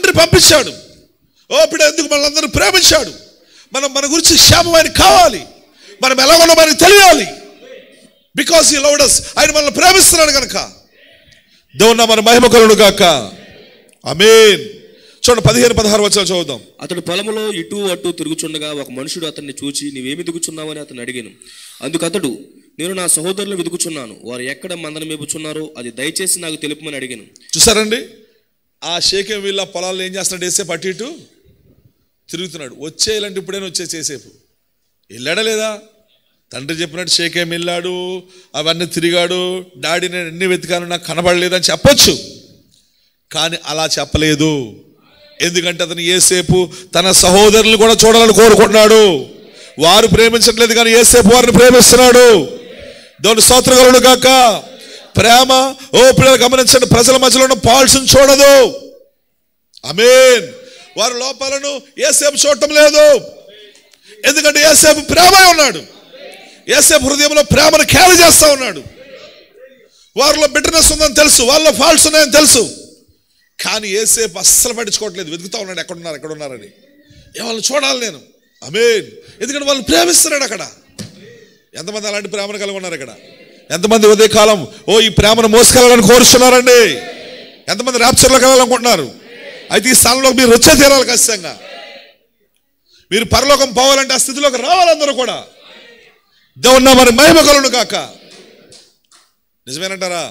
తండ్రి పంపించాడు ఓ ఇప్పుడు ఎందుకు మనందరూ ప్రేమించాడు మనం మన గురించి క్షేమం ఆయన కావాలి మనం ఎలా ఉన్నామో ఆయనకు తెలియాలి బికాస్ ఈ లౌడస్ ఆయన మనల్ని ప్రేమిస్తున్నాడు కనుక దేవున్న మన మహిమ కలుడు గాక అమేన్ చూడండి పదిహేను పదహారు వచ్చాలు చదువుదాం అతడు పొలములో ఇటు అటు తిరుగుచుండగా ఒక మనుషుడు అతన్ని చూచి నీవేమి దిగుచున్నావని అతను అడిగాను అందుకు అతడు నేను నా సహోదరులు వెతుకుచున్నాను వారు ఎక్కడ మందన మేపుచున్నారో అది దయచేసి నాకు తెలుపమని అడిగాను చూసారండి ఆ షేకేం వీళ్ళ పొలాల్లో ఏం చేస్తున్నాడు వేసేపు అటు ఇటు తిరుగుతున్నాడు వచ్చేయాలంటే ఇప్పుడైనా వచ్చే చేసేపు వెళ్ళాడా లేదా తండ్రి చెప్పినట్టు షేకేం వెళ్ళాడు అవన్నీ తిరిగాడు డాడీ నేను ఎన్ని వెతికాను నాకు కనబడలేదని చెప్పొచ్చు కానీ అలా చెప్పలేదు ఎందుకంటే అతను ఏసేపు తన సహోదరులు కూడా చూడాలని కోరుకుంటున్నాడు వారు ప్రేమించట్లేదు కానీ ఏసేపు వారిని ప్రేమిస్తున్నాడు దేవుని స్తోత్రగలుడు కాక ప్రేమ ఓ పిల్లలు గమనించండి ప్రజల మధ్యలో ఉన్న పాల్స్ని చూడదు అమేన్ వారి లోపాలను ఏసేపు చూడటం లేదు ఎందుకంటే ఏసేపు ప్రేమ ఉన్నాడు ఏసేపు హృదయంలో ప్రేమను క్యారీ చేస్తా ఉన్నాడు వారిలో బిటర్నెస్ ఉందని తెలుసు వాళ్ళలో ఫాల్ట్స్ ఉన్నాయని తెలుసు కానీ ఏసేపు అస్సలు పట్టించుకోవట్లేదు వెతుకుతా ఉన్నాడు ఎక్కడున్నారు ఎక్కడున్నారని ఏ వాళ్ళని చూడాలి నేను అమేన్ ఎందుకంటే వాళ్ళు ప్రేమిస్తున్నాడు అక్కడ ఎంతమంది అలాంటి ప్రేమను కలిగి ఉన్నారు ఇక్కడ ఎంతమంది ఉదయకాలం ఓ ఈ ప్రేమను మోసుకెళ్ళాలని కోరుస్తున్నారండి ఎంతమంది ర్యాప్చర్లో వెళ్ళాలనుకుంటున్నారు అయితే ఈ స్థానంలో మీరు వచ్చే తీరాలి ఖచ్చితంగా మీరు పరలోకం పోవాలంటే ఆ స్థితిలోకి రావాలందరూ కూడా దేవున్న మరి మహిమ కలును కాక నిజమేనంటారా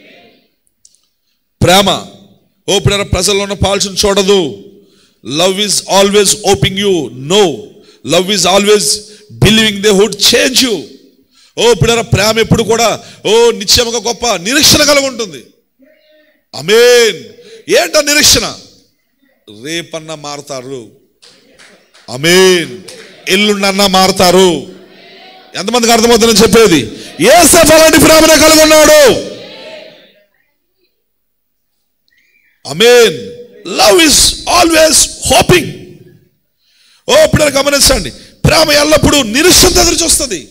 ప్రేమ ఓపెనర్ ప్రజల్లో ఉన్న పాల్చుని చూడదు love is always hoping you know love is always believing they would change you ఓ పిల్లల ప్రేమ ఎప్పుడు కూడా ఓ నిత్యముగా గొప్ప నిరీక్షణ కలిగి ఉంటుంది అమేన్ ఏంట నిరీక్షణ రేపన్న మారతారు అమేన్ ఎల్లుండన్నా మారతారు ఎంతమందికి అర్థమవుతుందని చెప్పేది ఏ అలాంటి ప్రేమనే కలిగి ఉన్నాడు amen love is always hoping ఓ పిల్లలు గమనించండి ప్రేమ ఎల్లప్పుడూ నిరీక్షణ ఎదురు చూస్తుంది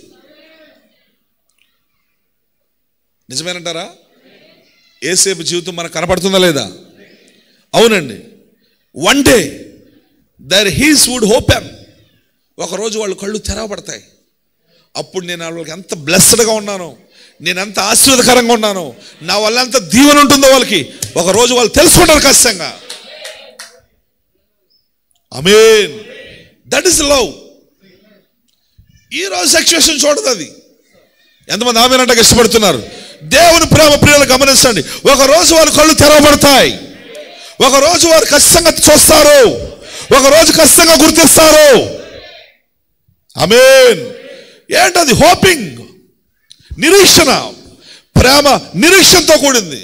నిజమేనంటారా ఏసేపు జీవితం మనకు కనపడుతుందా లేదా అవునండి one day there he's would happen ఒకరోజు వాళ్ళు కళ్ళు తెరవబడతాయి అప్పుడు నేను వాళ్ళకి ఎంత బ్లెస్డ్గా ఉన్నాను నేను ఎంత ఆశీర్వదకరంగా ఉన్నాను నా వల్ల ఎంత దీవెన ఉంటుందో వాళ్ళకి ఒక రోజు వాళ్ళు తెలుసుకుంటారు ఖచ్చితంగా అమేన్ దట్ ఈస్ లవ్ ఈ రోజు సిచ్యువేషన్ చూడదు అది ఎంతమంది ఆమెనంటే ఇష్టపడుతున్నారు దేవుని ప్రేమ ప్రియులు గమనించండి ఒక రోజు వారి కళ్ళు తెరవబడతాయి ఒక రోజు వారు ఖచ్చితంగా చూస్తారు ఒక రోజు ఖచ్చితంగా గుర్తిస్తారు అమేన్ ఏంటది హోపింగ్ నిరీక్షణ ప్రేమ నిరీక్షణతో కూడింది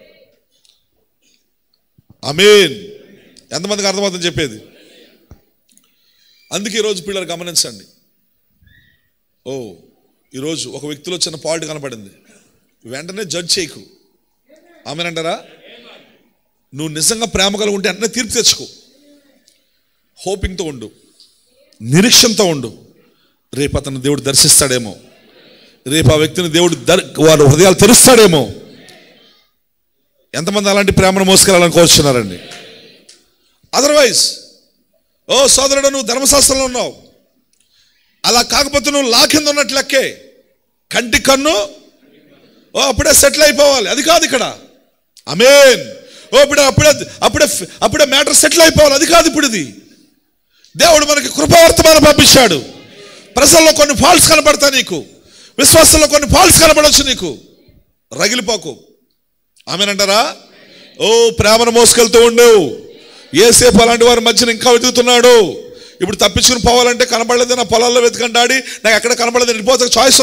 అమేన్ ఎంతమందికి అర్థమవుతుంది చెప్పేది అందుకే ఈరోజు పిల్లలు గమనించండి ఓ ఈరోజు ఒక వ్యక్తిలో చిన్న పాయింట్ కనపడింది వెంటనే జడ్జ్ చేయకు ఆమెనంటారా నువ్వు నిజంగా ప్రేమ కలిగి ఉంటే వెంటనే తీర్పు తెచ్చుకో హోపింగ్తో ఉండు నిరీక్షణతో ఉండు రేపు అతను దేవుడు దర్శిస్తాడేమో రేపు ఆ వ్యక్తిని దేవుడు దర్ వారి హృదయాలు తెరుస్తాడేమో ఎంతమంది అలాంటి ప్రేమను మోసుకెళ్ళాలని కోరుచున్నారండి అదర్వైజ్ ఓ సోదరుడు నువ్వు ధర్మశాస్త్రంలో ఉన్నావు అలా కాకపోతే నువ్వు లా కింద ఉన్నట్లు లెక్కే కంటి కన్ను ఓ అప్పుడే సెటిల్ అయిపోవాలి అది కాదు ఇక్కడ అమేన్ ఓ ఇప్పుడు అప్పుడే అప్పుడే అప్పుడే మ్యాటర్ సెటిల్ అయిపోవాలి అది కాదు ఇప్పుడు ఇది దేవుడు మనకి కృపవర్తమానం పంపించాడు ప్రజల్లో కొన్ని ఫాల్స్ కనబడతాయి నీకు విశ్వాసంలో కొన్ని ఫాల్స్ కనబడవచ్చు నీకు రగిలిపోకు ఆమెనంటారా ఓ ప్రేమను మోసుకెళ్తూ ఉండేవు ఏసేపు అలాంటి వారి మధ్యన ఇంకా వెతుకుతున్నాడు ఇప్పుడు తప్పించుకుని పోవాలంటే కనబడలేదు నా పొలాల్లో వెతకండి డాడీ నాకు ఎక్కడ కనబడలేదు వెళ్ళిపోతే చాయిస్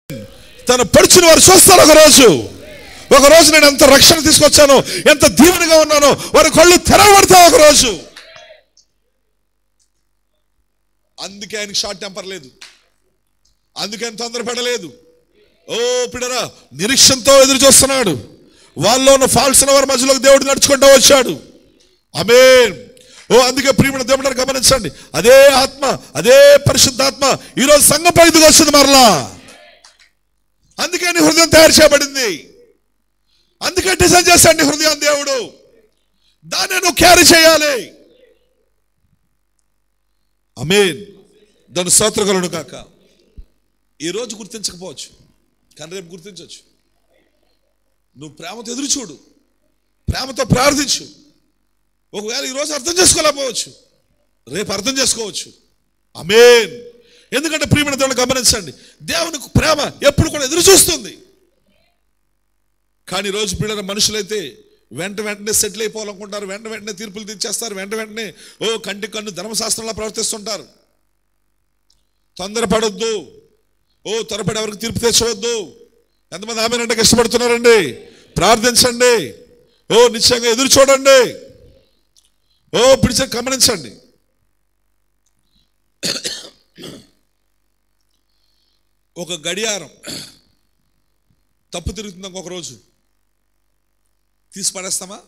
తను పడుచుని వారు చూస్తారు ఒక రోజు ఒక రోజు నేను ఎంత రక్షణ తీసుకొచ్చాను ఎంత దీవెనగా ఉన్నానో వారి కళ్ళు తెరవబడతాయి ఒక రోజు అందుకే ఆయనకి షార్ట్ టెంపర్ లేదు అందుకే ఆయన తొందరపడలేదు ఓ పిడరా నిరీక్షణతో ఎదురు చూస్తున్నాడు వాళ్ళలో ఉన్న ఫాల్స్ ఉన్న వారి మధ్యలోకి దేవుడు నడుచుకుంటూ వచ్చాడు అమేన్ ఓ అందుకే ప్రియమైన దేవుడు గమనించండి అదే ఆత్మ అదే పరిశుద్ధాత్మ ఈరోజు సంఘం పైకి వస్తుంది మరలా అందుకే నీ హృదయం తయారు చేయబడింది అందుకే డిజైన్ చేశాడు నీ హృదయం దేవుడు దాన్ని నువ్వు క్యారీ చేయాలి అమేన్ దాని స్తోత్రగలను కాక ఈ రోజు గుర్తించకపోవచ్చు కానీ రేపు గుర్తించవచ్చు నువ్వు ప్రేమతో ఎదురు చూడు ప్రేమతో ప్రార్థించు ఒకవేళ ఈరోజు అర్థం చేసుకోలేకపోవచ్చు రేపు అర్థం చేసుకోవచ్చు అమేన్ ఎందుకంటే ప్రియమైన దేవుని గమనించండి దేవుని ప్రేమ ఎప్పుడు కూడా ఎదురు చూస్తుంది కానీ ఈరోజు పిల్లల మనుషులైతే వెంట వెంటనే సెటిల్ అయిపోవాలనుకుంటారు వెంట వెంటనే తీర్పులు తెచ్చేస్తారు వెంట వెంటనే ఓ కంటి కన్ను ధర్మశాస్త్రంలో ప్రవర్తిస్తుంటారు తొందరపడొద్దు ఓ త్వరపడి ఎవరికి తీర్పు తెచ్చవద్దు ఎంతమంది ఆమె అంటే కష్టపడుతున్నారండి ప్రార్థించండి ఓ నిశ్చయంగా ఎదురు చూడండి ఓ పిడిచ గమనించండి ఒక గడియారం తప్పు తిరుగుతుంది ఒక రోజు తీసి పడేస్తామా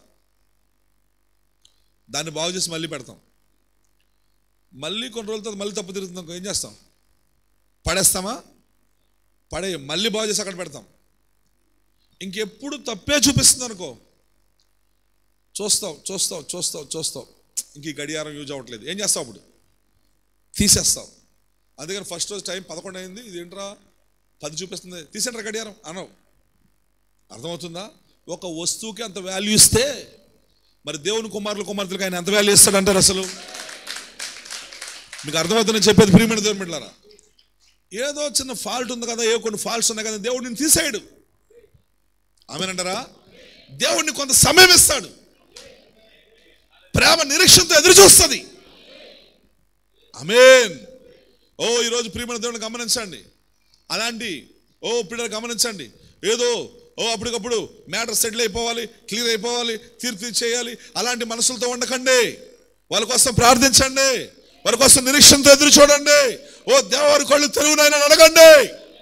దాన్ని బాగు చేసి మళ్ళీ పెడతాం మళ్ళీ కొన్ని రోజుల తర్వాత మళ్ళీ తప్పు తిరుగుతుంది అనుకో ఏం చేస్తాం పడేస్తామా పడే మళ్ళీ బాగు చేసి అక్కడ పెడతాం ఇంకెప్పుడు తప్పే చూపిస్తుంది అనుకో చూస్తావు చూస్తావు చూస్తావు చూస్తావు ఇంక ఈ గడియారం యూజ్ అవ్వట్లేదు ఏం చేస్తావు అప్పుడు తీసేస్తావు అందుకని ఫస్ట్ రోజు టైం పదకొండు అయింది ఇది ఏంట్రా పది చూపిస్తుంది తీసేంట్రా గడియారం అనవు అర్థమవుతుందా ఒక వస్తువుకి అంత వాల్యూ ఇస్తే మరి దేవుని కుమారులు కుమార్తెలకు ఆయన ఎంత వాల్యూ ఇస్తాడంటారు అసలు మీకు అర్థమవుతుందని చెప్పేది ప్రియమైన దేవుని బిడ్డలారా ఏదో చిన్న ఫాల్ట్ ఉంది కదా ఏ కొన్ని ఫాల్ట్స్ ఉన్నాయి కదా దేవుడిని తీసేయడు ఆమెనంటారా దేవుడిని కొంత సమయం ఇస్తాడు ప్రేమ నిరీక్షణతో ఎదురు చూస్తుంది అమేన్ ఓ ఈరోజు ప్రియమైన దేవుని గమనించండి అలాంటి ఓ పిల్లలు గమనించండి ఏదో ఓ అప్పటికప్పుడు మ్యాటర్ సెటిల్ అయిపోవాలి క్లియర్ అయిపోవాలి తీర్పు చేయాలి అలాంటి మనసులతో ఉండకండి వాళ్ళ కోసం ప్రార్థించండి వారి కోసం నిరీక్షణతో ఎదురు చూడండి ఓ దేవారి కళ్ళు తెరుగునైనా అడగండి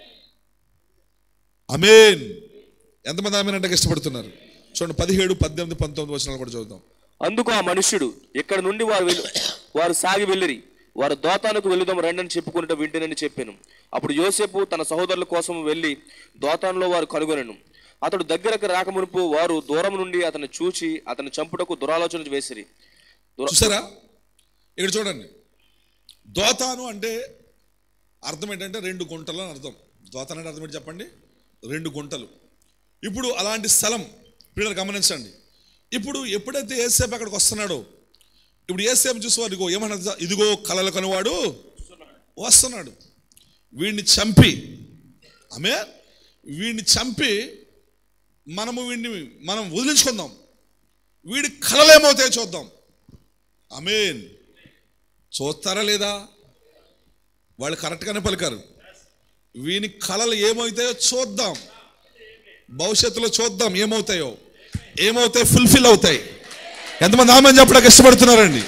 అమేన్ ఎంతమంది ఆమె అంటే ఇష్టపడుతున్నారు చూడండి పదిహేడు పద్దెనిమిది పంతొమ్మిది వచనాలు కూడా చూద్దాం అందుకు ఆ మనుష్యుడు ఇక్కడ నుండి వారు వెళ్ళు వారు సాగి వెళ్ళిరి వారు దోతానుకు వెళుదాం రండని చెప్పుకున్నట్టు వింటేనని చెప్పాను అప్పుడు యోసేపు తన సహోదరుల కోసం వెళ్ళి దోతానులో వారు కనుగొనెను అతడు దగ్గరకు రాకమునుపు వారు దూరం నుండి అతన్ని చూచి అతని చంపుటకు దురాలోచన వేసిరి దుర- చూసారా ఇక్కడ చూడండి దోతాను అంటే అర్థం ఏంటంటే రెండు గుంటలు అని అర్థం దోతాను అంటే అర్థం ఏంటి చెప్పండి రెండు గుంటలు ఇప్పుడు అలాంటి స్థలం పిల్లలు గమనించండి ఇప్పుడు ఎప్పుడైతే ఏసేపు అక్కడికి వస్తున్నాడో ఇప్పుడు ఏసేపు చూసేవారు ఇదిగో ఏమన్నా తెలుసా? ఇదిగో కలలు కనువాడు వస్తున్నాడు వీడిని చంపి ఆమె వీడిని చంపి మనము వీడిని మనం వదిలించుకుందాం వీడి కలలేమవుతాయో చూద్దాం అమేన్ చూస్తారా లేదా వాళ్ళు కరెక్ట్గానే పలికారు వీని కళలు ఏమవుతాయో చూద్దాం భవిష్యత్తులో చూద్దాం ఏమవుతాయో ఏమవుతాయి ఫుల్ఫిల్ అవుతాయి ఎంతమంది ఆమె చెప్పడానికి ఇష్టపడుతున్నారండి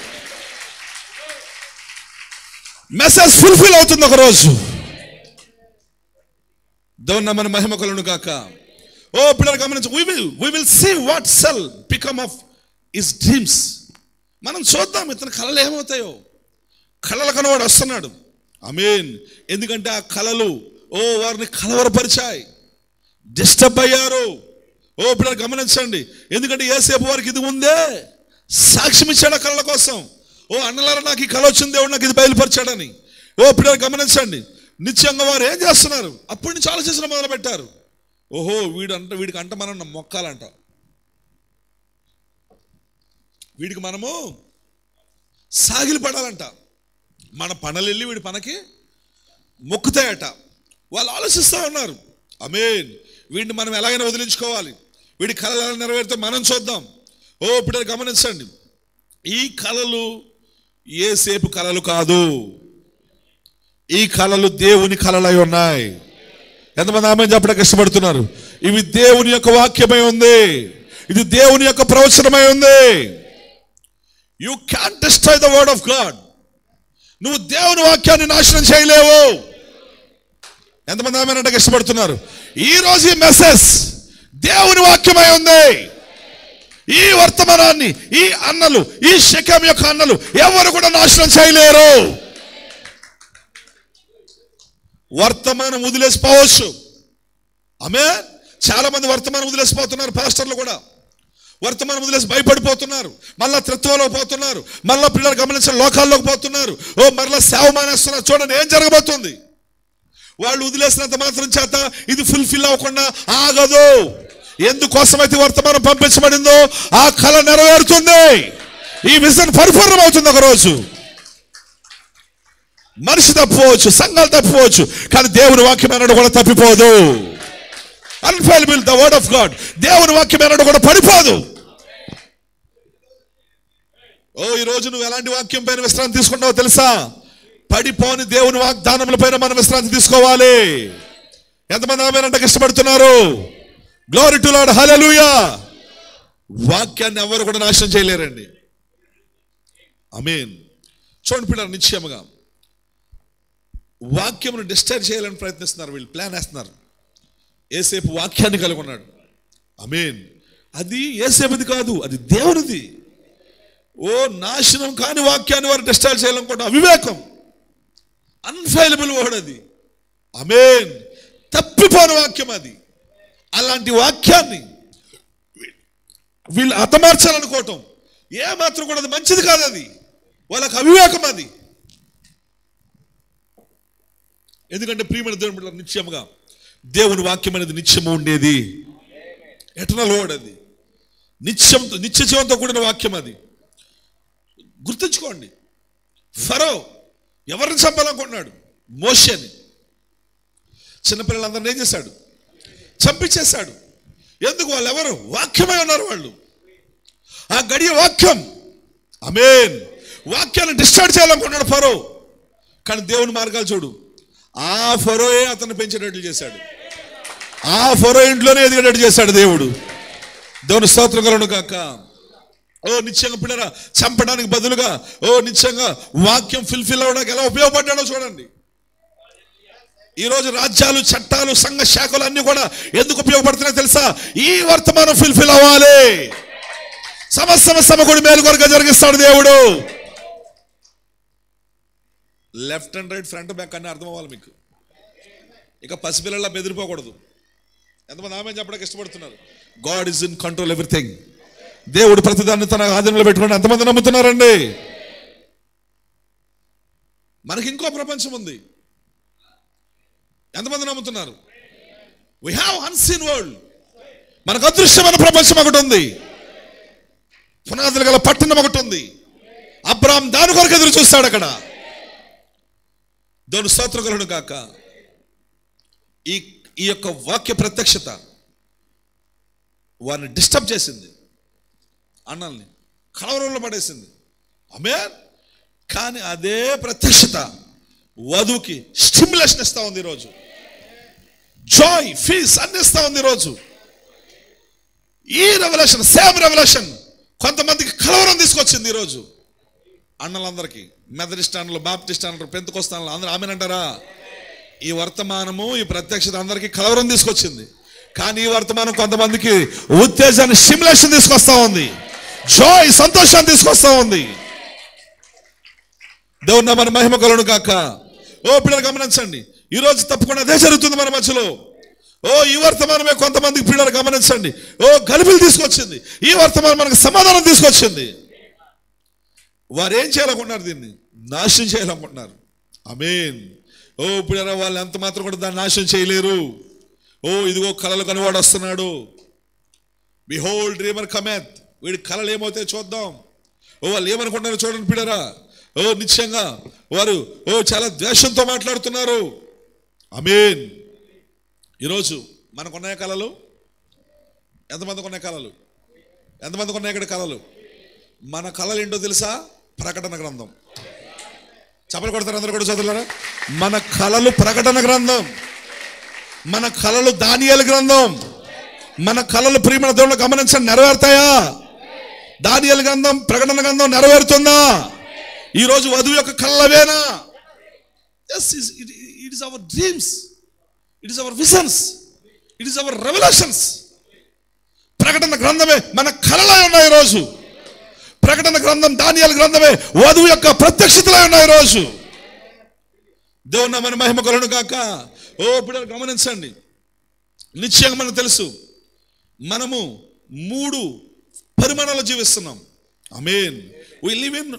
మెసేజ్ ఫుల్ఫిల్ అవుతుంది ఒక రోజు దేవుని మన మహిమ కలను కాక ఓ పిల్లలు గమనించు we will we will see what shall become of his dreams మనం చూద్దాం ఇతని కళలు ఏమవుతాయో కళల కనవాడు వస్తున్నాడు మీన్ ఎందుకంటే ఆ కళలు ఓ వారిని కలవరపరిచాయి డిస్టర్బ్ అయ్యారు ఓ పిల్లలు గమనించండి ఎందుకంటే ఏసేపు వారికి ఇది ఉందే సాక్ష్యం ఇచ్చాడు ఆ కళల కోసం ఓ అన్నలారా నాకు ఈ కళ వచ్చింది దేవుడు నాకు ఇది బయలుపరిచాడని ఓ పిల్లలు గమనించండి నిత్యంగా వారు ఏం చేస్తున్నారు అప్పటి నుంచి ఆలోచించడం మొదలు పెట్టారు ఓహో వీడు అంట వీడికి అంట మనం మొక్కాలంట వీడికి మనము సాగిలి పడాలంట మన పనులు వెళ్ళి వీడి పనకి మొక్కుతాయట వాళ్ళు ఆలోచిస్తూ ఉన్నారు అమేన్ వీడిని మనం ఎలాగైనా వదిలించుకోవాలి వీడి కళలు ఎలా నెరవేరితే మనం చూద్దాం ఓ ఇప్పుడు గమనించండి ఈ కళలు ఏసేపు కళలు కాదు ఈ కళలు దేవుని కళలై ఉన్నాయి ఎంతమంది ఆమె చెప్పడానికి ఇష్టపడుతున్నారు ఇవి దేవుని యొక్క వాక్యమై ఉంది ఇది దేవుని యొక్క ప్రవచనమై ఉంది you can destroy the word of God నువ్వు దేవుని వాక్యాన్ని నాశనం చేయలేవు ఎంతమంది ఆమె అంటే ఇష్టపడుతున్నారు ఈ రోజు ఈ మెసేజ్ దేవుని వాక్యమై ఉంది ఈ వర్తమానాన్ని ఈ అన్నలు ఈ శకం యొక్క అన్నలు ఎవరు కూడా నాశనం చేయలేరు వర్తమానం వదిలేసిపోవచ్చు ఆమె చాలా మంది వర్తమానం వదిలేసిపోతున్నారు పాస్టర్లు కూడా వర్తమానం వదిలేసి భయపడిపోతున్నారు మళ్ళా త్రిత్వంలో పోతున్నారు మళ్ళా పిల్లలు గమనించిన లోకాల్లోకి పోతున్నారు ఓ మరలా సేవ మానేస్తున్నారు చూడండి ఏం జరగబోతుంది వాళ్ళు వదిలేసినంత మాత్రం చేత ఇది ఫుల్ఫిల్ అవ్వకుండా ఆగదు ఎందుకోసమైతే వర్తమానం పంపించబడిందో ఆ కళ నెరవేరుతుంది ఈ విజన్ పరిపూర్ణం అవుతుంది ఒక రోజు మనిషి తప్పుకోవచ్చు సంఘాలు తప్పుకోవచ్చు కానీ దేవుని వాక్యం అన్నాడు కూడా తప్పిపోదు unfailable the word of God దేవుని వాక్యం అన్నాడు కూడా పడిపోదు ఓ ఈ రోజు నువ్వు ఎలాంటి వాక్యం పైన విశ్రాంతి తీసుకుంటావో తెలుసా పడిపోని దేవుని వాగ్దానముల పైన మనం విశ్రాంతి తీసుకోవాలి ఎంతమంది ఆమె అంటే ఇష్టపడుతున్నారు గ్లోరీ టు లాడ్ హల్లెలూయా వాక్యాన్ని ఎవరు కూడా నాశనం చేయలేరండి అమీన్ చూడండి పిల్లలు నిశ్చయముగా వాక్యమును డిస్టర్బ్ చేయాలని ప్రయత్నిస్తున్నారు వీళ్ళు ప్లాన్ వేస్తున్నారు ఏసేపు వాక్యాన్ని కలిగి ఉన్నాడు అమీన్ అది ఏసేపుది కాదు అది దేవునిది ఓ నాశనం కాని వాక్యాన్ని వారు డిస్టర్బ్ చేయాలనుకుంటా అవివేకం అన్ఫైలబుల్ వర్డ్ అది అమేన్ తప్పిపోని వాక్యం అది అలాంటి వాక్యాన్ని వీళ్ళు హతమార్చాలనుకోవటం ఏ మాత్రం కూడా అది మంచిది కాదు అది వాళ్ళకి అవివేకం అది ఎందుకంటే ప్రియమైన దేవుని బిడ్డలారా, నిత్యముగా దేవుని వాక్యం అనేది నిత్యము ఉండేది ఎటనల్ వర్డ్ అది నిత్యంతో నిత్య జీవంతో కూడిన వాక్యం అది గుర్తుంచుకోండి ఫరో ఎవరిని చంపాలనుకుంటున్నాడు మోషని చిన్నపిల్లలందరినీ ఏం చేశాడు చంపించేశాడు ఎందుకు వాళ్ళు ఎవరు వాక్యమై ఉన్నారు వాళ్ళు ఆ గడియ వాక్యం అమేన్ వాక్యాన్ని డిస్టార్ట్ చేయాలనుకున్నాడు ఫరో కానీ దేవుని మార్గాలు చూడు ఆ ఫరోయే అతను పెంచేటట్లు చేశాడు ఆ ఫరో ఇంట్లోనే ఎదిగేటట్టు చేశాడు దేవుడు దేవుని స్తోత్రం కలను కాక ఓ నిత్యంగా పిల్లరా చంపడానికి బదులుగా ఓ నిత్యంగా వాక్యం ఫుల్ఫిల్ అవ్వడానికి ఎలా ఉపయోగపడ్డాడో చూడండి ఈ రోజు రాజ్యాలు చట్టాలు సంఘ శాఖలు అన్ని కూడా ఎందుకు ఉపయోగపడుతున్నాయో తెలుసా ఈ వర్తమానం ఫుల్ఫిల్ అవ్వాలి సమస్య సమకుడి మేలు కొరక జరిగిస్తాడు దేవుడు left and right front back అన్ని అర్థం అవ్వాలి మీకు ఇక పసిపిల్లల బెదిరిపోకూడదు ఎంతమంది ఆమె చెప్పడానికి ఇష్టపడుతున్నారు God is in control everything దేవుడు ప్రతిదాన్ని తన ఆధీనంలో పెట్టుకుని ఎంతమంది నమ్ముతున్నారండి మనకి ఇంకో ప్రపంచం ఉంది ఎంతమంది నమ్ముతున్నారు వి హ్యావ్ అన్సీన్ వరల్డ్ మనకు అదృశ్యమైన ప్రపంచం ఒకటి ఉంది పునాదులు గల పట్టణం ఒకటి ఉంది అబ్రామ్ దాని కొరకు ఎదురు చూస్తాడు అక్కడ దేవుని స్తోత్రకులను కాక ఈ ఈ యొక్క వాక్య ప్రత్యక్షత వారిని డిస్టర్బ్ చేసింది అన్నల్ని కలవరంలో పడేసింది ఆమె కానీ అదే ప్రత్యక్షత వధువుకి స్టిమ్యులేషన్ ఇస్తా ఉంది ఈరోజు జాయ్ ఫీస్ అన్ని ఇస్తా ఉంది ఈరోజు ఈ రెవల్యూషన్ సేమ్ రెవల్యూషన్ కొంతమందికి కలవరం తీసుకొచ్చింది ఈరోజు అన్నలందరికీ మెదరిస్ట్ అన్నలు బాప్టిస్ట్ అన్నలు పెంతుకొస్తాను అందరూ ఆమెనంటారా ఈ వర్తమానము ఈ ప్రత్యక్షత అందరికీ కలవరం తీసుకొచ్చింది కానీ ఈ వర్తమానం కొంతమందికి ఉత్తేజాన్ని స్టిమ్యులేషన్ తీసుకొస్తా ఉంది జాయ్ సంతోషాన్ని తీసుకొస్తా ఉంది దేవుని మన మహిమ కలను కాక ఓ పిల్లలు గమనించండి ఈ రోజు తప్పకుండా అదే జరుగుతుంది మన మధ్యలో ఓ ఈ వర్తమానమే కొంతమందికి పిల్లలు గమనించండి ఓ గలిపిలు తీసుకొచ్చింది ఈ వర్తమానం మనకు సమాధానం తీసుకొచ్చింది వారు ఏం చేయాలనుకుంటున్నారు దీన్ని నాశనం చేయాలనుకుంటున్నారు అమేన్ ఓ పిల్లల వాళ్ళు ఎంత మాత్రం కూడా దాన్ని నాశనం చేయలేరు ఓ ఇదిగో కళలు కనువాడు వస్తున్నాడు బిహోల్ డ్రీమర్ కమెత్ వీడి కళలు ఏమవుతాయో చూద్దాం ఓ వాళ్ళు ఏమనుకుంటున్నారు చూడండి పిల్లరా ఓ నిశ్చయంగా వారు ఓ చాలా ద్వేషంతో మాట్లాడుతున్నారు అమీన్ ఈరోజు మనకున్నాయి కళలు ఎంతమందికి ఉన్నాయి కళలు ఎంతమందికి ఉన్నాయి ఇక్కడ కళలు మన కళలు ఏంటో తెలుసా ప్రకటన గ్రంథం చప్పలు కొడతారు అందరూ కూడా చదువులారా మన కళలు ప్రకటన గ్రంథం మన కళలు దానియాల గ్రంథం మన కళలు ప్రియమైన దేవుళ్ళు గమనించండి నెరవేరుతాయా దానియాల గ్రంథం ప్రకటన గ్రంథం నెరవేరుతుందా ఈరోజు వధువు యొక్క కళ్ళవేనా it is our dreams it is our visions it is our revelations ప్రకటన గ్రంథమే మన కళలై ఉన్నాయి ఈరోజు ప్రకటన గ్రంథం దానియాల గ్రంథమే వధువు యొక్క ప్రత్యక్షతలై ఉన్నాయి ఈరోజు దేవుని మన మహిమ కలను కాక ఓ ఇప్పుడు గమనించండి నిశ్చయంగా మనకు తెలుసు మనము మూడు పరిమాణాలు జీవిస్తున్నాం amen we live in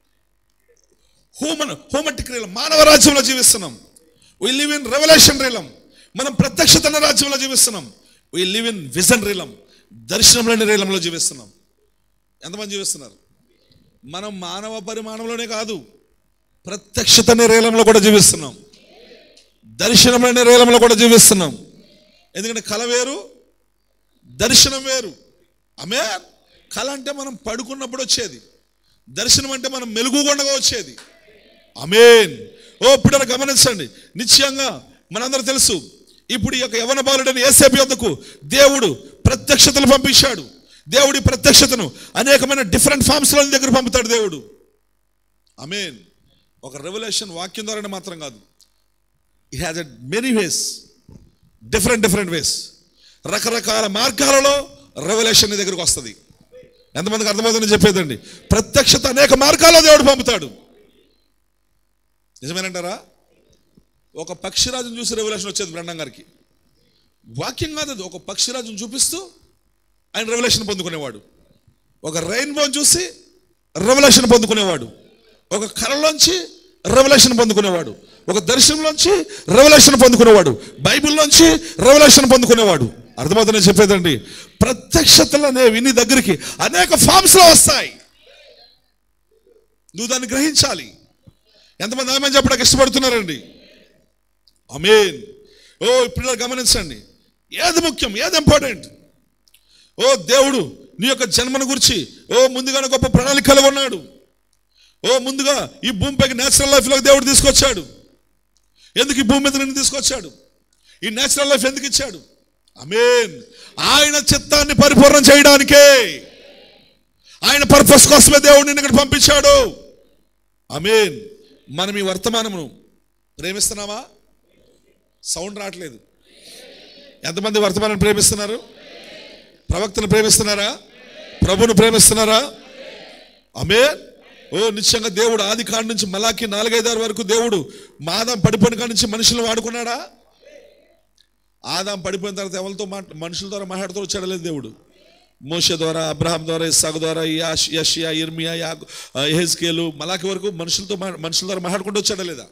human హ్యూమటిక్ రీలం మానవ రాజ్యంలో జీవిస్తున్నాం we live in revelation realm మనం ప్రత్యక్షతన రాజ్యంలో జీవిస్తున్నాం we live in vision realm దర్శనం లేని రీలంలో జీవిస్తున్నాం ఎంతమంది జీవిస్తున్నారు మనం మానవ పరిమాణంలోనే కాదు ప్రత్యక్షత అనే రేలంలో కూడా జీవిస్తున్నాం దర్శనం అనే రేలంలో కూడా జీవిస్తున్నాం ఎందుకంటే కళ వేరు దర్శనం వేరు ఆమె కళ అంటే మనం పడుకున్నప్పుడు వచ్చేది దర్శనం అంటే మనం మెలుగుగొండగా వచ్చేది అమేన్ ఓ ఇప్పుడు గమనించండి నిశ్చయంగా మనందరూ తెలుసు ఇప్పుడు ఈ యొక్క యవన బాలుడని ఏసేపు యొద్దకు దేవుడు ప్రత్యక్షతలు పంపించాడు దేవుడి ప్రత్యక్షతను అనేకమైన డిఫరెంట్ ఫామ్స్లో దగ్గర పంపుతాడు దేవుడు అమేన్ ఒక రెవల్యూషన్ వాక్యం ద్వారానే మాత్రం కాదు ఈ has a many ways different different ways రకరకాల మార్గాలలో రెవల్యూషన్ నీ దగ్గరకు వస్తుంది ఎంతమందికి అర్థమవుతుందని చెప్పేదండి ప్రత్యక్షత అనేక మార్గాల్లో దేవుడు పంపుతాడు నిజమేనంటారా ఒక పక్షిరాజును చూసి రెవల్యూషన్ వచ్చేది బ్రండం గారికి వాక్యం కాదు అది ఒక పక్షిరాజును చూపిస్తూ ఆయన రెవల్యూషన్ పొందుకునేవాడు ఒక రెయిన్బోని చూసి రెవల్యూషన్ పొందుకునేవాడు ఒక కళలోంచి రెవల్యూషన్ పొందుకునేవాడు ఒక దర్శనంలోంచి రెవల్యూషన్ పొందుకునేవాడు బైబిల్లోంచి రెవల్యూషన్ పొందుకునేవాడు అర్థమవుతుందని చెప్పేదండి ప్రత్యక్షతలు అనేవి నీ దగ్గరికి అనేక ఫామ్స్లో వస్తాయి నువ్వు దాన్ని గ్రహించాలి ఎంతమంది ఆమె చెప్పడానికి ఇష్టపడుతున్నారండి అమేన్ ఓ ఇప్పుడు గమనించండి ఏది ముఖ్యం ఏది ఇంపార్టెంట్ ఓ దేవుడు నీ యొక్క జన్మను గురించి ఓ ముందుగానే గొప్ప ప్రణాళిక కలిగి ఉన్నాడు ఓ ముందుగా ఈ భూమిపైకి నేచురల్ లైఫ్లోకి దేవుడు తీసుకొచ్చాడు ఎందుకు ఈ భూమి మీద నిన్ను తీసుకొచ్చాడు ఈ నేచురల్ లైఫ్ ఎందుకు ఇచ్చాడు అమేన్ ఆయన చిత్తాన్ని పరిపూర్ణం చేయడానికే ఆయన పర్పస్ కోసమే దేవుడు నిన్ను ఇక్కడ పంపించాడు అమేన్ మనం ఈ వర్తమానమును ప్రేమిస్తున్నామా సౌండ్ రావట్లేదు ఎంతమంది వర్తమానం ప్రేమిస్తున్నారు ప్రవక్తను ప్రేమిస్తున్నారా ప్రభును ప్రేమిస్తున్నారా అమే ఓ నిశ్చయంగా దేవుడు ఆది కాడి నుంచి మలాకి నాలుగైదారు వరకు దేవుడు మాదాం పడిపోయిన కాడి నుంచి మనుషులను వాడుకున్నాడా ఆదాం పడిపోయిన తర్వాత ఎవరితో మాట్లా మనుషుల ద్వారా మాట్లాడుతూ వచ్చాడు లేదు దేవుడు మోషే ద్వారా అబ్రహాం ద్వారా ఇస్సాకు ద్వారా యాష్ యషియా ఇర్మియా యాకు ఎహెజ్కేలు మలాకి వరకు మనుషులతో మా- మనుషుల ద్వారా మాట్లాడుకుంటూ వచ్చాడా లేదా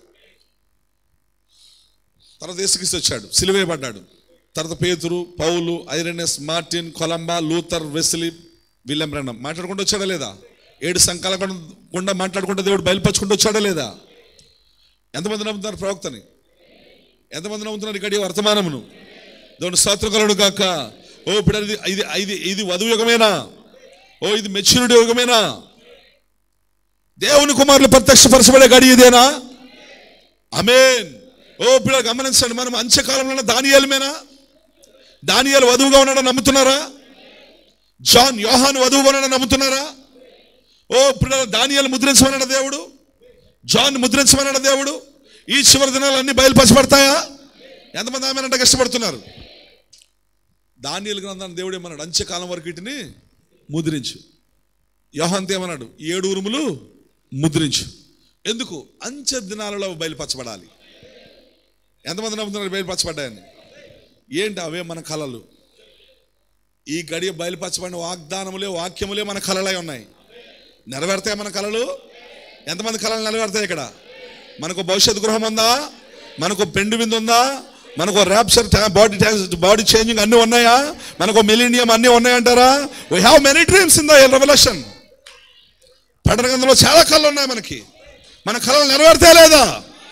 తర్వాత యేసుక్రీస్తు వచ్చాడు సిలువేయబడ్డాడు తర్వాత పేతురు పౌలు Irenaeus Martin Columba Luther Wesley William Branham మాట్లాడుకుంటూ వచ్చాడా లేదా ఏడు సంకాల గుండా మాట్లాడుకుంటూ దేవుడు బయలుపరుచుకుంటూ వచ్చాడా లేదా ఎంతమంది నమ్ముతున్నారు ప్రవక్తని ఎంతమంది నమ్ముతున్నారు ఇక్కడ ఈ వర్తమానమును దేవుని స్తోత్రకలుడు కాక ఓ ఇప్పుడు ఇది ఇది ఇది ఇది వధువు యుగమేనా ఓ ఇది మెచ్యూరిటీ యుగమేనా దేవుని కుమారులు ప్రత్యక్షపరచబడే గడి ఇదేనా అమేన్ ఓ పిల్లలు గమనించండి మనం అంత్యకాలంలో దానియాలమేనా దానియాలు వధువుగా ఉన్నాడని నమ్ముతున్నారా జాన్ యోహాన్ వధువుగా ఉన్నాడని నమ్ముతున్నారా ఓ పిల్లలు దానియాలు ముద్రించమన్నాడు దేవుడు జాన్ ముద్రించమన్నాడు దేవుడు ఈ చివరి దినాలు అన్ని బయలుపరచబడతాయా ఎంతమంది ఆమె అంటే కష్టపడుతున్నారు దానియలు గ్రంథాన్ని దేవుడు ఏమన్నాడు అంత్యకాలం వరకు వీటిని ముద్రించు యోహాంతి ఏమన్నాడు ఏడు ఉరుములు ముద్రించు ఎందుకు అంచె దినాలలో బయలుపరచబడాలి ఎంతమంది నమ్ముతున్నారు బయలుపరచబడ్డాయని ఏంటి అవే మన కళలు ఈ గడియ బయలుపరచబడిన వాగ్దానములే వాక్యములే మన కళలై ఉన్నాయి నెరవేరుతాయి మన కళలు ఎంతమంది కళలు నెరవేరుతాయి ఇక్కడ మనకు భవిష్యత్ గృహం ఉందా మనకు పెండు విందు ఉందా మనకు ర్యాప్చర్ బాడీ బాడీ చేంజింగ్ అన్నీ ఉన్నాయా మనకు మిలీనియం అన్నీ ఉన్నాయంటారా we have many dreams in the revelation పట్టణ గ్రంథంలో చాలా కళలు ఉన్నాయి మనకి మన కళలు నెరవేరుతాయి లేదా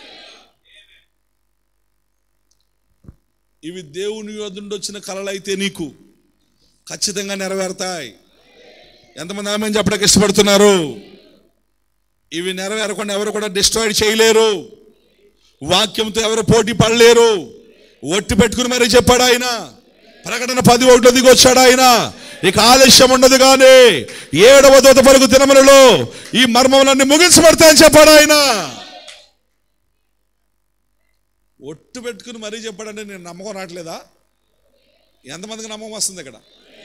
ఇవి దేవుని యొద్ద వచ్చిన కళలు అయితే నీకు ఖచ్చితంగా నెరవేరుతాయి ఎంతమంది ఆమె చెప్పడానికి ఇష్టపడుతున్నారు ఇవి నెరవేరకుండా ఎవరు కూడా డిస్ట్రాయిడ్ చేయలేరు వాక్యంతో ఎవరు పోటీ పడలేరు ఒట్టి పెట్టుకుని మరీ చెప్పాడు ఆయన ప్రకటన పది ఒకటో దిగి వచ్చాడు ఆయన ఇక ఆలస్యం ఉండదు కానీ ఏడవ దూత పలుకు దినములలో ఈ మర్మములన్నీ ముగించబడతాయని చెప్పాడు ఆయన ఒట్టు పెట్టుకుని మరీ చెప్పాడంటే నేను నమ్మకం రావట్లేదా ఎంతమందికి నమ్మకం వస్తుంది ఇక్కడ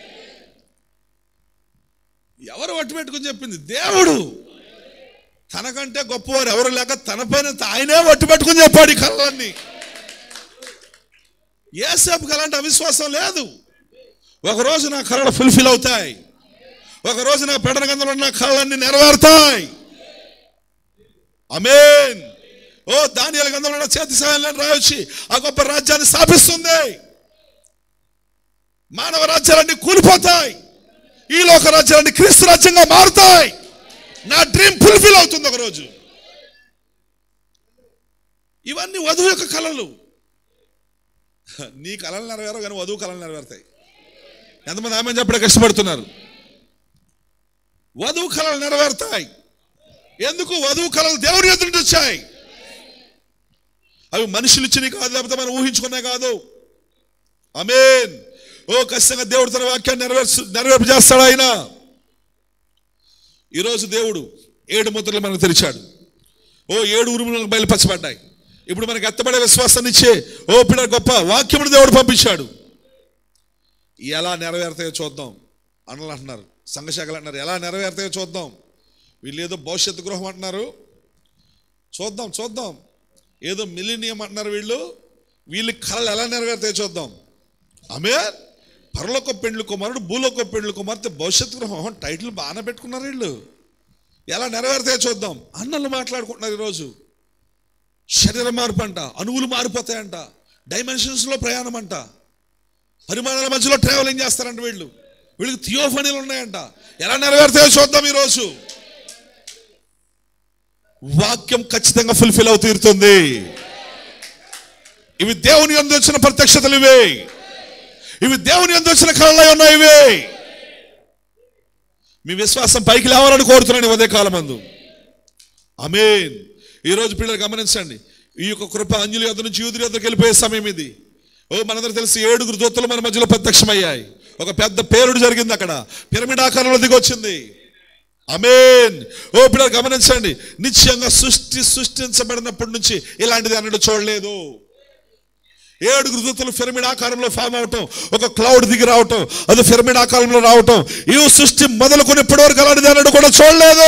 ఎవరు ఒట్టు పెట్టుకుని చెప్పింది దేవుడు తనకంటే గొప్పవారు ఎవరు లేక తన పైన ఆయనే ఒట్టు పెట్టుకుని చెప్పాడు ఈ కళ్ళన్నీ ఏసేపుకి అలాంటి అవిశ్వాసం లేదు ఒకరోజు నా కళలు ఫుల్ఫిల్ అవుతాయి ఒకరోజు నా పెడన గంధంలో నా కళలన్నీ నెరవేరుతాయి అమేన్ ఓ దానియాల గంధంలో నా చేతి సహాయం రాయొచ్చి ఆ గొప్ప రాజ్యాన్ని స్థాపిస్తుంది మానవ రాజ్యాలన్నీ కూలిపోతాయి ఈ లోక రాజ్యాలన్నీ క్రీస్తు రాజ్యంగా మారుతాయి నా డ్రీమ్ ఫుల్ఫిల్ అవుతుంది ఒకరోజు ఇవన్నీ వధువు యొక్క కళలు నీ కళలు నెరవేరవు కానీ వధువు కళలు నెరవేరుతాయి ఎంతమంది ఆమె చెప్పడం కష్టపడుతున్నారు వధువు కళలు నెరవేరుతాయి ఎందుకు వధువు కళలు దేవుని ఎదురు నుండి వచ్చాయి అవి మనుషులు ఇచ్చినవి కాదు లేకపోతే మనం ఊహించుకునే కాదు అమేన్ ఓ ఖచ్చితంగా దేవుడు తన వాక్యాన్ని నెరవేర్చు నెరవేర్పు చేస్తాడు ఆయన ఈరోజు దేవుడు ఏడు ముద్రలు మనకు తెరిచాడు ఓ ఏడు ఉరుములకు బయలుపరచబడ్డాయి ఇప్పుడు మనకి ఎత్తబడే విశ్వాసాన్ని ఇచ్చే ఓ పిల్ల గొప్ప వాక్యమును దేవుడు పంపించాడు ఎలా నెరవేరుతాయో చూద్దాం అన్నలు అంటున్నారు సంఘశాఖలు అంటున్నారు ఎలా నెరవేరుతాయో చూద్దాం వీళ్ళు ఏదో భవిష్యత్తు గృహం అంటున్నారు చూద్దాం చూద్దాం ఏదో మిలినియం అంటున్నారు వీళ్ళు వీళ్ళ కళలు ఎలా నెరవేరుతాయో చూద్దాం ఆమె పరలోక పెండ్లు కుమారుడు భూలోక పెండ్లు కుమార్తె భవిష్యత్తు గృహం టైటిల్ బాగానే పెట్టుకున్నారు వీళ్ళు ఎలా నెరవేరుతాయో చూద్దాం అన్నలు మాట్లాడుకుంటున్నారు ఈరోజు శరీర మార్పు అంట అణువులు మారిపోతాయంట డైమెన్షన్స్లో ప్రయాణం అంట పరిమాణాల మధ్యలో ట్రావెలింగ్ చేస్తారంట వీళ్ళు వీళ్ళకి థియోఫనీలు ఉన్నాయంట ఎలా నెరవేరుతాయో చూద్దాం ఈరోజు వాక్యం ఖచ్చితంగా ఫుల్ఫిల్ అవుతూ తీరుతుంది ఇవి దేవుని అందు వచ్చిన ప్రత్యక్షతలు ఇవే ఇవి దేవుని అందు వచ్చిన కళలై ఉన్నాయి ఇవే మీ విశ్వాసం పైకి లేవాలని కోరుతున్నాను ఈ ఉదయ కాలమందు అమేన్ ఈరోజు పిల్లలు గమనించండి ఈ యొక్క కృప అంజలి యొద్ద నుంచి యూదుల యొద్దకు వెళ్ళిపోయే సమయం ఇది ఓ మనందరూ తెలిసి ఏడుగురు దూతలు మన మధ్యలో ప్రత్యక్షమయ్యాయి ఒక పెద్ద పేరుడు జరిగింది అక్కడ పిరమిడ్ ఆకారంలో దిగొచ్చింది అమేన్ ఓ పిల్లలు గమనించండి నిశ్చయంగా సృష్టి సృష్టించబడినప్పటి నుంచి ఇలాంటిది అన్నట్టు చూడలేదు ఏడుగురు దూతలు పిరమిడ్ ఆకారంలో ఫామ్ అవటం ఒక క్లౌడ్ దిగి రావటం అది పిరమిడ్ ఆకారంలో రావటం ఈ సృష్టి మొదలుకొని ఇప్పటివరకు అలాంటిది అన్నట్టు కూడా చూడలేదు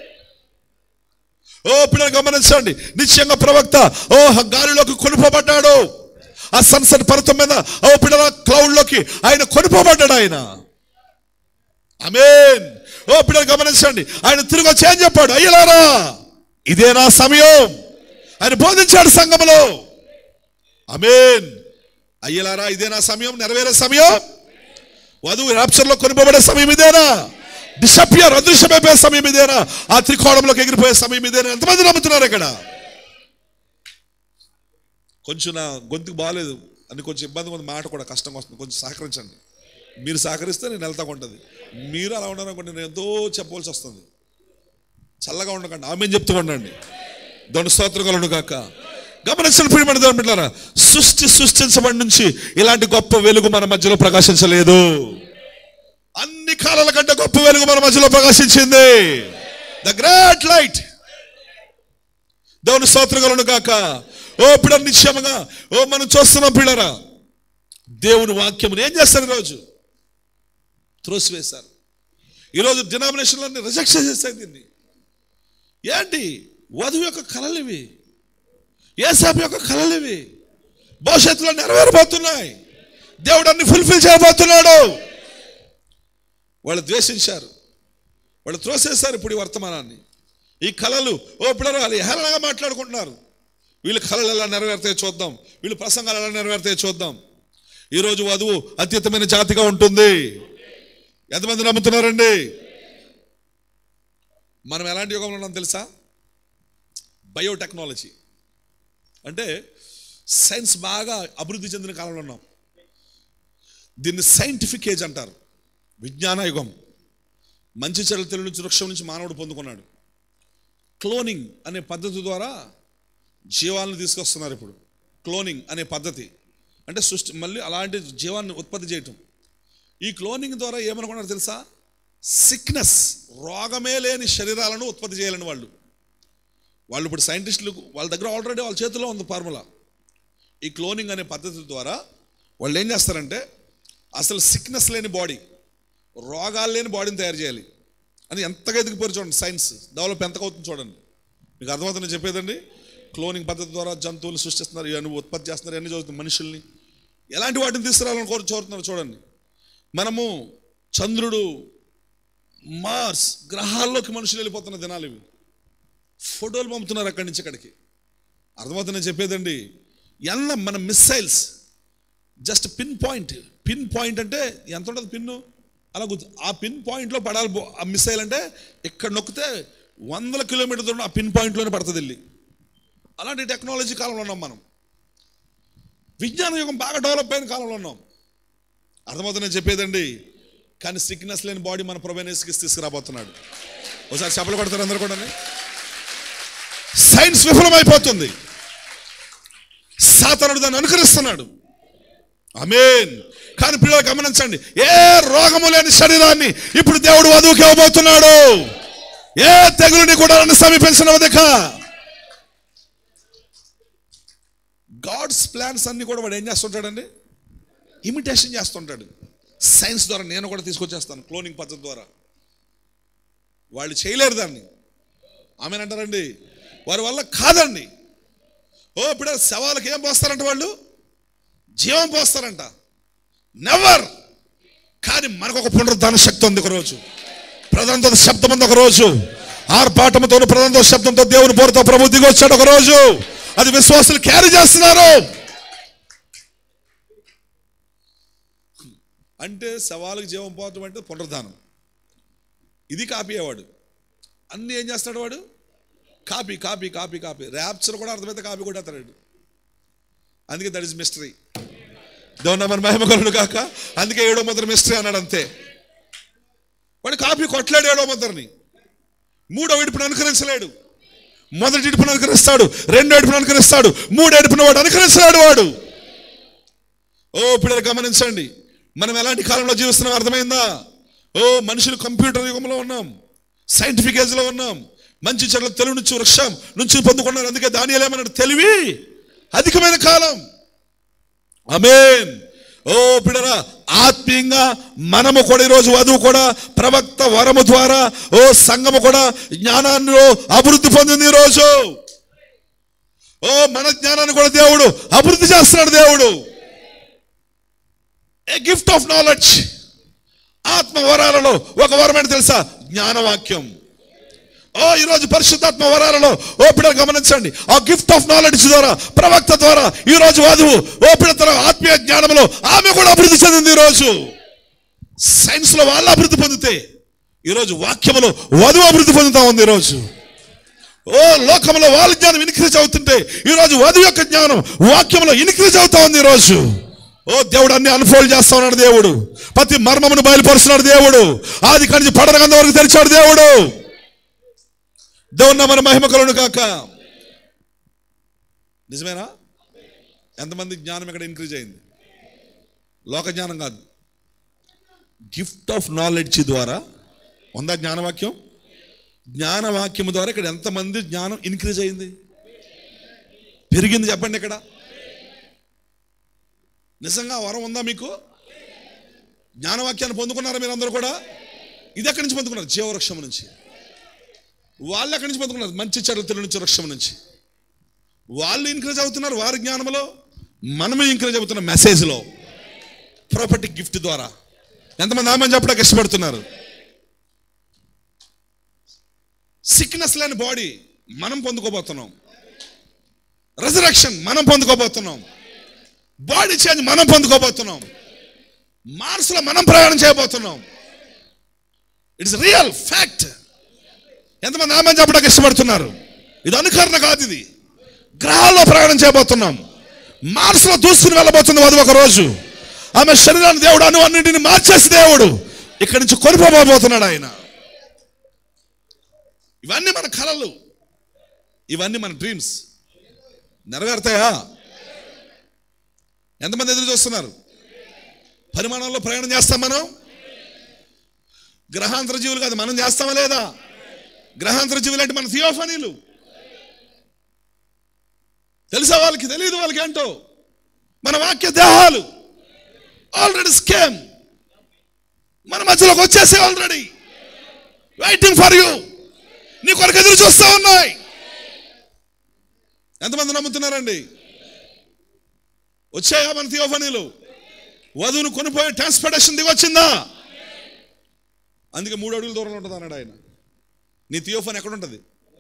ఓ పిల్లలు గమనించండి నిశ్చయంగా ప్రవక్త ఓ గాలిలోకి కొనుపబడ్డాడు ఆ సన్సెట్ పర్వతం మీద ఓ పిల్లల క్లౌడ్ లోకి ఆయన కొనుపబడ్డాడు ఆయన అమేన్ ఓ పిల్లలు గమనించండి ఆయన తిరిగి వచ్చి ఏం చెప్పాడు అయ్యలారా ఇదే నా సమయం ఆయన బోధించాడు సంఘములో అమేన్ అయ్యలారా ఇదే నా సమయం నెరవేరే సమయం వధువు రాప్చర్లో కొనుపబడే సమయం ఇదేనా డిసపియర్ అదృశ్యమైపోయే సమయం ఇదేనా ఆ త్రికోణంలోకి ఎగిరిపోయే సమయం ఇదేనా ఎంతమంది నమ్ముతున్నారు ఇక్కడ కొంచెం నా గొంతుకు బాగాలేదు అని కొంచెం ఇబ్బంది ఉంది మాట కూడా కష్టంగా వస్తుంది కొంచెం సహకరించండి మీరు సహకరిస్తే నేను వెళ్తా ఉంటుంది మీరు అలా ఉండాలనుకుంటే నేను ఎంతో చెప్పవలసి వస్తుంది చల్లగా ఉండకండి ఆమె చెప్తూ ఉండండి దొండ స్తోత్రగలను కాక గమనించిన ప్రియమైన దేవుని బిడ్డలారా సృష్టి సృష్టించబడి నుంచి ఇలాంటి గొప్ప వెలుగు మన మధ్యలో ప్రకాశించలేదు అన్ని కాలాల కంటే గొప్ప వెలుగు మన మధ్యలో ప్రకాశించింది ద గ్రేట్ లైట్ దేవుని స్తోత్రగలను కాక ఓ పిల్ల నిశ్చయముగా ఓ మనం చూస్తున్నాం పిల్లరా దేవుని వాక్యమును ఏం చేస్తారు ఈరోజు త్రోసివేశారు ఈరోజు డినామినేషన్లన్నీ రిజెక్ట్ చేసేసాయి దీన్ని ఏంటి వధువు యొక్క కళలు ఇవి ఏసాపు యొక్క కళలు ఇవి భవిష్యత్తులో నెరవేరబోతున్నాయి దేవుడు అన్ని ఫుల్ఫిల్ చేయబోతున్నాడు వాళ్ళు ద్వేషించారు వాళ్ళు త్రోసేశారు ఇప్పుడు ఈ వర్తమానాన్ని ఈ కళలు ఓ పిల్లలు వాళ్ళు హేళనగా మాట్లాడుకుంటున్నారు వీళ్ళ కళలు ఎలా నెరవేరుతాయో చూద్దాం వీళ్ళ ప్రసంగాలు ఎలా నెరవేరుతాయో చూద్దాం ఈరోజు వధువు అత్యుత్తమైన జాతిగా ఉంటుంది ఎంతమంది నమ్ముతున్నారండి మనం ఎలాంటి యుగంలో ఉన్నాం తెలుసా బయోటెక్నాలజీ అంటే సైన్స్ బాగా అభివృద్ధి చెందిన కాలంలో ఉన్నాం దీన్ని సైంటిఫిక్ ఏజ్ అంటారు విజ్ఞాన యుగం మంచి చెడుల తెలు నుంచి వృక్షం నుంచి మానవుడు పొందుకున్నాడు క్లోనింగ్ అనే పద్ధతి ద్వారా జీవాలను తీసుకొస్తున్నారు ఇప్పుడు క్లోనింగ్ అనే పద్ధతి అంటే సృష్టి మళ్ళీ అలాంటి జీవాన్ని ఉత్పత్తి చేయటం ఈ క్లోనింగ్ ద్వారా ఏమనుకున్నారు తెలుసా సిక్నెస్ రోగమే లేని శరీరాలను ఉత్పత్తి చేయాలని వాళ్ళు వాళ్ళు ఇప్పుడు సైంటిస్టులు వాళ్ళ దగ్గర ఆల్రెడీ వాళ్ళ చేతిలో ఉంది ఫార్ములా ఈ క్లోనింగ్ అనే పద్ధతి ద్వారా వాళ్ళు ఏం చేస్తారంటే అసలు సిక్నెస్ లేని బాడీ రోగాలు లేని బాడీని తయారు చేయాలి అని ఎంతగా ఎదిగిపోయి చూడండి సైన్స్ డెవలప్ ఎంతగా అవుతుంది చూడండి మీకు అర్థమవుతుంది నేను చెప్పేదండి క్లోనింగ్ పద్ధతి ద్వారా జంతువులు సృష్టిస్తున్నారు ఇవన్నీ ఉత్పత్తి చేస్తున్నారు ఇవన్నీ చదువుతుంది మనుషుల్ని ఎలాంటి వాటిని తీసుకురావాలని కోరు చూస్తున్నారు చూడండి మనము చంద్రుడు మార్స్ గ్రహాల్లోకి మనుషులు వెళ్ళిపోతున్న దినాలు ఇవి ఫోటోలు పంపుతున్నారు అక్కడి నుంచి ఇక్కడికి అర్థమవుతుంది నేను చెప్పేదండి ఎన్న మన missiles just pin point pin point అంటే ఎంత ఉంటుంది పిన్ను అలా గుర్తు ఆ పిన్ పాయింట్లో పడాలి బో- ఆ మిస్సైల్ అంటే ఇక్కడ నొక్కితే వందల కిలోమీటర్ దూరం ఆ పిన్ పాయింట్లోనే పడుతుంది వెళ్ళి అలాంటి టెక్నాలజీ కాలంలో ఉన్నాం మనం విజ్ఞాన యుగం బాగా డెవలప్ అయిన కాలంలో ఉన్నాం అర్థమవుతుంది నేను చెప్పేదండి కానీ సిక్నెస్ లేని బాడీ మన ప్రొబెనేస్కి తీసుకురాబోతున్నాడు ఒకసారి చెప్పలు కొడతారు అందరు కూడా సైన్స్ విఫలమైపోతుంది సాతనుడు దాన్ని అనుకరిస్తున్నాడు అమేన్ కానీ పిల్లలు గమనించండి ఏ రోగము లేని శరీరాన్ని ఇప్పుడు దేవుడు వధువుకి ఇవ్వబోతున్నాడు ఏ తెగులుని కూడా నన్ను సమీపించిన వదక గాడ్స్ ప్లాన్స్ అన్ని కూడా వాడు ఏం చేస్తుంటాడండి ఇమిటేషన్ చేస్తుంటాడు సైన్స్ ద్వారా నేను కూడా తీసుకొచ్చేస్తాను క్లోనింగ్ పద్ధతి ద్వారా వాళ్ళు చేయలేరు దాన్ని ఆమె అంటారండి వారి వల్ల కాదండి ఓ ఇప్పుడు శవాలకు ఏం పోస్తారంట వాళ్ళు జీవం పోస్తారంట నెవర్ కానీ మనకు ఒక పునరుద్ధాన శక్తి ఉంది ఒక రోజు ప్రధానతో శబ్దం ఉంది ఒక రోజు ఆర్పాటంతో ప్రధానతో శబ్దంతో దేవుని పోరుతో ప్రభు దిగి వచ్చాడు ఒక రోజు అది విశ్వాసులు క్యారీ చేస్తున్నారు అంటే శవాలకు జీవం పోవటం అంటే పునరుద్ధానం ఇది కాపీ అయ్యేవాడు అన్ని ఏం చేస్తాడు వాడు copy copy copy copy rapture కూడా అర్థమైతే కాపీ కూడా ఎత్తాడు అందుకే దట్ ఇస్ మిస్టరీ దేవుని మన మహిమకరుడు కాక అందుకే ఏడో ముద్ర మిస్టరీ అన్నాడు అంతే వాడు కాపీ కొట్టలేడు ఏడో ముద్రని మూడో ఇడుపును అనుకరించలేడు మొదటి ఇడుపును అనుకరిస్తాడు రెండో ఇడుపును అనుకరిస్తాడు మూడో ఇడుపును వాడు అనుకరించలేడు వాడు ఓ పిల్లలు గమనించండి మనం ఎలాంటి కాలంలో జీవిస్తున్నాం అర్థమైందా ఓ మనుషులు కంప్యూటర్ యుగంలో ఉన్నాం సైంటిఫిక్ ఏజ్లో ఉన్నాం మంచి చెడ్ల తెలుగు నుంచి వృక్షం నుంచి పొందుకున్నారు అందుకే దాని ఏమన్నాడు తెలివి అధికమైన కాలం అమేన్ ఓ పిడరా ఆత్మీయంగా మనము కూడా ఈరోజు వధువు కూడా ప్రవక్త వరము ద్వారా ఓ సంఘము కూడా జ్ఞానాన్ని అభివృద్ధి పొందింది ఈరోజు ఓ మన జ్ఞానాన్ని కూడా దేవుడు అభివృద్ధి చేస్తున్నాడు దేవుడు ఏ గిఫ్ట్ ఆఫ్ నాలెడ్జ్ ఆత్మ వరాలలో ఒక వరం ఏంటి తెలుసా జ్ఞానవాక్యం ఓ ఈరోజు పరిశుద్ధాత్మ వరాలలో ఓ పిల్లలు గమనించండి ఆ గిఫ్ట్ ఆఫ్ నాలెడ్జ్ ద్వారా ప్రవక్త ద్వారా ఈ రోజు వధువు ఓ పిల్ల తన ఆత్మీయ జ్ఞానంలో ఆమె కూడా అభివృద్ధి చెందింది ఈరోజు సైన్స్ లో వాళ్ళు అభివృద్ధి పొందితే ఈరోజు వాక్యములో వధువు అభివృద్ధి పొందుతా ఉంది ఈరోజు ఓ లోకంలో వాళ్ళ జ్ఞానం ఇన్క్రీజ్ అవుతుంటే ఈరోజు వధువు యొక్క జ్ఞానం వాక్యంలో ఇన్క్రీజ్ అవుతా ఉంది ఈరోజు ఓ దేవుడు అన్ని అన్ఫోల్డ్ చేస్తా ఉన్నాడు దేవుడు ప్రతి మర్మమును బయలుపరుస్తున్నాడు దేవుడు ఆది కణించి పడన గంధం వరకు తెరిచాడు దేవుడు దేవుడు మన మహిమ కలును కాక నిజమేనా ఎంతమంది జ్ఞానం ఇక్కడ ఇంక్రీజ్ అయింది లోక జ్ఞానం కాదు గిఫ్ట్ ఆఫ్ నాలెడ్జ్ ద్వారా ఉందా జ్ఞానవాక్యం జ్ఞానవాక్యం ద్వారా ఇక్కడ ఎంతమంది జ్ఞానం ఇంక్రీజ్ అయింది పెరిగింది చెప్పండి ఇక్కడ నిజంగా ఆ వరం ఉందా మీకు జ్ఞానవాక్యాన్ని పొందుకున్నారా మీరు అందరూ కూడా ఇది ఎక్కడి నుంచి పొందుకున్నారు జీవవృక్షం నుంచి వాళ్ళు ఎక్కడి నుంచి పొందుకున్నారు మంచి చరిత్ర నుంచి వృక్షం నుంచి వాళ్ళు ఇంక్రీజ్ అవుతున్నారు వారి జ్ఞానంలో మనమే ఇంక్రీజ్ అవుతున్న మెసేజ్లో ప్రాపర్టీ గిఫ్ట్ ద్వారా ఎంతమంది ఆమె చెప్పడానికి ఇష్టపడుతున్నారు సిక్నెస్ లేని బాడీ మనం పొందుకోబోతున్నాం రిజరక్షన్ మనం పొందుకోబోతున్నాం బాడీ చేంజ్ మనం పొందుకోబోతున్నాం మార్స్లో మనం ప్రయాణం చేయబోతున్నాం ఇట్స్ రియల్ ఫ్యాక్ట్ ఎంతమంది ఆమె చెప్పడానికి ఇష్టపడుతున్నారు ఇది అనుకరణ కాదు ఇది గ్రహాల్లో ప్రయాణం చేయబోతున్నాం మార్స్లో దూసుకుని వెళ్ళబోతుంది వధువు ఒక రోజు ఆమె శరీరాన్ని దేవుడు అను అన్నింటిని మార్చేసి దేవుడు ఇక్కడి నుంచి కొనిపోబోతున్నాడు ఆయన ఇవన్నీ మన కళలు ఇవన్నీ మన డ్రీమ్స్ నెరవేరుతాయా ఎంతమంది ఎదురు చూస్తున్నారు పరిమాణంలో ప్రయాణం చేస్తాం మనం గ్రహాంతర జీవులు కాదు మనం చేస్తామా లేదా గ్రహాంతర జీవులు అంటే మన థియోఫనీలు తెలుసా వాళ్ళకి తెలియదు వాళ్ళకి ఏంటో మన వాక్య దేహాలు ఆల్రెడీ స్కేమ్ మన మధ్యలోకి వచ్చేసే ఆల్రెడీ వెయిటింగ్ ఫర్ యూ నీ కొరకు ఎదురు చూస్తూ ఉన్నాయి ఎంతమంది నమ్ముతున్నారండి వచ్చాయా మన థియోఫనీలు వధువును కొనిపోయే ట్రాన్స్పోర్టేషన్ దిగొచ్చిందా అందుకే మూడు అడుగుల దూరంలో ఉంటుంది అన్నాడు ఆయన నీ థియోఫన్ ఎక్కడ ఉంటుంది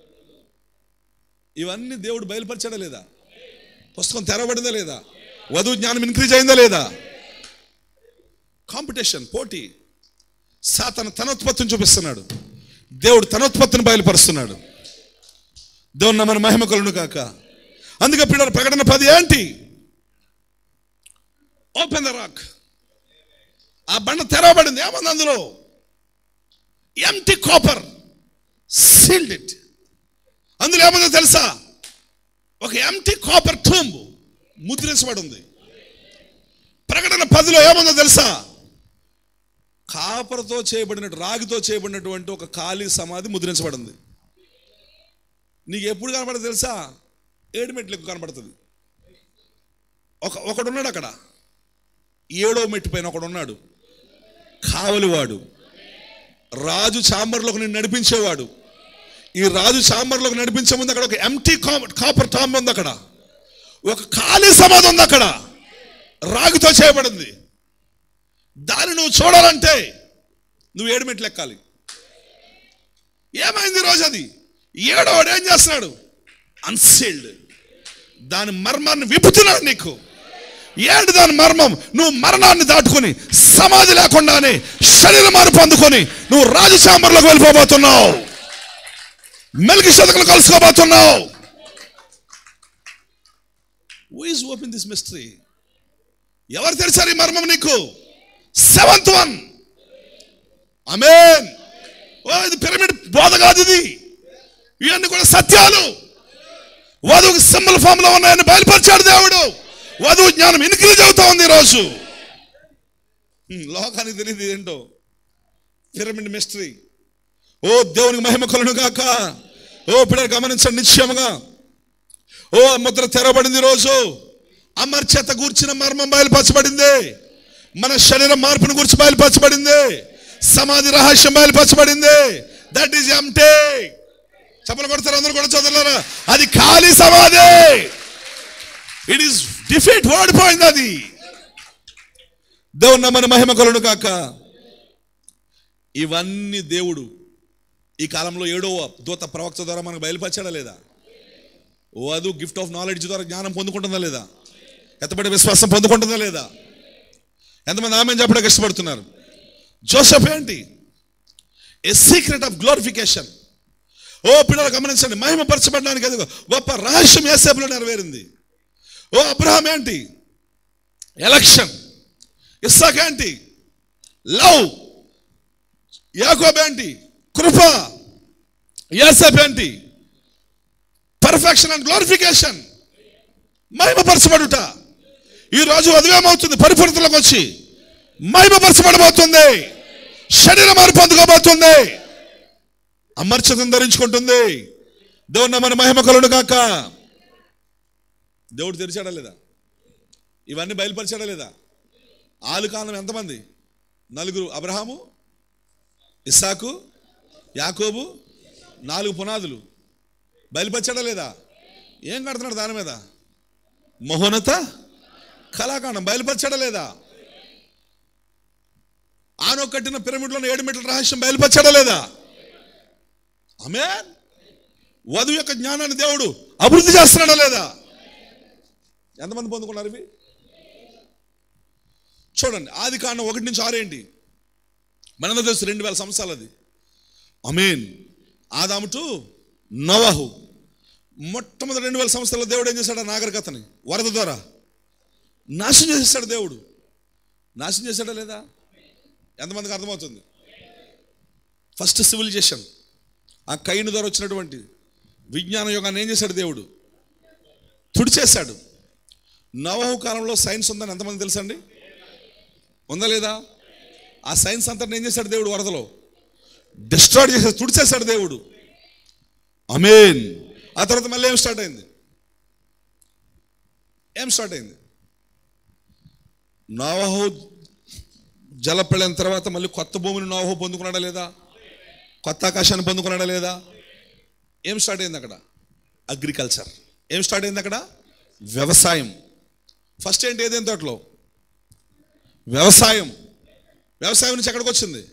ఇవన్నీ దేవుడు బయలుపరిచాడా లేదా పుస్తకం తెరవబడిందా లేదా వధువు జ్ఞానం ఇంక్రీజ్ అయిందా లేదా కాంపిటీషన్ పోటీ సాతన తనోత్పత్తిని చూపిస్తున్నాడు దేవుడు తనోత్పత్తిని బయలుపరుస్తున్నాడు దేవుడు మన మహిమ కలును కాక అందుకే పిల్లల ప్రకటన పది ఏంటి ఓపెన్ ద రాక్ ఆ బండ తెరవబడింది ఏమంది అందులో ఎంటీ కాపర్ సీల్డ్ ఇట్ అందులో ఏముందో తెలుసా ఒక ఎంటీ కాపర్ టూంబ్ ముద్రించబడి ఉంది ప్రకటన పదిలో ఏముందో తెలుసా కాపర్తో చేయబడినట్టు రాగితో చేయబడినటువంటి ఒక ఖాళీ సమాధి ముద్రించబడింది నీకు ఎప్పుడు కనపడదు తెలుసా ఏడు మెట్లకు కనపడుతుంది ఒక ఒకడున్నాడు అక్కడ ఏడో మెట్టు పైన ఒకడున్నాడు కావలివాడు రాజు చాంబర్లోకి నేను నడిపించేవాడు ఈ రాజు చాంబర్లోకి నడిపించే ముందు అక్కడ ఒక ఎంటీ కాపర్ టాంబ్ ఉంది అక్కడ ఒక ఖాళీ సమాధి ఉంది అక్కడ రాగితో చేయబడింది దాన్ని నువ్వు చూడాలంటే నువ్వు ఏడు మెట్లు ఎక్కాలి ఏమైంది ఈ రోజు అది ఏడోవాడు ఏం చేస్తున్నాడు అన్సీల్డ్ దాని మర్మాన్ని విప్పుతున్నాడు నీకు ఏంటి దాని మర్మం నువ్వు మరణాన్ని దాటుకొని సమాధి లేకుండానే శరీర మార్పు అందుకొని నువ్వు రాజు చాంబర్లోకి వెళ్ళిపోబోతున్నావు మెలికి శతకలు కలుసుకోబోతున్నావు ఈజ్ ఓపెన్ దిస్ మిస్టరీ ఎవరు తెరిచారు ఈ మర్మం నీకు సెవెంత్ వన్ అమేన్ ఓ ఇది పిరమిడ్ బోధ కాదు ఇది ఇవన్నీ కూడా సత్యాలు వధువుకి సింబల్ ఫామ్ లో ఉన్నాయని బయలుపరిచాడు దేవుడు వధువు జ్ఞానం ఇన్క్రీజ్ అవుతా ఉంది ఈరోజు హ్మ్, లోకానికి తెలియదు ఏంటో పిరమిడ్ మిస్టరీ ఓ దేవునికి మహిమ కలును గాక ఓ పిల్లలు గమనించండి నిశ్చయముగా ఓ ముద్ర తెరబడింది ఈ రోజు అమర్చేత గూర్చిన మర్మం బయలుపరచబడింది మన శరీర మార్పును గురించి బయలుపరచబడింది సమాధి రహస్యం బయలుపరచబడింది దట్ ఈస్ ఎంటే చెప్పలు కొడతారు అందరూ కూడా చదువులారా అది ఖాళీ సమాధి ఇట్ ఈస్ డిఫీట్ ఓడిపోయింది అది దేవుడు మన మహిమ కలును కాక ఇవన్నీ దేవుడు ఈ కాలంలో ఏడవ దూత ప్రవక్త ద్వారా మనకు బయలుపరచాడా లేదా ఓ అదు గిఫ్ట్ ఆఫ్ నాలెడ్జ్ ద్వారా జ్ఞానం పొందుకుంటుందా లేదా ఎత్తబడి విశ్వాసం పొందుకుంటుందా లేదా ఎంతమంది ఆమె చెప్పడానికి ఇష్టపడుతున్నారు జోసఫ్ ఏంటి ఏ సీక్రెట్ ఆఫ్ గ్లోరిఫికేషన్ ఓ పిల్లలు గమనించండి మహిమపరచబడడానికి అది గొప్ప రహస్యం ఏసేపులో నెరవేరింది ఓ అబ్రహాం ఏంటి ఎలక్షన్ ఇస్సాక్ ఏంటి లవ్ యాకోబ్ ఏంటి కృప యాసప్ ఏంటి పర్ఫెక్షన్ అండ్ గ్లోరిఫికేషన్ మహిమపరచబడుట ఈ రోజు ఉదయమవుతుంది పరిపూర్ణతలోకి వచ్చి మహిమపరచబడబోతుంది శరీర మార్పు అందుకోబోతుంది అమర్చతం ధరించుకుంటుంది దేవుడు మన మహిమ కలుడు కాక దేవుడు తెరిచాడా లేదా ఇవన్నీ బయలుపరిచాడా లేదా ఆలు కాలం ఎంతమంది నలుగురు అబ్రహాము ఇస్సాకు యాకోబు నాలుగు పునాదులు బయలుపరిచాడా లేదా ఏం కడుతున్నాడు దాని మీద మహోన్నత కళాకాండం బయలుపరిచాడా లేదా ఆనో కట్టిన పిరమిడ్లో ఏడు మెట్ల రహస్యం బయలుపరిచాడా లేదా ఆమె వధువు యొక్క జ్ఞానాన్ని దేవుడు అభివృద్ధి చేస్తున్నాడా లేదా ఎంతమంది పొందుకున్నారు ఇవి చూడండి ఆది కాండం ఒకటి నుంచి ఆరేంటి మనందరూ తెలుసు రెండు వేల సంవత్సరాలు అది అమీన్ ఆదాము టు నవహు మొట్టమొదటి రెండు వేల సంవత్సరాల దేవుడు ఏం చేశాడు ఆ నాగరికతని వరద ద్వారా నాశనం చేసేసాడు దేవుడు నాశనం చేశాడా లేదా ఎంతమందికి అర్థమవుతుంది ఫస్ట్ సివిలైజేషన్ ఆ కైను ద్వారా వచ్చినటువంటి విజ్ఞాన యోగాన్ని ఏం చేశాడు దేవుడు తుడిచేశాడు నవహు కాలంలో సైన్స్ ఉందని ఎంతమంది తెలుసండి ఉందా లేదా ఆ సైన్స్ అంతా ఏం చేశాడు దేవుడు వరదలో డిస్ట్రాయ్ చేసేసి తుడిచేశాడు దేవుడు అమేన్ ఆ తర్వాత మళ్ళీ ఏం స్టార్ట్ అయింది ఏం స్టార్ట్ అయింది నోవహు జలప్రళయం తర్వాత మళ్ళీ కొత్త భూమిని నోవహు పొందుకున్నాడా లేదా కొత్త ఆకాశాన్ని పొందుకున్నాడా లేదా ఏం స్టార్ట్ అయింది అక్కడ అగ్రికల్చర్ ఏం స్టార్ట్ అయింది అక్కడ వ్యవసాయం ఫస్ట్ ఏంటి ఏదేం తోటలో వ్యవసాయం వ్యవసాయం నుంచి ఎక్కడికి వచ్చింది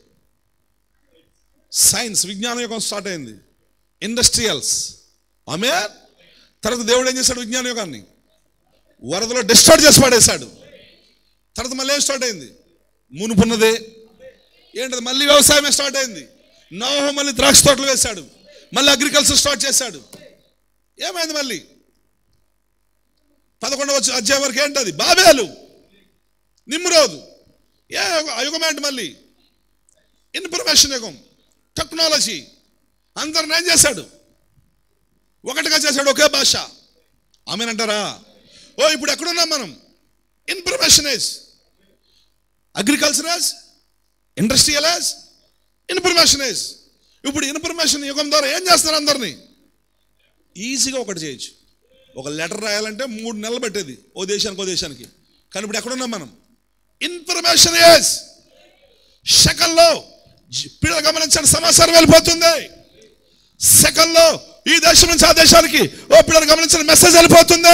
సైన్స్ విజ్ఞాన యుగం స్టార్ట్ అయింది ఇండస్ట్రియల్స్ ఆమె తర్వాత దేవుడు ఏం చేశాడు విజ్ఞాన యుగాన్ని వరదలో డిస్టార్ట్ చేసి పడేశాడు తర్వాత మళ్ళీ ఏం స్టార్ట్ అయింది మునుపున్నదే ఏంటది మళ్ళీ వ్యవసాయమే స్టార్ట్ అయింది నోహ మళ్ళీ ద్రాక్ష తోటలు వేశాడు మళ్ళీ అగ్రికల్చర్ స్టార్ట్ చేశాడు ఏమైంది మళ్ళీ పదకొండవ వచ్చి అధ్యాయం వరకు ఏంటది బాబేలు నిమ్రోదు ఏ ఆ యుగం ఏంటి మళ్ళీ ఇన్ఫర్మేషన్ యుగం టెక్నాలజీ అందరిని ఏం చేశాడు ఒకటిగా చేశాడు ఒకే భాష ఆమెనంటారా ఓ ఇప్పుడు ఎక్కడున్నాం మనం information age agriculture age industrial age information age ఇప్పుడు ఇన్ఫర్మేషన్ యుగం ద్వారా ఏం చేస్తారు అందరినీ ఈజీగా ఒకటి చేయొచ్చు ఒక లెటర్ రాయాలంటే మూడు నెలలు పెట్టేది ఓ దేశానికి ఓ దేశానికి కానీ ఇప్పుడు ఎక్కడున్నాం మనం ఇన్ఫర్మేషన్ ఏజ్ సెకండ్లో జి- పిల్లలు గమనించండి సమాచారం వెళ్ళిపోతుంది సెకండ్లో ఈ దేశం నుంచి ఆ దేశానికి ఓ పిల్లలు గమనించిన మెసేజ్ వెళ్ళిపోతుంది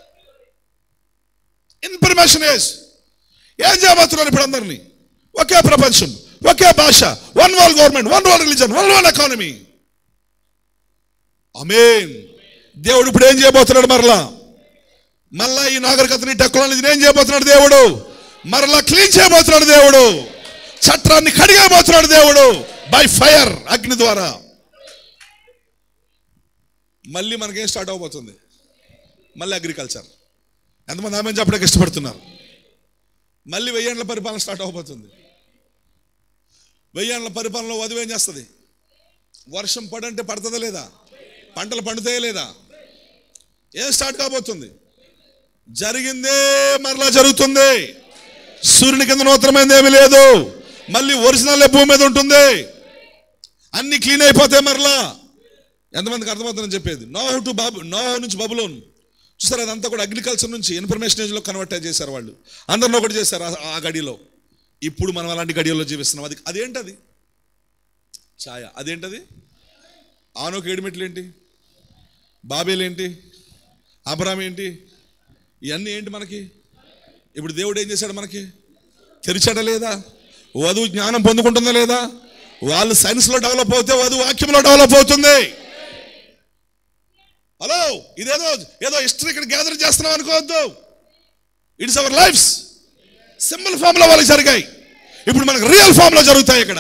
ఇన్ఫర్మేషన్ ఏజ్ ఏం చేయబోతున్నారు ఇప్పుడు అందరినీ ఒకే ప్రపంచం ఒకే భాష one world government one world religion one world economy amen దేవుడు ఇప్పుడు ఏం చేయబోతున్నాడు మరలా మరలా ఈ నాగరికతని టెక్నాలజీని ఏం చేయబోతున్నాడు దేవుడు మరలా క్లీన్ చేయబోతున్నాడు దేవుడు చట్టాన్ని కడిగబోతున్నాడు దేవుడు బై ఫైర్ అగ్ని ద్వారా మళ్ళీ మనకేం స్టార్ట్ అవబోతుంది మళ్ళీ అగ్రికల్చర్ ఎంతమంది ఆమె చెప్పడానికి ఇష్టపడుతున్నారు మళ్ళీ వెయ్యేండ్ల పరిపాలన స్టార్ట్ అవబోతుంది వెయ్యేండ్ల పరిపాలనలో వధువు ఏం చేస్తుంది వర్షం పడంటే పడుతుందా లేదా పంటలు పండుతాయా లేదా ఏం స్టార్ట్ కాబోతుంది జరిగిందే మరలా జరుగుతుంది సూర్యుని కింద నూతనమైంది ఏమీ లేదు మళ్ళీ ఒరిజినల్ భూమి మీద ఉంటుంది అన్ని క్లీన్ అయిపోతాయి మరలా ఎంతమందికి అర్థమవుతుందని చెప్పేది నో టు బాబు నో నుంచి బబులోన్ చూసారు అదంతా కూడా అగ్రికల్చర్ నుంచి ఇన్ఫర్మేషన్ ఏజ్లో కన్వర్ట్ చేశారు వాళ్ళు అందరిని ఒకటి చేశారు ఆ- ఆ గడిలో ఇప్పుడు మనం అలాంటి గడియల్లో జీవిస్తున్నాం అది అదేంటది ఛాయ అదేంటది ఆనోకి ఏడుమెట్లు ఏంటి బాబేలు ఏంటి అబ్రామ్ ఏంటి ఇవన్నీ ఏంటి మనకి ఇప్పుడు దేవుడు ఏం చేశాడు మనకి తెరిచాడా లేదా వధువు జ్ఞానం పొందుకుంటుందా లేదా వాళ్ళు సైన్స్లో డెవలప్ అవుతే వధువు వాక్యంలో డెవలప్ అవుతుంది హలో ఇదేదో ఏదో హిస్టరీ ఇక్కడ గ్యాదర్ చేస్తున్నాం అనుకోవద్దు it's our lives symbol form లో వాళ్ళకి జరిగాయి ఇప్పుడు మనకు రియల్ ఫామ్ లో జరుగుతాయి ఇక్కడ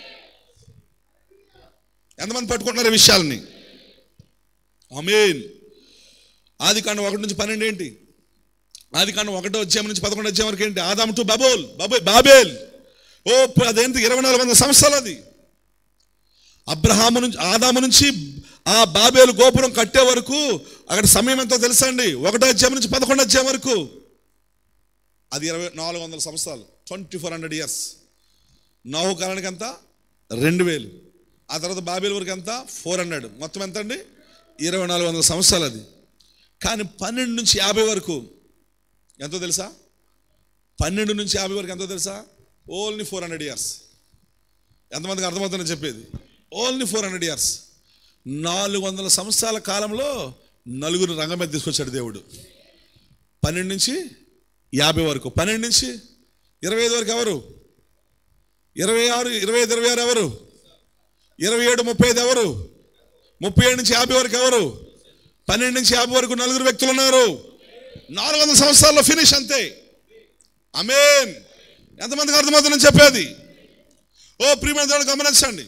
ఎంతమంది పట్టుకుంటున్నారు ఈ విషయాలని అమీన్ ఆది కాండం ఒకటి నుంచి పన్నెండు ఏంటి ఆది కాండం ఒకటో అధ్యాయం నుంచి పదకొండు అధ్యాయం వరకు ఏంటి ఆదాం టు బబోల్ బబే బాబేల్ ఓ అదేంటి ఇరవై నాలుగు వందల సంవత్సరాలు అది అబ్రహాము నుంచి ఆదాము నుంచి ఆ బాబేలు గోపురం కట్టే వరకు అక్కడ సమయం ఎంతో తెలుసా అండి ఒకటో అధ్యాయం నుంచి పదకొండు అధ్యాయం వరకు అది ఇరవై నాలుగు వందల సంవత్సరాలు ట్వంటీ ఫోర్ హండ్రెడ్ ఇయర్స్ నోహు కాలానికి ఎంత రెండు వేలు ఆ తర్వాత బాబేలు వరకు ఎంత ఫోర్ హండ్రెడ్ మొత్తం ఎంత అండి ఇరవై నాలుగు వందల సంవత్సరాలు అది కానీ పన్నెండు నుంచి యాభై వరకు ఎంతో తెలుసా పన్నెండు నుంచి యాభై వరకు ఎంతో తెలుసా ఓన్లీ ఫోర్ హండ్రెడ్ ఇయర్స్ ఎంతమందికి అర్థమవుతుందని చెప్పేది ఓన్లీ ఫోర్ హండ్రెడ్ ఇయర్స్ నాలుగు వందల సంవత్సరాల కాలంలో నలుగురు రంగం మీద తీసుకొచ్చాడు దేవుడు పన్నెండు నుంచి యాభై వరకు పన్నెండు నుంచి ఇరవై ఐదు వరకు ఎవరు ఇరవై ఆరు ఇరవై ఐదు ఇరవై ఆరు ఎవరు ఇరవై ఏడు ముప్పై ఐదు ఎవరు ముప్పై ఏడు నుంచి యాభై వరకు ఎవరు పన్నెండు నుంచి యాభై వరకు నలుగురు వ్యక్తులు ఉన్నారు నాలుగు వందల సంవత్సరాల్లో ఫినిష్ అంతే అమేన్ ఎంతమందికి అర్థమవుతుందని చెప్పేది ఓ ప్రియమైన దేవుడు గమనించండి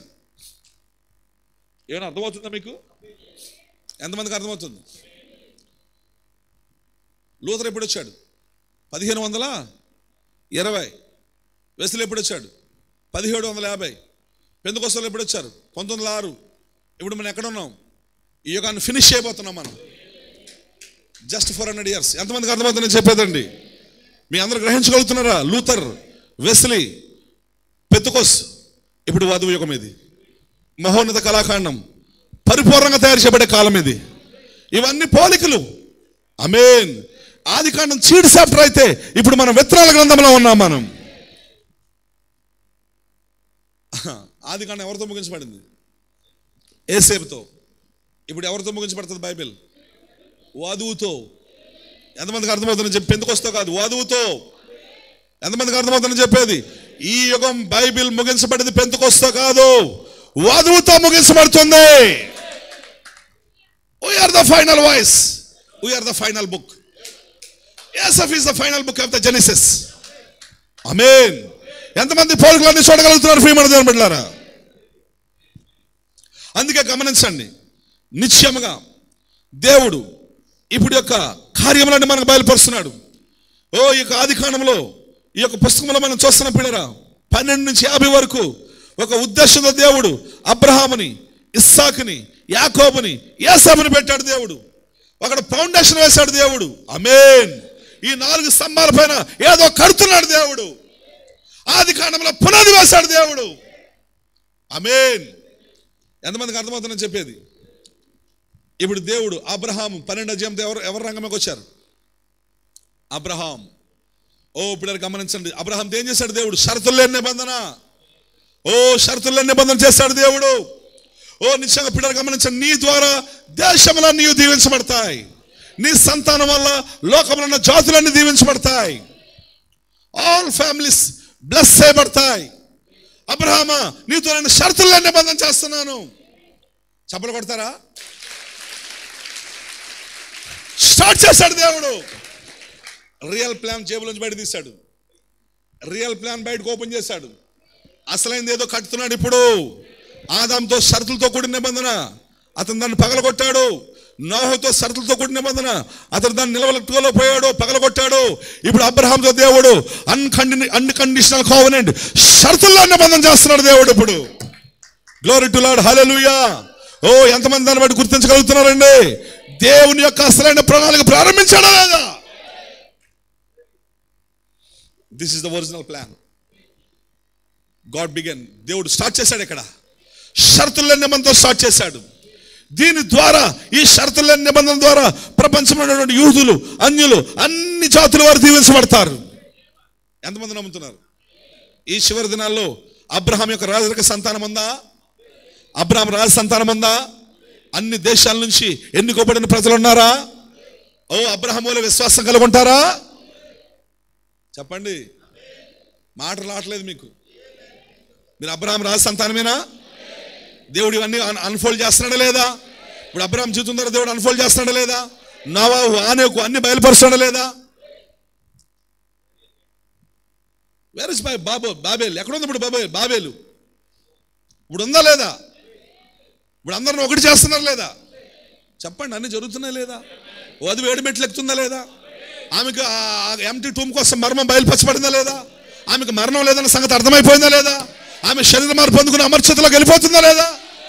ఏమైనా అర్థమవుతుందా మీకు ఎంతమందికి అర్థమవుతుంది లూథర్ ఎప్పుడు వచ్చాడు పదిహేను వందల ఇరవై వెసులు ఎప్పుడు వచ్చాడు పదిహేడు వందల యాభై పెందుకోసలు ఎప్పుడు వచ్చారు పంతొమ్మిది వందల ఆరు ఇప్పుడు మనం ఎక్కడ ఉన్నాం ఈ యుగాన్ని ఫినిష్ చేయబోతున్నాం మనం జస్ట్ ఫోర్ హండ్రెడ్ ఇయర్స్ ఎంతమందికి అర్థమవుతుందని చెప్పేదండి మీ అందరు గ్రహించగలుగుతున్నారా లూథర్ వెస్లీ పెత్తుకోస్ ఇప్పుడు వధువు యుగం ఇది మహోన్నత కళాఖండం పరిపూర్ణంగా తయారు చేయబడే కాలం ఇది ఇవన్నీ పోలికలు అమేన్ ఆది కాండం చీడి చాప్టర్ అయితే ఇప్పుడు మనం విత్తనాల గ్రంథంలో ఉన్నాం మనం ఆది కాండం ఎవరితో ముగించబడింది ఏసేపుతో ఇప్పుడు ఎవరితో ముగించబడుతుంది బైబిల్ వధువుతో ఎంతమందికి అర్థమవుతుందని చెప్పి ఎందుకొస్తో కాదు వధువుతో ఎంతమందికి అర్థమవుతుందని చెప్పేది ఈ యుగం బైబిల్ ముగించబడింది పెంతుకొస్తో కాదు వధువుతో ముగించబడుతుంది we're the final voice we're the final book ఎస్ఎఫ్ is the final book of the Genesis amen ఎంతమంది పోలికలన్నీ చూడగలుగుతున్నారు ఫ్రీ మన దేవుని బిడ్డలారా అందుకే గమనించండి నిశ్చయముగా దేవుడు ఇప్పుడు యొక్క కార్యములన్నీ మనకు బయలుపరుస్తున్నాడు ఓ ఈ యొక్క ఆది కాండంలో ఈ యొక్క పుస్తకంలో మనం చూస్తున్న పిల్లరా పన్నెండు నుంచి యాభై వరకు ఒక ఉద్దేశంతో దేవుడు అబ్రహాముని ఇస్సాకుని యాకోబుని ఏసాబుని పెట్టాడు దేవుడు అక్కడ ఫౌండేషన్ వేశాడు దేవుడు అమేన్ ఈ నాలుగు స్తంభాల పైన ఏదో కడుతున్నాడు దేవుడు ఆది కాండంలో పునాది వేశాడు దేవుడు అమేన్ ఎంతమందికి అర్థమవుతుందని చెప్పేది ఇప్పుడు దేవుడు అబ్రహాం పన్నెండు అధ్యాయంతో ఎవరు ఎవరు రంగంలోకి వచ్చారు అబ్రహాం ఓ పిల్లలు గమనించండి అబ్రహాం ఏం చేశాడు దేవుడు షరతులు లేని నిబంధన ఓ షరతులు లేని నిబంధన చేశాడు దేవుడు ఓ నిశ్చయంగా పిల్లలు గమనించండి నీ ద్వారా దేశములన్నీ నీవు దీవించబడతాయి నీ సంతానం వల్ల లోకంలో ఉన్న జాతులన్నీ దీవించబడతాయి ఆల్ ఫ్యామిలీస్ బ్లెస్ చేయబడతాయి అబ్రహామా నీతో నేను షరతులు లేని నిబంధన చేస్తున్నాను చప్పలు కొడతారా స్టార్ట్ చేశాడు దేవుడు రియల్ ప్లాన్ జేబులోంచి బయట తీశాడు రియల్ ప్లాన్ బయటకు ఓపెన్ చేశాడు అసలైంది ఏదో కట్టుతున్నాడు ఇప్పుడు ఆదాంతో షరతులతో కూడిన నిబంధన అతను దాన్ని పగలగొట్టాడు నోహతో షరతులతో కూడిన నిబంధన అతను దాన్ని నిలవలెట్టుకోలేకపోయాడు పగలగొట్టాడు ఇప్పుడు అబ్రహాంతో దేవుడు అన్కండి అన్కండిషనల్ కోవనెంట్ షరతుల్లో నిబంధన చేస్తున్నాడు దేవుడు ఇప్పుడు గ్లోరీ టు లార్డ్ హల్లెలూయా ఓ ఎంతమంది దాన్ని బట్టి గుర్తించగలుగుతున్నారండి దేవుని యొక్క అసలైన ప్రణాళిక ప్రారంభించాడా లేదా this is the original plan God began దేవుడు స్టార్ట్ చేశాడు ఇక్కడ షరతుల నిబంధనతో స్టార్ట్ చేశాడు దీని ద్వారా ఈ షరతుల నిబంధన ద్వారా ప్రపంచంలో ఉన్నటువంటి యూదులు అన్యులు అన్ని జాతుల వారు దీవించబడతారు ఎంతమంది నమ్ముతున్నారు ఈ చివరి దినాల్లో అబ్రహాం యొక్క రాజరిక సంతానం ఉందా అబ్రహాం రాజ సంతానం ఉందా అన్ని దేశాల నుంచి ఎన్నుకోబడిన ప్రజలు ఉన్నారా ఓ అబ్రహాం వల్ల విశ్వాసం కలిగి ఉంటారా చెప్పండి మాటలు రావట్లేదు మీకు మీరు అబ్రహాం రాజ సంతానమేనా దేవుడు ఇవన్నీ అన్- అన్ఫోల్డ్ చేస్తున్నాడా లేదా ఇప్పుడు అబ్రహాం జీవితం ద్వారా దేవుడు అన్ఫోల్డ్ చేస్తున్నాడా లేదా నవా ఆనేకు అన్ని బయలుపరుస్తున్నాడా లేదా వేర్ ఇస్ మై బాబు బాబేల్ ఎక్కడ ఉంది ఇప్పుడు బాబే బాబేలు ఇప్పుడు ఉందా లేదా ఇప్పుడు అందరిని ఒకటి చేస్తున్నారు లేదా చెప్పండి అన్ని జరుగుతున్నాయి లేదా ఓ అది వేడి మెట్లు ఎక్కుతుందా లేదా ఆమెకు ఎంటీ టూమ్ కోసం మర్మం బయలుపరచబడిందా లేదా ఆమెకు మరణం లేదన్న సంగతి అర్థమైపోయిందా లేదా ఆమె శరీర మార్పు పొందుకుని అమర్చతలోకి వెళ్ళిపోతుందా లేదా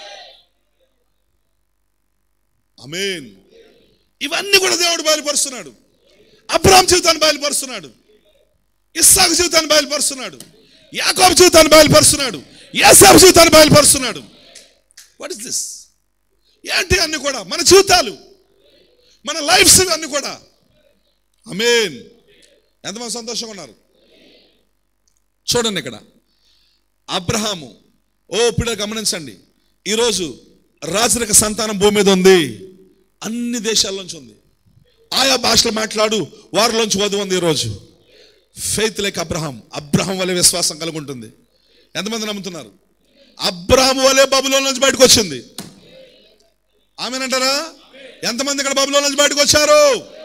అమేన్ ఇవన్నీ కూడా దేవుడు బయలుపరుస్తున్నాడు అబ్రామ్ జీవితాన్ని బయలుపరుస్తున్నాడు ఇస్సాకు జీవితాన్ని బయలుపరుస్తున్నాడు యాకోబు జీవితాన్ని బయలుపరుస్తున్నాడు ఏసాబు జీవితాన్ని బయలుపరుస్తున్నాడు వాట్ ఇస్ దిస్ ఏంటి అన్ని కూడా మన జీవితాలు మన లైఫ్స్ అన్ని కూడా అమేన్ ఎంతమంది సంతోషంగా ఉన్నారు చూడండి ఇక్కడ అబ్రహాము ఓ పిల్లలు గమనించండి ఈరోజు రాజరిక సంతానం భూమి మీద ఉంది అన్ని దేశాల్లోంచి ఉంది ఆయా భాషలు మాట్లాడు వారిలోంచి వధువు ఉంది ఈరోజు ఫెయిత్ లైక్ అబ్రహాం అబ్రహాం వలె విశ్వాసం కలిగి ఉంటుంది ఎంతమంది నమ్ముతున్నారు అబ్రహాం వలె బబులో నుంచి బయటకు వచ్చింది ఆమెనంటారా ఎంతమంది ఇక్కడ బబులో నుంచి బయటకు వచ్చారు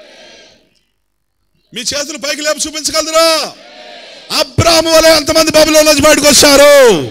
మీ చేతులు పైకి లేపు చూపించగలదురా అబ్రాహ్మ వలె ఎంతమంది బబులో నుంచి బయటకు వచ్చారు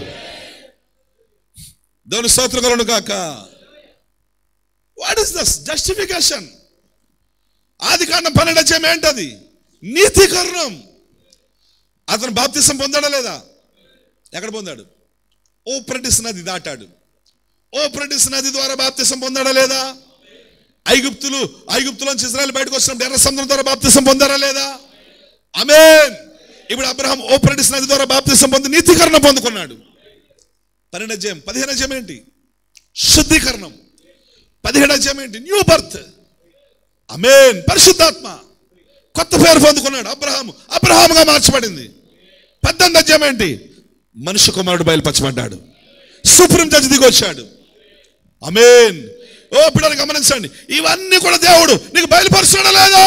దేవుని స్తోత్రం కలను కాక వాట్ ఇస్ దస్ జస్టిఫికేషన్ ఆది కాండం పన్నెండు అధ్యాయం ఏంటది నీతీకరణం అతను బాప్తిసం పొందాడా లేదా ఎక్కడ పొందాడు ఓ ప్రటిస్ నది దాటాడు ఓ ప్రటిస్ నది ద్వారా బాప్తిసం పొందాడా లేదా ఐగుప్తులు ఐగుప్తులోంచి ఇజ్రాయెల్ బయటకు వచ్చినప్పుడు ఎర్ర సముద్రం ద్వారా బాప్తిసం పొందారా లేదా ఆమేన్ ఇప్పుడు అబ్రహాం ఓపరటిస్ నది ద్వారా బాప్తిసం పొంది నీతీకరణ పొందుకున్నాడు పన్నెండు అధ్యాయం పదిహేను అధ్యాయం ఏంటి శుద్ధీకరణం పదిహేడు అధ్యాయం ఏంటి న్యూ బర్త్ అమేన్ పరిశుద్ధాత్మ కొత్త పేరు పొందుకున్నాడు అబ్రహాం అబ్రహాముగా మార్చబడింది పద్దెనిమిది అధ్యాయం ఏంటి మనుష్య కుమారుడు బయలుపరచబడ్డాడు సుప్రీం జడ్జి దిగి వచ్చాడు అమేన్ ఓ పిల్లలు గమనించండి ఇవన్నీ కూడా దేవుడు నీకు బయలుపరుస్తున్నాడా లేదా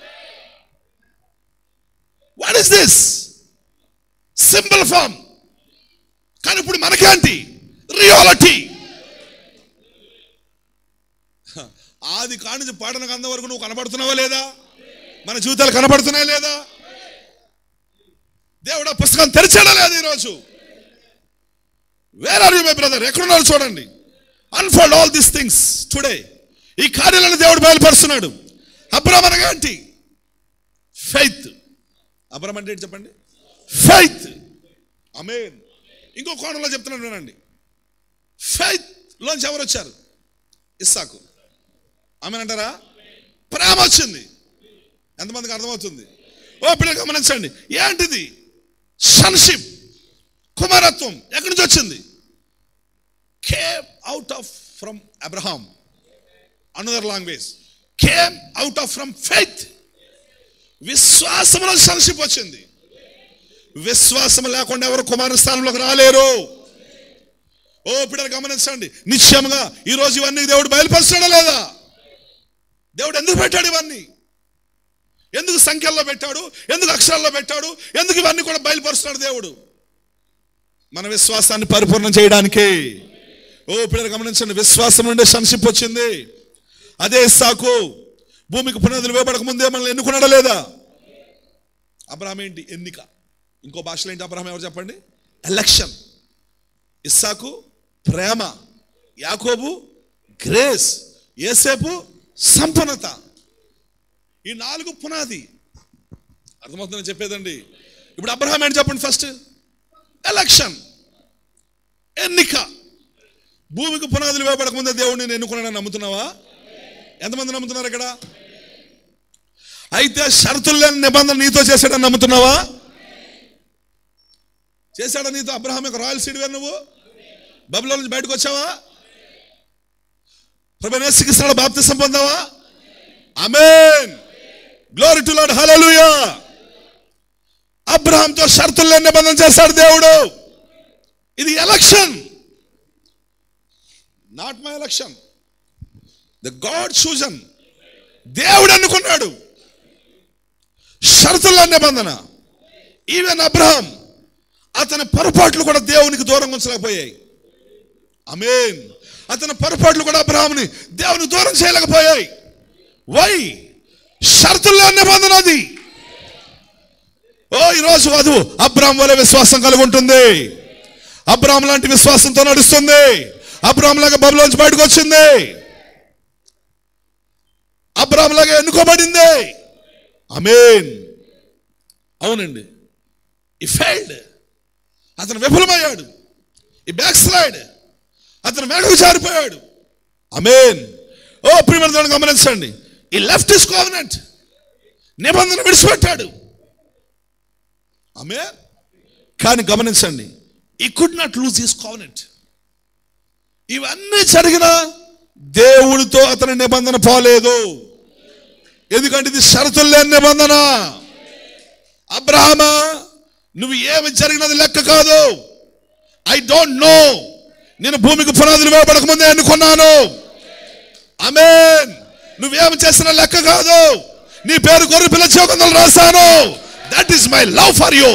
what is this simple form కానీ ఇప్పుడు మనకేంటి రియాలిటీ ఆది కానించి పాటన కంద వరకు నువ్వు కనబడుతున్నావా లేదా మన జీవితాలు కనబడుతున్నాయా లేదా దేవుడు ఆ పుస్తకం తెరిచాడా లేదా ఈరోజు where are you my brother ఎక్కడున్నారు చూడండి unfold all these things today ఈ కార్యాలను దేవుడు బయలుపరుస్తున్నాడు అబ్రహం అనగా ఏంటి ఫెయిత్ అబ్రహం అంటే ఏంటి చెప్పండి ఫెయిత్ అమేన్ ఇంకో కోణంలో చెప్తున్నాను వినండి ఫెయిత్ లోంచి ఎవరు వచ్చారు ఇస్సాకు ఆమె అంటారా ప్రేమ వచ్చింది ఎంతమందికి అర్థమవుతుంది ఓ పిల్లలు గమనించండి ఏంటిది సన్షిప్ కుమారత్వం ఎక్కడి నుంచి వచ్చింది came out of from Abraham another language came out of from faith విశ్వాసంలో సన్షిప్ వచ్చింది విశ్వాసం లేకుండా ఎవరు కుమార స్థానంలోకి రాలేరు ఓ పిల్లలు గమనించండి నిశ్చయముగా ఈ రోజు ఇవన్నీ దేవుడు బయలుపరుస్తాడా లేదా దేవుడు ఎందుకు పెట్టాడు ఇవన్నీ ఎందుకు సంఖ్యల్లో పెట్టాడు ఎందుకు అక్షరాల్లో పెట్టాడు ఎందుకు ఇవన్నీ కూడా బయలుపరుస్తున్నాడు దేవుడు మన విశ్వాసాన్ని పరిపూర్ణం చేయడానికే ఓ పిల్లలు గమనించండి విశ్వాసం నుండే సన్షిప్ వచ్చింది అదే సాకు భూమికి పునాదులు వేపడక ముందే మనల్ని ఎన్నుకున్నాడా లేదా అబ్రహం ఏంటి ఎన్నిక ఇంకో భాషలో ఏంటి అబ్రహం ఎవరు చెప్పండి ఎలక్షన్ ఇస్సాకు ప్రేమ యాకోబు గ్రేస్ ఏసేపు సంపన్నత ఈ నాలుగు పునాది అర్థమవుతుందని చెప్పేదండి ఇప్పుడు అబ్రహాం ఏంటి చెప్పండి ఫస్ట్ ఎలక్షన్ ఎన్నిక భూమికి పునాదులు వేపడక ముందే దేవుడు నేను ఎన్నుకున్నాడని నమ్ముతున్నావా ఎంతమంది నమ్ముతున్నారు ఇక్కడ అయితే షరతులు లేని నిబంధన నీతో చేశాడని నమ్ముతున్నావా చేశాడా నీతో అబ్రహాం యొక్క రాయల్ సీడ్ నువ్వు బబులో నుంచి బయటకు వచ్చావా ప్రభనేసికిస్తాడు బాప్తిసం పొందావా amen glory to Lord hallelujah అబ్రహాంతో షరతులు లేని నిబంధన చేశాడు దేవుడు ఇది election not my election the God chosen దేవుడు అనుకున్నాడు షరతుల నిబంధన ఈవెన్ అబ్రహాం అతని పొరపాట్లు కూడా దేవునికి దూరంగా ఉంచలేకపోయాయి అమేన్ అతని పొరపాట్లు కూడా అబ్రహాంని దేవునికి దూరం చేయలేకపోయాయి వై షరతుల్లో నిబంధన అది ఓ ఈరోజు వధువు అబ్రాహం వల్ల విశ్వాసం కలిగి ఉంటుంది అబ్రాహం లాంటి విశ్వాసంతో నడుస్తుంది అబ్రాహం లాగా బబులోంచి బయటకు వచ్చింది అబ్రాహం లాగా ఎన్నుకోబడింది అమేన్ అవునండి ఈ ఫెయిల్డ్ అతను విఫలమయ్యాడు ఈ బ్యాక్ స్లైడ్ అతను వెనక్కి జారిపోయాడు అమేన్ ఓ ప్రియమైన గమనించండి ఈ లెఫ్ట్ ఇస్ కోవనెంట్ నిబంధన విడిచిపెట్టాడు ఆమె కానీ గమనించండి ఈ could not lose his covenant ఇవన్నీ జరిగినా దేవుడితో అతని నిబంధన పోలేదు ఎందుకంటే ఇది షరతులు లేని నిబంధన అబ్రహమా నువ్వు ఏమి జరిగినది లెక్క కాదు ఐ డోంట్ నో నేను భూమికి పునాదులు వేయబడక ముందే అనుకున్నాను అమేన్ నువ్వేమి చేసిన లెక్క కాదు నీ పేరు గొర్రె పిల్ల చౌకందలు రాశాను that is my love for you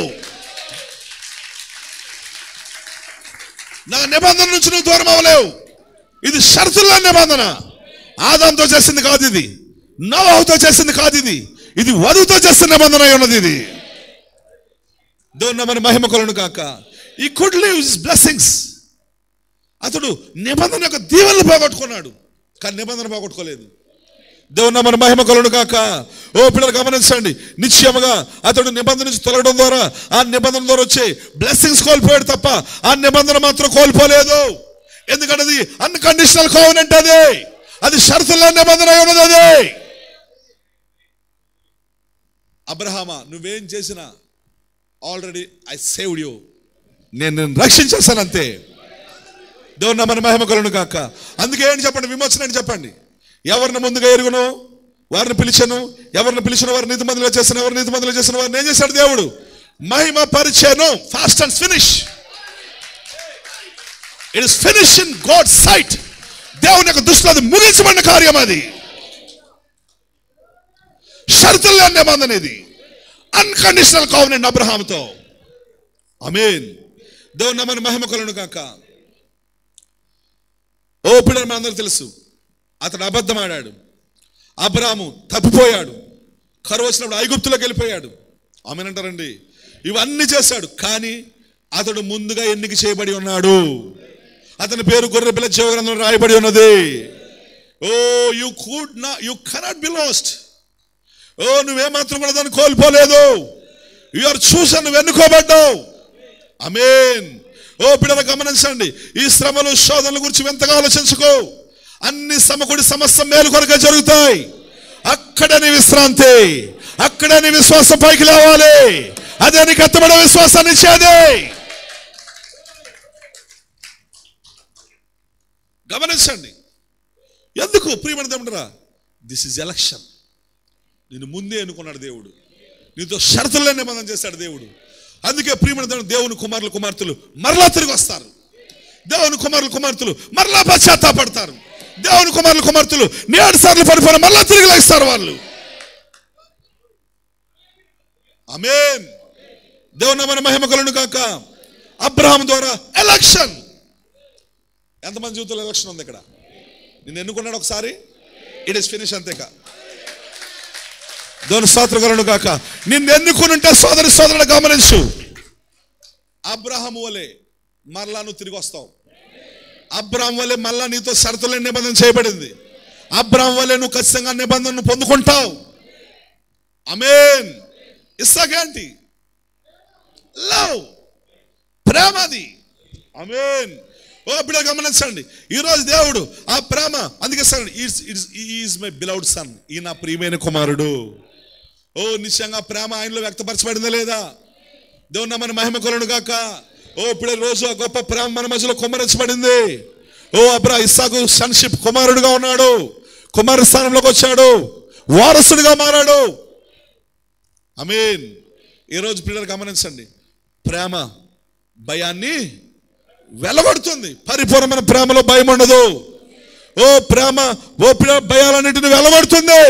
నా నిబంధన నుంచి నువ్వు దూరం అవ్వలేవు ఇది షరతుల నిబంధన ఆదాంతో చేసింది కాదు ఇది నవాహుతో చేసింది కాదు ఇది ఇది వధువుతో చేసిన నిబంధన అయి ఉన్నది ఇది దేవుని మన మహిమ కొలను కాక ఈ కుడ్ లివ్ బ్లెస్సింగ్స్ అతడు నిబంధన యొక్క దీవెనలు పోగొట్టుకున్నాడు కానీ నిబంధన పోగొట్టుకోలేదు దేవుని మన మహిమ కొలను కాక ఓ పిల్లలు గమనించండి నిశ్చయముగా అతడు నిబంధన నుంచి తొలగడం ద్వారా ఆ నిబంధన ద్వారా వచ్చే బ్లెస్సింగ్స్ కోల్పోయాడు తప్ప ఆ నిబంధన మాత్రం కోల్పోలేదు ఎందుకంటే అది అన్కండిషనల్ కోవనెంట్ అది అది షరతుల్లో నిబంధన అయి ఉన్నది అది అబ్రహామా నువ్వేం చేసినా ఆల్రెడీ ఐ సేవ్డ్ యూ నేను నేను రక్షించేస్తాను అంతే దేవుని నమ్మని మహిమ కలను కాక అందుకే ఏంటి చెప్పండి విమోచన అని చెప్పండి ఎవరిని ముందుగా ఎరుగును వారిని పిలిచాను ఎవరిని పిలిచిన వారిని నీతి మందులు చేసిన ఎవరిని నీతి మందులు చేసిన వారిని ఏం చేశాడు దేవుడు మహిమ పరిచయను fast and finish it is finish in God sight దేవుని యొక్క దృష్టిలో అది ముగించబడిన కార్యం అది షరతుల్లో నిబంధన ఇది అన్కండిషనల్ కావనండి అబ్రహాంతో అమీన్ దేవుని నమ్మని మహిమ కలను కాక ఓ పిల్లలు మనందరూ తెలుసు అతడు అబద్ధం ఆడాడు అబ్రాము తప్పిపోయాడు కరువు వచ్చినప్పుడు ఐగుప్తులోకి వెళ్ళిపోయాడు ఆమెనంటారండి ఇవన్నీ చేశాడు కానీ అతడు ముందుగా ఎన్నిక చేయబడి ఉన్నాడు అతని పేరు గొర్రె పిల్ల జీవగ్రంథంలో రాయబడి ఉన్నది ఓ you could not you cannot be lost ఓ నువ్వేమాత్రం కూడా దాన్ని కోల్పోలేదు యు ఆర్ చూసాను నువ్వు ఎన్నుకోబడ్డావు అమేన్ ఓ బిడ్డలు గమనించండి ఈ శ్రమలు శోధనల గురించి ఎంతగా ఆలోచించుకో అన్ని సమకూడి సమస్య మేలు కొరకే జరుగుతాయి అక్కడే నీ విశ్రాంతి అక్కడే నీ విశ్వాసం పైకి లేవాలి అదే నీకు ఎత్తబడే విశ్వాసాన్ని ఇచ్చేది గమనించండి ఎందుకు ప్రియమైన దేవుడురా దిస్ ఇస్ ఎలక్షన్ నేను ముందే ఎన్నుకున్నాడు దేవుడు నీతో షరతుల్లో నిబంధన చేశాడు దేవుడు అందుకే ప్రియమైన దేవుడు దేవుని కుమారులు కుమార్తెలు మరలా తిరిగి వస్తారు దేవుని కుమారులు కుమార్తెలు మరలా పశ్చాత్తాపడతారు దేవుని కుమారులు కుమార్తెలు నేడు సార్లు పడిపోయిన మరలా తిరిగి లేస్తారు వాళ్ళు అమేన్ దేవుని మన మహిమ కలను కాక అబ్రహాం ద్వారా ఎలక్షన్ ఎంతమంది జీవితంలో ఎలక్షన్ ఉంది ఇక్కడ నేను ఎన్నుకున్నాడు ఒకసారి ఇట్ ఇస్ ఫినిష్ అంతేకా దేవుని స్తోత్రకరుడు కాక నిన్ను ఎన్నుకుని ఉంటే సోదరి సోదరుడు గమనించు అబ్రహం వలె మరలా నువ్వు తిరిగి వస్తావు అబ్రహం వలె మళ్ళా నీతో షరతుల నిబంధన చేయబడింది అబ్రహం వలె నువ్వు ఖచ్చితంగా నిబంధనను పొందుకుంటావు అమేన్ ఇస్తాకేంటి లవ్ ప్రేమ అది అమేన్ ఓ బిడ్డ గమనించండి ఈరోజు దేవుడు ఆ ప్రేమ అందుకే సార్ ఈజ్ మై బిలౌడ్ సన్ ఈ నా ప్రియమైన కుమారుడు ఓ నిశ్చయంగా ప్రేమ ఆయనలో వ్యక్తపరచబడిందా లేదా దేవుని మన మహిమ కొలను గాక ఓ ఇప్పుడు రోజు ఆ గొప్ప ప్రేమ మన మధ్యలో కుమ్మరించబడింది ఓ అబ్రా ఇస్సాకు సన్షిప్ కుమారుడుగా ఉన్నాడు కుమారు స్థానంలోకి వచ్చాడు వారసుడిగా మారాడు అమీన్ ఈరోజు పిల్లలు గమనించండి ప్రేమ భయాన్ని వెలగొడుతుంది పరిపూర్ణమైన ప్రేమలో భయం ఉండదు ఓ ప్రేమ ఓ పిల్ల భయాలన్నింటిని వెలగొడుతుంది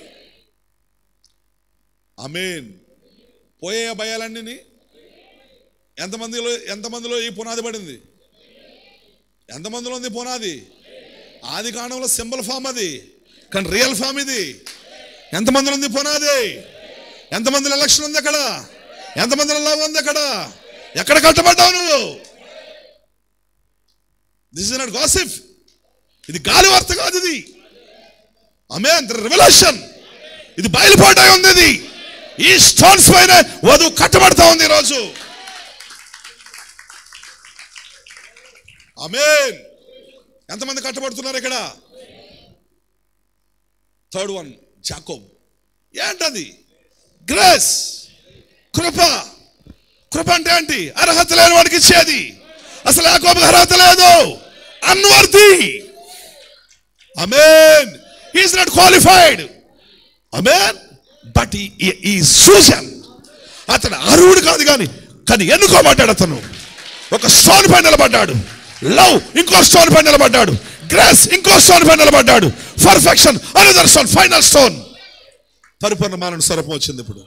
అమీన్ పోయే భయాలన్నీ ఎంతమందిలో ఎంతమందిలో ఈ పునాది పడింది ఎంతమందిలో ఉంది పునాది ఆది కాండంలో సింబల్ ఫామ్ అది కానీ రియల్ ఫామ్ ఇది ఎంతమందిలో ఉంది పునాది ఎంతమందిలో ఎలక్షన్ ఉంది అక్కడ ఎంతమందిలో లవ్ ఉంది అక్కడ ఎక్కడ కట్టబడ్డావు నువ్వు దిస్ ఇస్ నాట్ గాసిప్ ఇది గాలి వార్త కాదు ఇది అమే రివల్యూషన్ ఇది బయలుపాటై ఉంది ఇది ఈ స్టోన్స్ పైన వధువు కట్టబడతా ఉంది ఈరోజు అమేన్ ఎంతమంది కట్టబడుతున్నారు ఇక్కడ థర్డ్ వన్ జాకోబ్ ఏంటది గ్రేస్ కృప కృప అంటే ఏంటి అర్హత లేని వాడికి ఇచ్చేది అసలు యాకోబుకి అర్హత లేదు unworthy amen is not qualified amen but he chosen అతను అర్హుడు కాదు కానీ కానీ ఎన్నుకోబడ్డాడు అతను ఒక స్టోన్ పై నిలబడ్డాడు లవ్ ఇంకో స్టోన్ పై నిలబడ్డాడు గ్రేస్ ఇంకో స్టోన్ పై నిలబడ్డాడు perfection another stone final stone పరిపూర్ణ మానవ స్వరూపం వచ్చింది ఇప్పుడు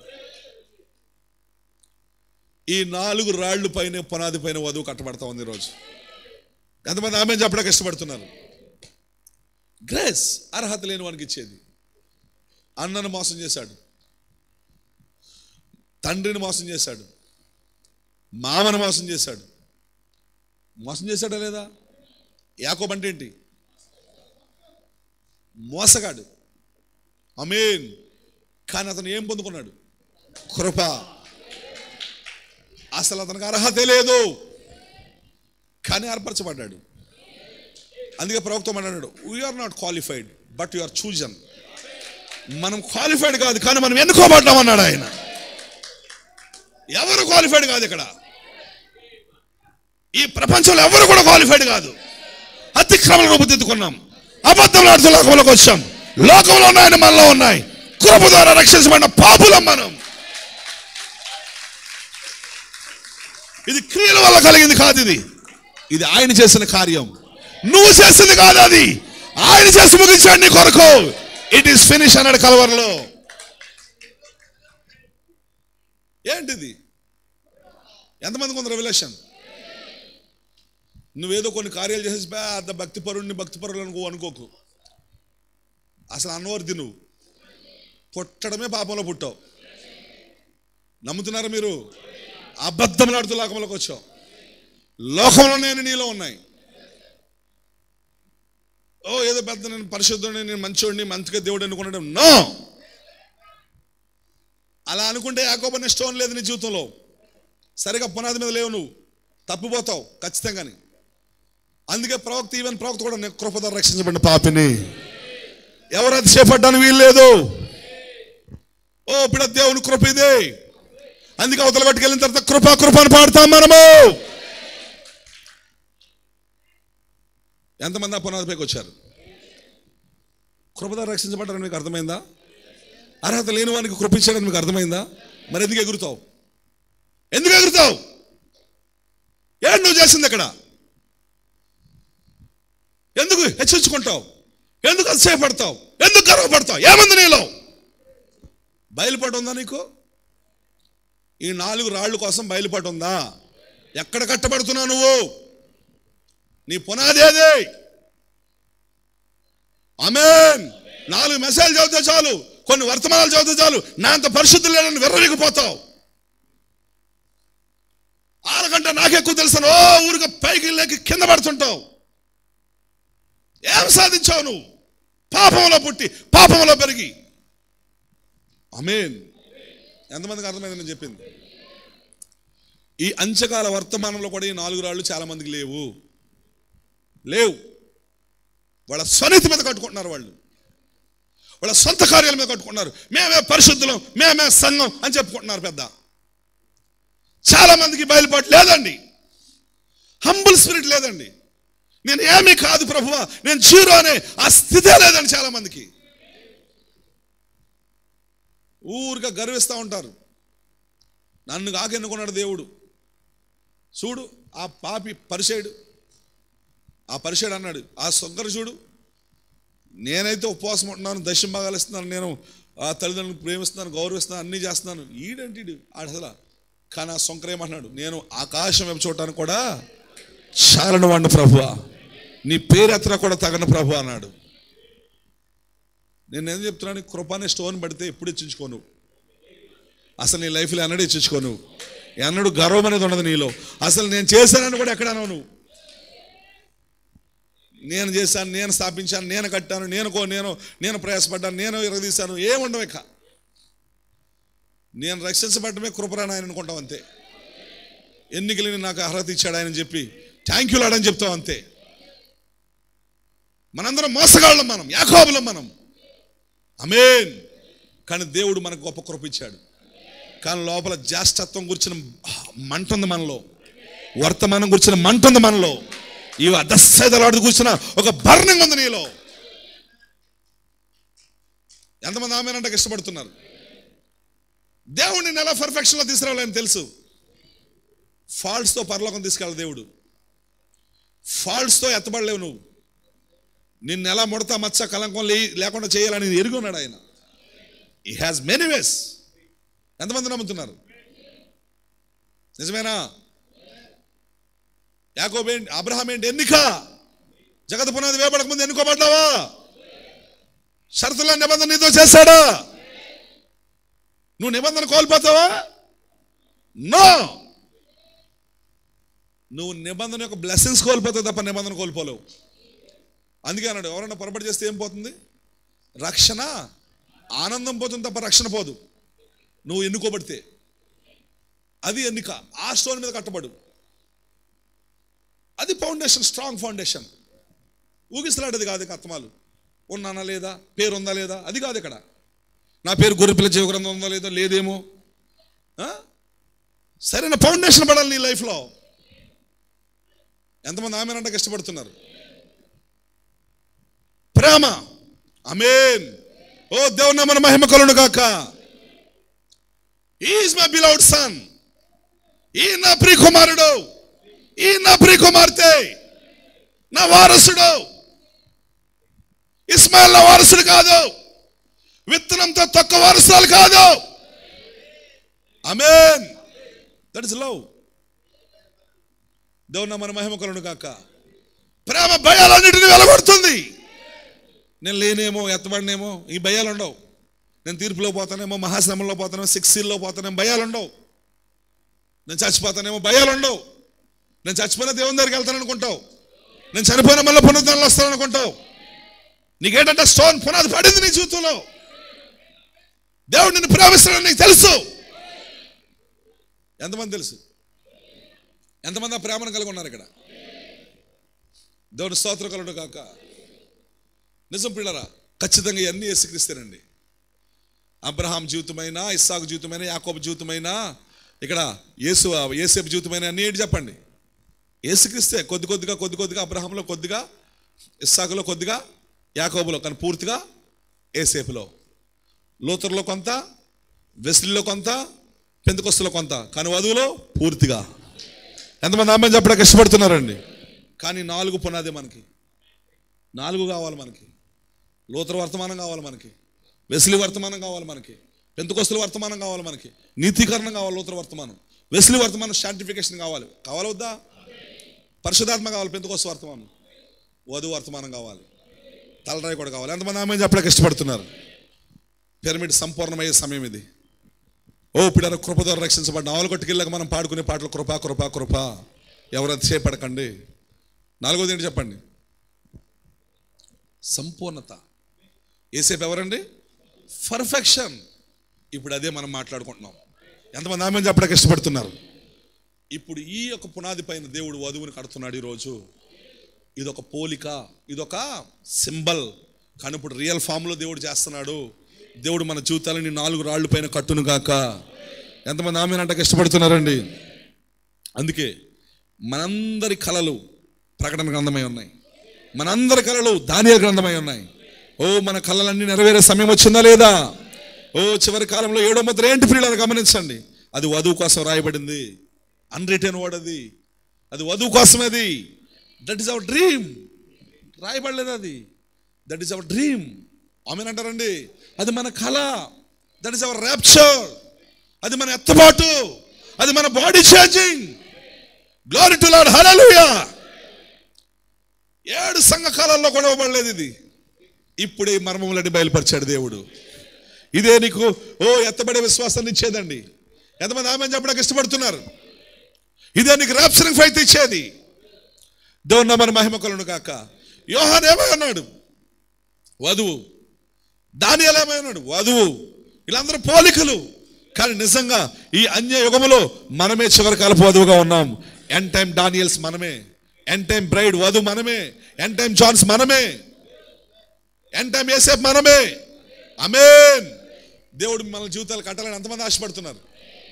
ఈ నాలుగు రాళ్ళు పైన పునాది పైన వధువు కట్టబడతా ఉంది ఈరోజు ఎంతమంది ఆమె చెప్పడానికి ఇష్టపడుతున్నారు గ్రేస్ అర్హత లేని వానికి ఇచ్చేది అన్నను మోసం చేశాడు తండ్రిని మోసం చేశాడు మామను మోసం చేశాడు మోసం చేశాడా లేదా యాకోబ్ అంటే ఏంటి మోసగాడు అమీన్ కానీ అతను ఏం పొందుకున్నాడు కృప అసలు అతనికి అర్హత లేదు కానీ ఏర్పరచబడ్డాడు అందుకే ప్రవక్త అన్నాడు we're not qualified but you are chosen మనం క్వాలిఫైడ్ కాదు కానీ మనం ఎన్నుకోబడ్డాం అన్నాడు ఆయన ఎవరు క్వాలిఫైడ్ కాదు ఇక్కడ ఈ ప్రపంచంలో ఎవరు కూడా క్వాలిఫైడ్ కాదు అతిక్రమణ రూపుదిద్దుకున్నాం అబద్ధంలో ఆడుతూ లోకంలోకి వచ్చాం లోకంలో ఉన్నాయని మనలో ఉన్నాయి కృప ద్వారా రక్షించబడిన పాపులం మనం ఇది క్రియల వల్ల కలిగింది కాదు ఇది ఇది ఆయన చేసిన కార్యం నువ్వు చేసింది కాదు అది ఆయన చేసి ముగించాడు నీ కొరకు ఇట్ ఈస్ ఫినిష్ అన్నాడు కలవరలో ఏంటిది ఎంతమందికి ఉంది రెవల్యూషన్ నువ్వేదో కొన్ని కార్యాలు చేసేసి పెద్ద భక్తి పరుడిని భక్తి పరులు అనుకో అనుకోకు అసలు అన్నవర్ది నువ్వు పుట్టడమే పాపంలో పుట్టావు నమ్ముతున్నారా మీరు అబద్ధములాడుతూ లోకంలోకి వచ్చావు లోకంలో నేను నీలో ఉన్నాయి ఓ ఏదో పెద్ద నేను పరిశుద్ధుడిని నేను మంచోడిని మంచిగా దేవుడు అనుకున్నాడు నో అలా అనుకుంటే యాకోబనే స్టోన్ లేదు నీ జీవితంలో సరిగా పునాది మీద లేవు నువ్వు తప్పిపోతావు ఖచ్చితంగాని అందుకే ప్రవక్త ఈవెన్ ప్రవక్త కూడా నేను కృపద రక్షించబడిన పాపిని ఎవరైతే చేపడ్డానికి వీలు లేదు ఓ ఇప్పుడు దేవుని కృప ఇదే అందుకే అవతల పట్టుకెళ్ళిన తర్వాత కృపా కృపను పాడతాం మనము ఎంతమంది ఆ పునాదిపైకి వచ్చారు కృపద రక్షించబడ్డారని మీకు అర్థమైందా అర్హత లేని వానికి కృపించాడని మీకు అర్థమైందా మరి ఎందుకు ఎగురుతావు ఎందుకు ఎగురుతావు ఏంటి నువ్వు చేసింది అక్కడ ఎందుకు హెచ్చరించుకుంటావు ఎందుకు అతిశయపడతావు ఎందుకు గర్వపడతావు ఏముంది నీలో బయలుపాటు ఉందా నీకు ఈ నాలుగు రాళ్ళు కోసం బయలుపాటు ఉందా ఎక్కడ కట్టబడుతున్నావు నువ్వు నీ పునాది ఏది ఆమెన్ నాలుగు మెసేజ్ చదివితే చాలు కొన్ని వర్తమానాలు చదివితే చాలు నా అంత పరిశుద్ధి లేదని విర్రవిగిపోతావు ఆరగంట నాకెక్కువ తెలుసు ఓ ఊరిక పైకి లేకి కింద పడుతుంటావు ఏం సాధించావు నువ్వు పాపంలో పుట్టి పాపంలో పెరిగి అమేన్ ఎంతమందికి అర్థమైంది నేను చెప్పింది ఈ అంచకాల వర్తమానంలో కూడా ఈ నాలుగు రాళ్ళు చాలా మందికి లేవు లేవు వాళ్ళ స్వనీతి మీద కట్టుకుంటున్నారు వాళ్ళు వాళ్ళ సొంత కార్యాల మీద కట్టుకుంటున్నారు మేమే పరిశుద్ధులం మేమే సంఘం అని చెప్పుకుంటున్నారు పెద్ద చాలా మందికి బయలుపాటు లేదండి హంబుల్ స్పిరిట్ లేదండి నేను ఏమీ కాదు ప్రభువా నేను జీరో అనే ఆ స్థితే లేదండి చాలా మందికి ఊరిగా గర్విస్తూ ఉంటారు నన్ను కాకెన్నుకున్నాడు దేవుడు చూడు ఆ పాపి పరిసేడు ఆ పరిసేడు అన్నాడు ఆ సొంగరు చూడు నేనైతే ఉపవాసం ఉంటున్నాను దశం భాగాలు ఇస్తున్నాను నేను ఆ తల్లిదండ్రులను ప్రేమిస్తున్నాను గౌరవిస్తున్నాను అన్నీ చేస్తున్నాను ఈడంటి ఈడు. ఆడు అసలు కానీ ఆ సొంకర ఏమన్నాడు నేను ఆకాశం వైపు చూడటానికి కూడా చాలను వాడిని ప్రభువా నీ పేరు ఎత్తరా కూడా తగను ప్రభు అన్నాడు నేను ఏం చెప్తున్నాను కృపాని స్టోన్ పడితే ఎప్పుడు ఇచ్చించుకోను అసలు నీ లైఫ్లో ఎన్నడూ ఇచ్చించుకోను ఎన్నడూ గర్వం అనేది ఉండదు నీలో అసలు నేను చేశానని కూడా ఎక్కడ అనవు నువ్వు నేను చేశాను నేను స్థాపించాను నేను కట్టాను నేను కో నేను నేను ప్రయాసపడ్డాను నేను ఇరగదీశాను ఏముండవు ఇక నేను రక్షించబడమే కృపరాని ఆయన అనుకుంటాం అంతే ఎన్నికలని నాకు అర్హత ఇచ్చాడు ఆయన చెప్పి థ్యాంక్ యూ లాడని చెప్తాం అంతే మనందరం మోసగాళ్ళం మనం యాకోబులం మనం అమేన్ కానీ దేవుడు మనకు గొప్ప కృప ఇచ్చాడు కానీ లోపల జ్యేష్ఠత్వం గురించిన మంట ఉంది మనలో వర్తమానం గురించిన మంట ఉంది మనలో ఈ అదస్సైదలాడు కూర్చున్న ఒక బర్ణంగా ఉంది నీలో ఎంతమంది ఆమె అంటే ఇష్టపడుతున్నారు దేవుడిని ఎలా పర్ఫెక్షన్లో తీసుకురావాలని తెలుసు ఫాల్ట్స్తో పరలోకం తీసుకెళ్ళ దేవుడు ఫాల్ట్స్తో ఎత్తబడలేవు నువ్వు నిన్ను ఎలా ముడతా మచ్చ కలంకం లే లేకుండా చేయాలని ఎరిగి ఉన్నాడు ఆయన ఈ హ్యాస్ మెనీ వేస్ ఎంతమంది నమ్ముతున్నారు నిజమేనా యాకోబు ఏంటి అబ్రహాం ఏంటి ఎన్నిక జగత్ పునాది వేపడక ముందు ఎన్నుకోబడ్డావా షరతుల నిబంధన నీతో చేశాడా నువ్వు నిబంధన కోల్పోతావా నో నువ్వు నిబంధన యొక్క బ్లెస్సింగ్స్ కోల్పోతావు తప్ప నిబంధన కోల్పోలేవు అందుకే అన్నాడు ఎవరైనా పొరపాటు చేస్తే ఏం పోతుంది రక్షణ ఆనందం పోతుంది తప్ప రక్షణ పోదు నువ్వు ఎన్నుకోబడితే అది ఎన్నిక ఆ స్టోన్ మీద కట్టబడు అది ఫౌండేషన్ స్ట్రాంగ్ ఫౌండేషన్ ఊగిసలాడేది కాదు ఇక అత్తమాలు ఉన్నానా లేదా పేరు ఉందా లేదా అది కాదు ఇక్కడ నా పేరు గొర్రెపిల్ల జీవ గ్రంథం ఉందా లేదా లేదేమో ఆ? సరైన ఫౌండేషన్ పడాలి నీ లైఫ్లో ఎంతమంది ఆమెనంటే ఇష్టపడుతున్నారు ప్రేమ అమేన్ ఓ దేవుని మన మహిమ కలును కాక ఈజ్ మై బిలౌడ్ సన్ ఈ నా ప్రియ కుమారుడు ఈ నా ప్రియ కుమార్తె నా వారసుడు ఇస్మాయిల్ నా వారసుడు కాదు విత్తనంతో తక్కువ వారసురాలు కాదు అమేన్ దట్ ఇస్ లవ్ దేవుని మన మహిమ కలును కాక ప్రేమ భయాలన్నిటిని వెలగొడుతుంది నేను లేనేమో ఎత్తబడినేమో ఈ భయాలు ఉండవు నేను తీర్పులో పోతానేమో మహాశ్రమంలో పోతానేమో సిక్స్ సీల్లో పోతానేమో భయాలు ఉండవు నేను చచ్చిపోతానేమో భయాలు ఉండవు నేను చచ్చిపోయిన దేవుని దగ్గరికి వెళ్తాను అనుకుంటావు నేను చనిపోయిన మళ్ళీ పునరుద్ధరణలు వస్తాను అనుకుంటావు నీకేంటంటే స్టోన్ పునాది పడింది నీ జీవితంలో దేవుడు నిన్ను ప్రేమిస్తాడని నీకు తెలుసు ఎంతమంది తెలుసు ఎంతమంది ఆ ప్రేమను కలిగి ఉన్నారు ఇక్కడ దేవుని స్తోత్రం కలుడు కాక నిజం పిల్లరా ఖచ్చితంగా ఇవన్నీ యేసుక్రీస్తేనండి అబ్రహాం జీవితమైన ఇస్సాకు జీవితమైన యాకోబు జీవితమైన ఇక్కడ యేసు ఏసేపు జీవితమైన అన్ని ఏంటి చెప్పండి యేసుక్రీస్తే కొద్ది కొద్దిగా కొద్ది కొద్దిగా అబ్రహాంలో కొద్దిగా ఇస్సాకులో కొద్దిగా యాకోబులో కానీ పూర్తిగా ఏసేపులో లోతర్లో కొంత వెస్లీలో కొంత పెంతకొస్తులో కొంత కానీ వధువులో పూర్తిగా ఎంతమంది అమ్మాయి చెప్పడానికి ఇష్టపడుతున్నారండి కానీ నాలుగు పునాది మనకి నాలుగు కావాలి మనకి లోతర వర్తమానం కావాలి మనకి వెస్లి వర్తమానం కావాలి మనకి పెంతకొస్తుల వర్తమానం కావాలి మనకి నీతీకరణ కావాలి లోతర వర్తమానం వెస్లి వర్తమానం శాంటిఫికేషన్ కావాలి కావాలి వద్దా పరిశుధాత్మ కావాలి పెంతకొస్తు వర్తమానం వధు వర్తమానం కావాలి తలరాయి కూడా కావాలి ఎంతమంది ఆమె చెప్పడానికి ఇష్టపడుతున్నారు పిరమిడ్ సంపూర్ణమయ్యే సమయం ఇది ఓ పిల్లల కృప ద్వారా రక్షించబడ్డ ఆవుల కొట్టుకెళ్ళాక మనం పాడుకునే పాటలు కృప కృప కృప ఎవరు అతిశయపడకండి నాలుగోది ఏంటి చెప్పండి సంపూర్ణత ఏసేపు ఎవరండి పర్ఫెక్షన్ ఇప్పుడు అదే మనం మాట్లాడుకుంటున్నాం ఎంతమంది ఆమె చెప్పడానికి ఇష్టపడుతున్నారు ఇప్పుడు ఈ యొక్క పునాది పైన దేవుడు వధువుని కడుతున్నాడు ఈరోజు ఇదొక పోలిక ఇదొక సింబల్ కానీ ఇప్పుడు రియల్ ఫామ్లో దేవుడు చేస్తున్నాడు దేవుడు మన జీవితాలని నాలుగు రాళ్ళు పైన కట్టును గాక ఎంతమంది ఆమె అంటే ఇష్టపడుతున్నారండి అందుకే మనందరి కళలు ప్రకటన గ్రంథమై ఉన్నాయి మనందరి కళలు దానియ గ్రంథమై ఉన్నాయి ఓ మన కళలన్నీ నెరవేరే సమయం వచ్చిందా లేదా ఓ చివరి కాలంలో ఏడో ముద్ర ఏంటి ప్రియులను గమనించండి అది వధువు కోసం రాయబడింది అన్రిటర్న్ వర్డ్ అది అది వధువు కోసం అది దట్ ఈస్ అవర్ డ్రీమ్ రాయబడలేదు అది దట్ ఈస్ అవర్ డ్రీమ్ ఆమె అంటారండి అది మన కళ దట్ ఈస్ అవర్ ర్యాప్చర్ అది మన ఎత్తబాటు అది మన body changing glory to Lord hallelujah ఏడు సంఘ కాలాల్లో కూడా ఇవ్వబడలేదు ఇది ఇప్పుడే ఈ మర్మములని బయలుపరిచాడు దేవుడు ఇదే నీకు ఓ ఎత్తబడే విశ్వాసాన్ని ఇచ్చేదండి ఎంతమంది ఆమె చెప్పడానికి ఇష్టపడుతున్నారు ఇదే నీకు ర్యాప్చరింగ్ ఫైత్ ఇచ్చేది దేవుని మన మహిమ కొలను కాక యోహాన్ ఏమన్నాడు వధువు దానియాలు ఏమన్నాడు వధువు వీళ్ళందరూ పోలికలు కానీ నిజంగా ఈ అన్య యుగములో మనమే చివరి కాలపు వధువుగా ఉన్నాం ఎన్ టైం డానియల్స్ మనమే ఎన్ టైం బ్రైడ్ వధు మనమే ఎన్ టైం జాన్స్ మనమే ఎన్ టైం ఏసేపు మనమే అమేన్ దేవుడు మన జీవితాలు కట్టాలని ఎంతమంది ఆశపడుతున్నారు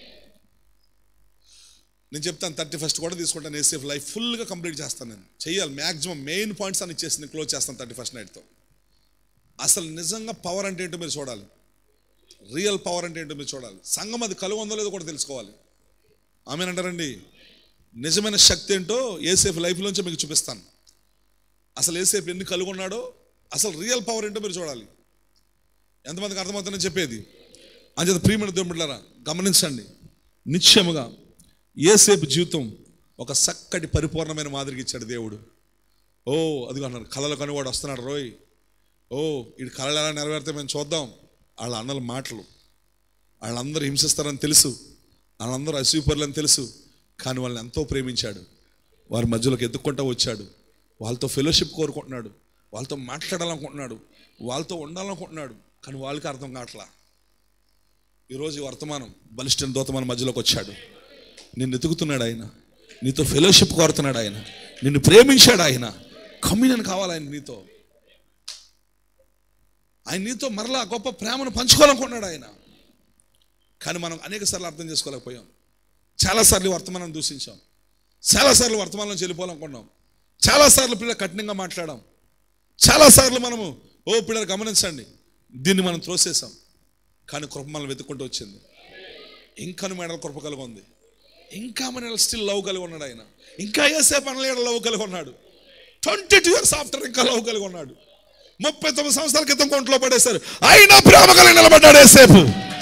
నేను చెప్తాను థర్టీ ఫస్ట్ కూడా తీసుకుంటాను ఏసేఫ్ లైఫ్ ఫుల్గా కంప్లీట్ చేస్తాను నేను చెయ్యాలి మ్యాక్సిమం మెయిన్ పాయింట్స్ అని ఇచ్చేసి నేను క్లోజ్ చేస్తాను థర్టీ ఫస్ట్ నైట్తో అసలు నిజంగా పవర్ అంటే ఏంటో మీరు చూడాలి రియల్ పవర్ అంటే ఏంటో మీరు చూడాలి సంఘం అది కలుగు ఉందో లేదో కూడా తెలుసుకోవాలి ఆమెనంటారండి నిజమైన శక్తి ఏంటో ఏసేఫ్ లైఫ్లోంచి మీకు చూపిస్తాను అసలు ఏసేఫ్ ఎన్ని కలుగు ఉన్నాడో అసలు రియల్ పవర్ ఏంటో మీరు చూడాలి ఎంతమందికి అర్థమవుతుందని చెప్పేది అంచేత ప్రియమైన దేవుడులారా గమనించండి నిశ్చయముగా ఏసేపు జీవితం ఒక చక్కటి పరిపూర్ణమైన మాదిరిగా ఇచ్చాడు దేవుడు ఓ అది అన్నాడు కళలు కనువాడు వస్తున్నాడు రోయ్ ఓ ఇది కళలు ఎలా నెరవేరితే మేము చూద్దాం వాళ్ళ అన్నల మాటలు వాళ్ళందరూ హింసిస్తారని తెలుసు వాళ్ళందరూ అసూపరులని తెలుసు కానీ వాళ్ళని ఎంతో ప్రేమించాడు వారి మధ్యలోకి ఎత్తుక్కుంటూ వచ్చాడు వాళ్ళతో ఫెలోషిప్ కోరుకుంటున్నాడు వాళ్ళతో మాట్లాడాలనుకుంటున్నాడు వాళ్ళతో ఉండాలనుకుంటున్నాడు కానీ వాళ్ళకి అర్థం కావట్లా ఈరోజు ఈ వర్తమానం బలిష్ఠన్ దూత మన మధ్యలోకి వచ్చాడు నిన్ను ఎతుకుతున్నాడు ఆయన నీతో ఫెలోషిప్ కోరుతున్నాడు ఆయన నిన్ను ప్రేమించాడు ఆయన కమ్యూనియన్ కావాలి ఆయన నీతో ఆయన నీతో మరలా గొప్ప ప్రేమను పంచుకోవాలనుకున్నాడు ఆయన కానీ మనం అనేక సార్లు అర్థం చేసుకోలేకపోయాం చాలాసార్లు వర్తమానం దూషించాం చాలాసార్లు వర్తమానం చెల్లిపోవాలనుకున్నాం చాలాసార్లు పిల్లలు కఠినంగా మాట్లాడాం చాలాసార్లు మనము ఓ పిల్లలు గమనించండి దీన్ని మనం త్రోసేసాం కానీ కృప మనం వెతుక్కుంటూ వచ్చింది ఇంకా మేడల కృప కలిగి ఉంది ఇంకా మన స్టిల్ లవ్ కలిగి ఉన్నాడు ఆయన ఇంకా ఏసేపు అనలేడు లవ్ కలిగి ఉన్నాడు ట్వంటీ టూ ఇయర్స్ ఆఫ్టర్ ఇంకా లవ్ కలిగి ఉన్నాడు ముప్పై తొమ్మిది సంవత్సరాల క్రితం కొంట్లో పడేశారు అయినా ప్రేమ కలిగి నిలబడ్డాడు ఏసేపు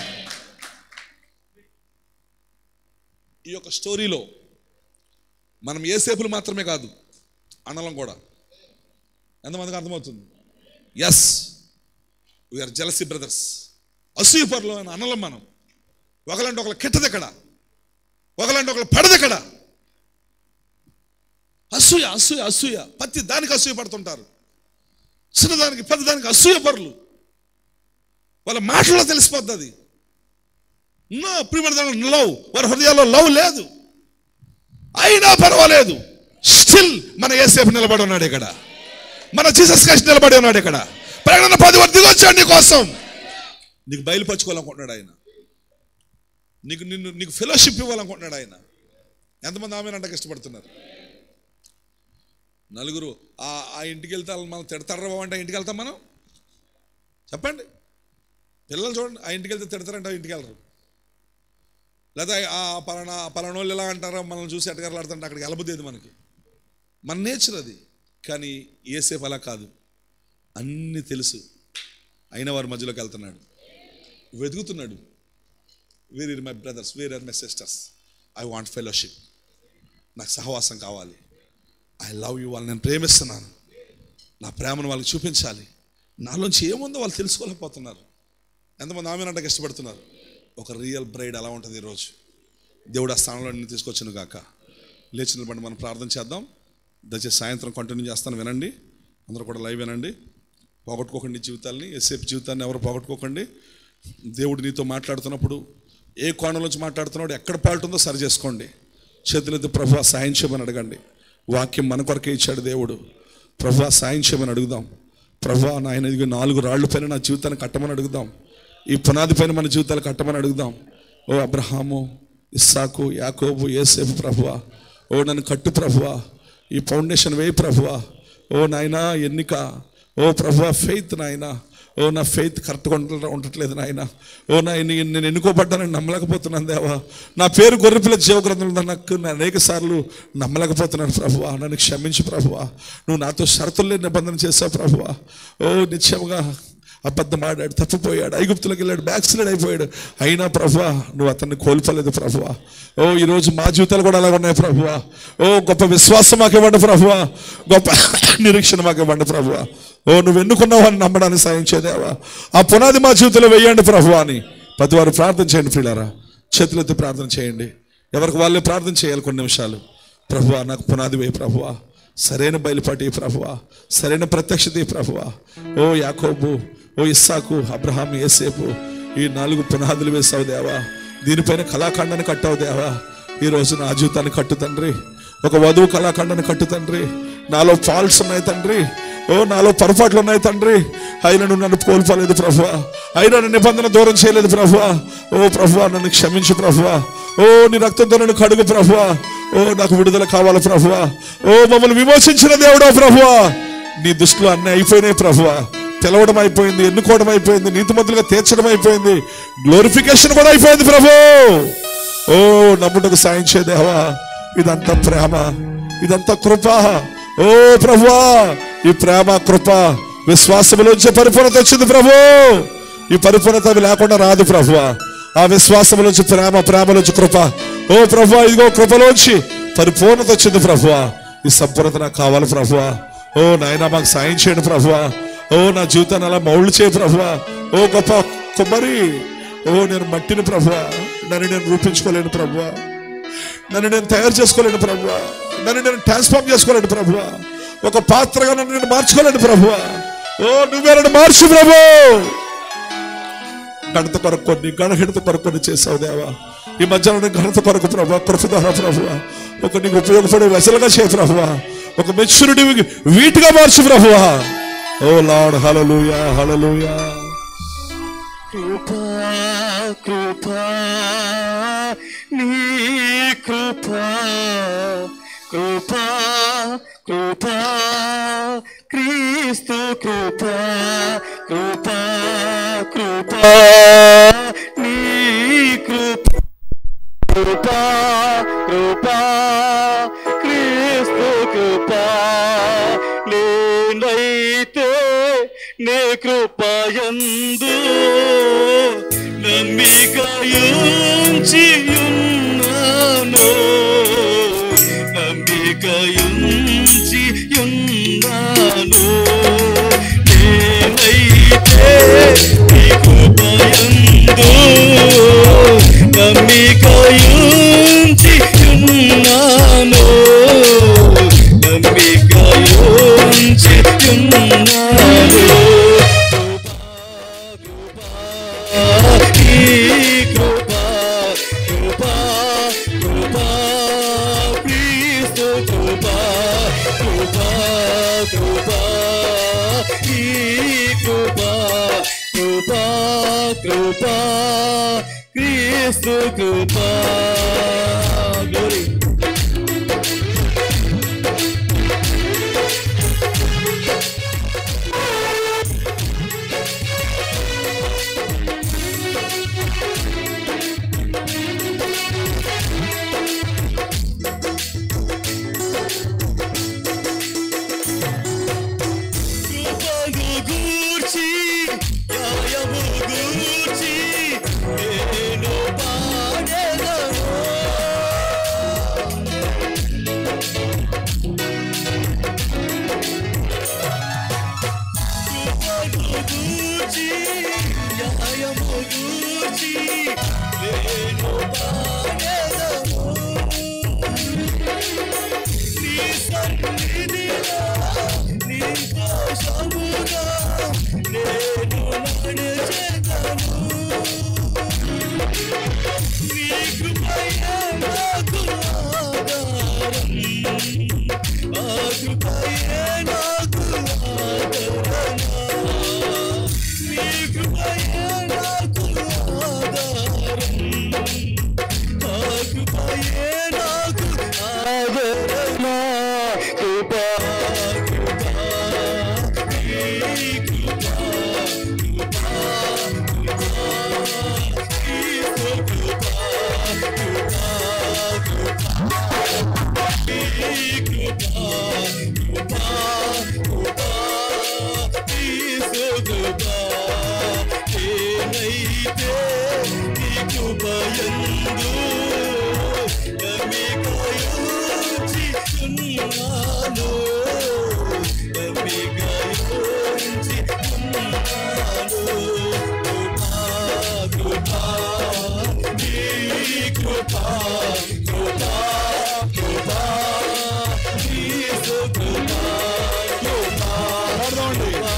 ఈ యొక్క స్టోరీలో మనం ఏసేపులు మాత్రమే కాదు అనలం కూడా ఎంతమందికి అర్థమవుతుంది ఎస్ వీఆర్ జలసి బ్రదర్స్ అసూయపరులు అని అనలం మనం ఒకలంటే ఒకళ్ళు కిట్టది ఎక్కడ ఒకలంటే ఒకళ్ళు పడదు ఎక్కడ అసూయ అసూయ అసూయ ప్రతి దానికి అసూయ పడుతుంటారు చిన్నదానికి పెద్దదానికి అసూయ పరులు వాళ్ళ మాటల్లో తెలిసిపోద్ది అది నో ప్రియమైన లవ్ వారి హృదయాల్లో లవ్ లేదు అయినా పర్వాలేదు స్టిల్ మన ఏసేపు నిలబడి ఉన్నాడు ఇక్కడ మన జీసస్ క్రైస్ట్ నిలబడి ఉన్నాడు ఇక్కడ ప్రకటన పది వరకు దిగొచ్చాడు నీ కోసం నీకు బయలుపరచుకోవాలనుకుంటున్నాడు ఆయన నీకు నిన్ను నీకు ఫెలోషిప్ ఇవ్వాలనుకుంటున్నాడు ఆయన ఎంతమంది ఆమె అంటే ఇష్టపడుతున్నారు నలుగురు ఆ ఆ ఇంటికి వెళ్తే వాళ్ళు మనం తిడతారా బాబు అంటే ఆ ఇంటికి వెళ్తాం మనం చెప్పండి పిల్లలు చూడండి ఆ ఇంటికి వెళ్తే తిడతారంటే ఆ ఇంటికి వెళ్ళరు లేదా ఆ పలానా పలానా వాళ్ళు ఎలా అంటారో మనం చూసి ఎటగరలాడుతుంటే అక్కడికి వెళ్ళబుద్దేది మనకి మన నేచర్ అది కానీ ఏసేపు అలా కాదు అన్నీ తెలుసు అయిన వారి మధ్యలోకి వెళ్తున్నాడు వెతుకుతున్నాడు where are my brothers where are my sisters I want fellowship నాకు సహవాసం కావాలి ఐ లవ్ యూ వాళ్ళని నేను ప్రేమిస్తున్నాను నా ప్రేమను వాళ్ళకి చూపించాలి నాలోంచి ఏముందో వాళ్ళు తెలుసుకోలేకపోతున్నారు ఎంతమంది ఆమె అంటే ఇష్టపడుతున్నారు ఒక రియల్ బ్రైడ్ అలా ఉంటుంది ఈరోజు దేవుడు ఆ స్థానంలో నిన్ను తీసుకొచ్చిన గాక లేచిన బట్టి మనం ప్రార్థన చేద్దాం దయచేసి సాయంత్రం కంటిన్యూ చేస్తాను వినండి అందరూ కూడా లైవ్ వినండి పోగొట్టుకోకండి జీవితాల్ని ఎస్సేపు జీవితాన్ని ఎవరు పోగొట్టుకోకండి దేవుడు నీతో మాట్లాడుతున్నప్పుడు ఏ కోణం నుంచి మాట్లాడుతున్నాడు ఎక్కడ పాల్టుందో సరి చేసుకోండి చేతులెత్తి ప్రభు సాయం చేయమని అడగండి వాక్యం మన కొరకే ఇచ్చాడు దేవుడు ప్రభు సాయం చేయమని అడుగుదాం ప్రభు నాయన ఇదిగో నాలుగు రాళ్ళు పైన నా జీవితాన్ని కట్టమని అడుగుదాం ఈ పునాది పైన మన జీవితాలు కట్టమని అడుగుదాం ఓ అబ్రహాము ఇస్సాకు యాకోబు ఏసేపు ప్రభువా ఓ నన్ను కట్టు ప్రభువా ఈ ఫౌండేషన్ వేయి ప్రభువా ఓ నాయనా ఎన్నిక ఓ ప్రభువా ఫెయిత్ నాయనా ఓ నా ఫెయిత్ కరెక్ట్గా ఉండ ఉండట్లేదు నాయన ఓ నా నీ- నేను ఎన్నుకోబడ్డానని నమ్మలేకపోతున్నాను దేవా నా పేరు గొర్రెపిల్ల జీవగ్రంథంలో నాకు నేను అనేక సార్లు నమ్మలేకపోతున్నాను ప్రభువా నన్ను క్షమించు ప్రభువా నువ్వు నాతో షరతులు లేని నిబంధన చేసావు ప్రభువా ఓ నిత్యముగా అబద్ధం ఆడాడు తప్పిపోయాడు ఐగుప్తులకు వెళ్ళాడు బ్యాక్ స్లైడ్ అయిపోయాడు అయినా ప్రభువా నువ్వు అతన్ని కోల్పోలేదు ప్రభువా ఓ ఈరోజు మా జీవితాలు కూడా అలా ఉన్నాయి ప్రభువా ఓ గొప్ప విశ్వాసం మాకు ఇవ్వండి ప్రభువా గొప్ప నిరీక్షణ మాకు ఇవ్వండి ప్రభువా ఓ నువ్వు ఎన్నుకున్నావు అని నమ్మడానికి సాయం చేయదేవా ఆ పునాది మా జీవితంలో వెయ్యండి ప్రభువా అని ప్రతి వారు ప్రార్థన చేయండి ప్రియులారా చేతులెత్తి ప్రార్థన చేయండి ఎవరికి వాళ్ళే ప్రార్థన చేయాలి కొన్ని నిమిషాలు ప్రభువా నాకు పునాది వేయి ప్రభువా సరైన బయలుపాటి ప్రభువా సరైన ప్రత్యక్షత ప్రభువా ఓ యాకోబు ఓ ఇస్సాకు అబ్రహాం ఏసేపు ఈ నాలుగు పునాదులు వేసావు దేవా దీనిపైన కళాఖండాన్ని కట్టావు దేవా ఈ రోజు నా జీవితాన్ని కట్టు తండ్రి ఒక వధువు కళాఖండాన్ని కట్టు తండ్రి నాలో ఫాల్ట్స్ ఉన్నాయి తండ్రి ఓ నాలో పొరపాట్లు ఉన్నాయి తండ్రి అయినా నువ్వు నన్ను కోల్పోలేదు ప్రభువా అయినా నన్ను నిబంధన దూరం చేయలేదు ప్రభువా ఓ ప్రభువా నన్ను క్షమించు ప్రభువా ఓ నీ రక్తంతో నన్ను కడుగు ప్రభువా ఓ నాకు విడుదల కావాలి ప్రభువా ఓ మమ్మల్ని విమోచించిన దేవుడా ప్రభువా నీ దృష్టిలో అన్నీ అయిపోయినాయి ప్రభువా తెలవడం అయిపోయింది ఎన్నుకోవడం అయిపోయింది నీతిమంతులుగా తీర్చడం అయిపోయింది గ్లోరిఫికేషన్ కూడా అయిపోయింది ప్రభు ఓ నమ్ముటకు సాయం చేదేవా ఇదంతా ప్రేమ ఇదంతా కృప ఓ ప్రభువా ఈ ప్రేమ కృప విశ్వాసములోంచి పరిపూర్ణత వచ్చింది ప్రభు ఈ పరిపూర్ణత అవి లేకుండా రాదు ప్రభువా ఆ విశ్వాసములోంచి ప్రేమ ప్రేమలోంచి కృప ఓ ప్రభువా ఇదిగో కృపలోంచి పరిపూర్ణత వచ్చింది ప్రభువా ఈ సంపూర్ణత నాకు కావాలి ప్రభువా ఓ నాయన మాకు సాయం చేయండి ప్రభువా ఓ నా జీవితాన్ని అలా మౌళ్ళు చేయ ప్రభువా ఓ గొప్ప కుమ్మరి ఓ నేను మట్టిని ప్రభువా నన్ను నేను రూపించుకోలేను ప్రభువా నన్ను నేను తయారు చేసుకోలేను ప్రభువా నన్ను నేను ట్రాన్స్ఫార్మ్ చేసుకోలేను ప్రభువా ఒక పాత్రగా నన్ను నేను మార్చుకోలేను ప్రభువా ఓ నువ్వే నన్ను మార్చు ప్రభు గణత కొరకు కొన్ని గణహిడత కొరకు కొన్ని చేసావు దేవా ఈ మధ్యలో ఘనత కొరకు ప్రభు కృపధార ప్రభు ఒక నీకు ఉపయోగపడే వెసలుగా చేయ ప్రభువా ఒక మెచ్యూరిటీ వీటిగా మార్చు ప్రభువా ఓ లార్డ్ హల్లెలూయా హల్లెలూయా కృపా కృపా నీ కృపా కృపా కృపా క్రీస్తు కృపా కృపా కృపా నీ కృపా కృపా కృపా క్రీస్తు కృపా నేనైతే నే కృపయందు నమ్మికయుంచి ఉన్నాను నమ్మికయుంచి ఉన్నాను నేనైతే నీ కృపయందు నమ్మికయుంచి ఉన్నాను నమ్మికయుంచి ఉన్నాను ఈ కృపా కృపా కృపా క్రీస్తు కృపా కృపా కృపా ఈ కృపా కృపా కృపా క్రీస్తు కృపా Glory. కృపను గూర్చి న్యాయము గూర్చి నేను పాడెదను కృపను గూర్చి న్యాయము గూర్చి నేను పాడెదను నీ సన్నిధిలో నీ కోసముగా నేను నడిచెదను. నీ కృపయే నాకు ఆధారం. ఆ కృపయే నాకు ఆదరణ. నీ కృపయే నాకు ఆధారం. ఆ కృపయే నాకు ఆదరణ. కృపా, కృపా, ఈ కృపా, కృపా, కృపా, ఈ కృపా, కృపా, కృపా, ఈ కృపా, కృపా, కృపా, ఈ కృపా. నేనైతే నీ కృపయందు నమ్మికయుంచి ఉన్నాను. నమ్మికయుంచి ఉన్నాను. కృపా, కృపా, నీ కృపా, కృపా, కృపా, నీ కృపా, కృపా, కృపా.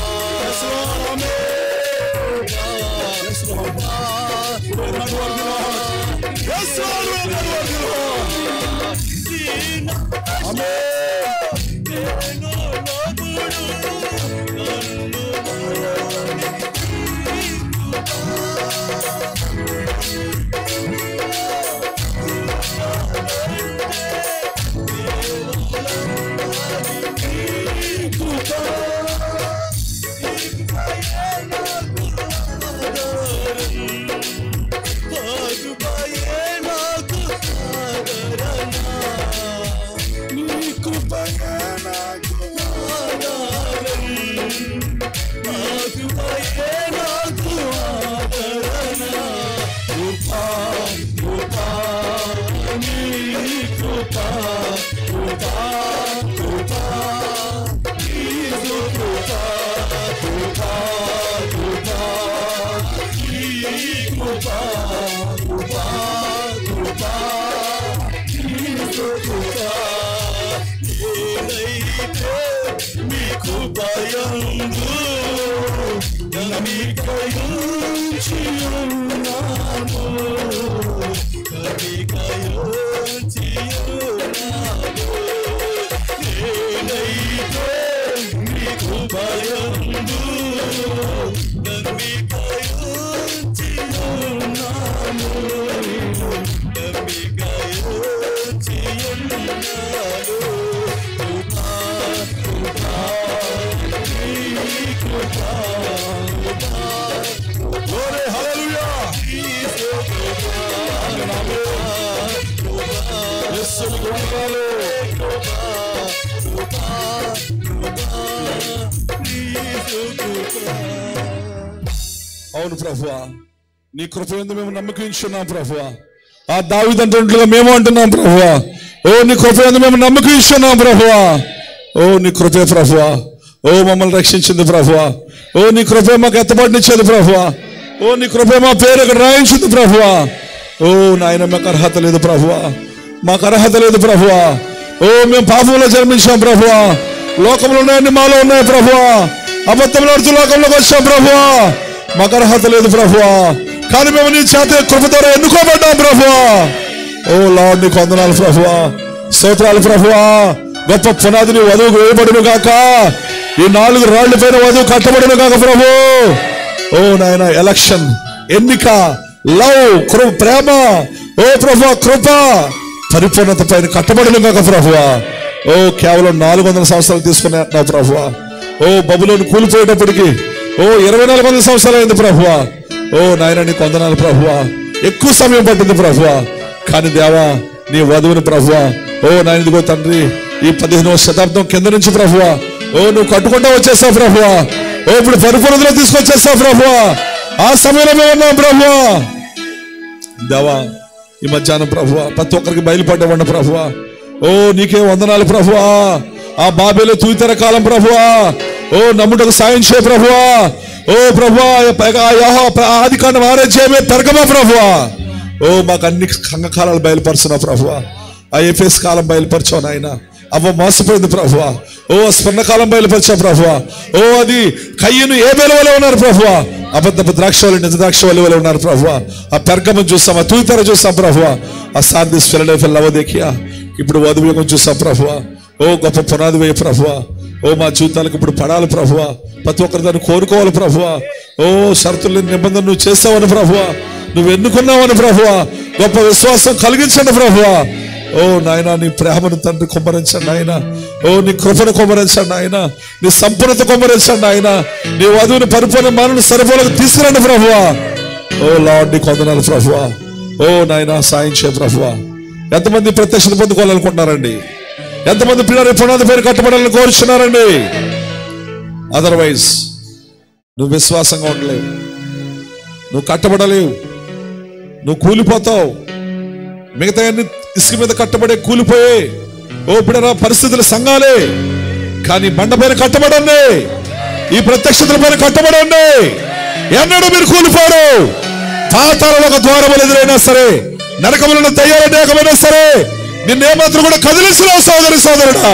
కృపయందు నమికయుంచి ఉన్నాను నమికయుంచి ఉన్నాను నేనైతే నీ కృపయందు అవును ప్రభువా నీ కృప ఎందు మేము నమ్మకించున్నాం ప్రభువా ఆ దావిదంటుగా మేము అంటున్నాం ప్రభువా ఓ నీ కృప ఎందు మేము నమ్మకించున్నాం ప్రభువా ఓ నీ కృపే ప్రభువా ఓ మమ్మల్ని రక్షించింది ప్రభువా ఓ నీ కృపే మాకు ఎత్తబడినిచ్చేది ప్రభువా ఓ నీ కృపే మా పేరు ఇక్కడ రాయించింది ప్రభువా ఓ నాయన మాకు అర్హత లేదు ప్రభువా మాకు అర్హత లేదు ప్రభువా ఓ మేము పాపంలో జన్మించాం ప్రభువా లోకంలో ఉన్నాయని మాలో ఉన్నాయి ప్రభువా అబద్ధంలో ఆడుతూ లోకంలోకి వచ్చాం ప్రభువా మాకు అర్హత లేదు ప్రభువా కానీ మేము నీ చేత కృప ద్వారా ఎన్నుకోబడ్డాం ప్రభువా ఓ లార్డ్ నీకు వందనాలు ప్రభువా స్తోత్రాలు ప్రభువా గొప్ప పునాదిని వధువుకు వేయబడును గాక ఈ నాలుగు రాళ్ల పైన వధువు కట్టబడును గాక ప్రభు ఓ నాయన ఎలక్షన్ ఎన్నిక లవ్ కృ ప్రేమ ఓ ప్రభు కృప పరిపూర్ణత పైన కట్టబడును గాక ప్రభువా ఓ కేవలం నాలుగు వందల సంవత్సరాలు తీసుకునే అంటున్నావు ప్రభువా ఓ బబులోని కూలిపోయేటప్పటికి ఓ ఇరవై నాలుగు వందల సంవత్సరాలు అయింది ప్రభువా ఓ నాయన నీకు వందనాలు ప్రభువా ఎక్కువ సమయం పట్టింది ప్రభువా కానీ దేవా నీ వధువుని ప్రభువా ఓ నాయన ఇదిగో తండ్రి ఈ పదిహేనవ శతాబ్దం కింద నుంచి ప్రభువా ఓ నువ్వు కట్టుకుంటా వచ్చేసావు ప్రభువా ఓ ఇప్పుడు పరిపూర్ణతలో తీసుకొచ్చేస్తావు ప్రభువా ఆ సమయంలో మేము ఉన్నాం ప్రభువా దేవా ఈ మధ్యాహ్నం ప్రభువా ప్రతి ఒక్కరికి బయలుపడ్డవండి ప్రభువా ఓ నీకే వందనాలు ప్రభువా ఆ బాబేలో తూయితర కాలం ప్రభువా ఓ నమ్ముటకు సాయం చేయ ప్రభువా ఓ ప్రభువా పైగా ఆ యెహోవా ప్ర- ఆది కాండం ఆరోగ్యమే పెరగమా ప్రభువా ఓ మాకు అన్ని సంఘకాలాలు బయలుపరుచున్నావు ప్రభువా ఆ ఎఫ్ఎస్ కాలం బయలుపరచావు నాయన అవ్వ మోసపోయింది ప్రభువా ఓ స్వర్ణకాలం బయలుపరిచావు ప్రభువా ఓ అది కయ్యను ఏ వలె ఉన్నారు ప్రభువా అబద్ధపు ద్రాక్ష వాళ్ళు నిజ ద్రాక్ష వాళ్ళు వలె ఉన్నారు ప్రభువా ఆ పెర్గమం చూస్తాం ఆ తూతర చూస్తాం ప్రభువా ఆ సాందిస్ ఫిలడెల్ఫియా లవదేకియా ఇప్పుడు వధువేగం చూస్తాం ప్రభువా ఓ గొప్ప పునాది వేయ ప్రభువా ఓ మా జీవితాలకు ఇప్పుడు పడాలి ప్రభువా ప్రతి ఒక్కరు దాన్ని కోరుకోవాలి ప్రభువా ఓ షరతులు నిబంధన నువ్వు చేస్తావని ప్రభువా నువ్వు ఎన్నుకున్నావని ప్రభువా గొప్ప విశ్వాసం కలిగించండి ప్రభువా ఓ నాయన నీ ప్రేమను తండ్రి కుమ్మరించండి ఆయన ఓ నీ కృపను కుమ్మరించండి ఆయన నీ సంపూర్ణత కుమ్మరించండి ఆయన నీ వధువుని పరిపూర్ణ మానను సరిపోలకు తీసుకురండి ప్రభువా ఓ లార్డ్ నీ కొందనాలు ప్రభువా ఓ నాయన సాయం చేయ ప్రభువా ఎంతమంది ప్రత్యక్షత పొందుకోవాలనుకుంటున్నారండి ఎంతమంది పిల్లలు పునాది పేరు కట్టబడాలని కోరుచున్నారండి అదర్వైజ్ నువ్వు విశ్వాసంగా ఉండలేవు నువ్వు కట్టబడలేవు నువ్వు కూలిపోతావు మిగతా అన్ని ఇసుక మీద కట్టబడే కూలిపోయే ఓ బిడరా పరిస్థితుల సంఘాలే కానీ బండ పైన కట్టబడండి ఈ ప్రత్యక్షతల పైన కట్టబడండి ఎన్నడూ మీరు కూలిపోరు పాతాలలో ఒక ద్వారం ఎదురైనా సరే నరకములను దయ్యాల నేకమైనా సరే నిన్నేమాత్రం కూడా కదిలించలేవు సోదరి సోదరుడా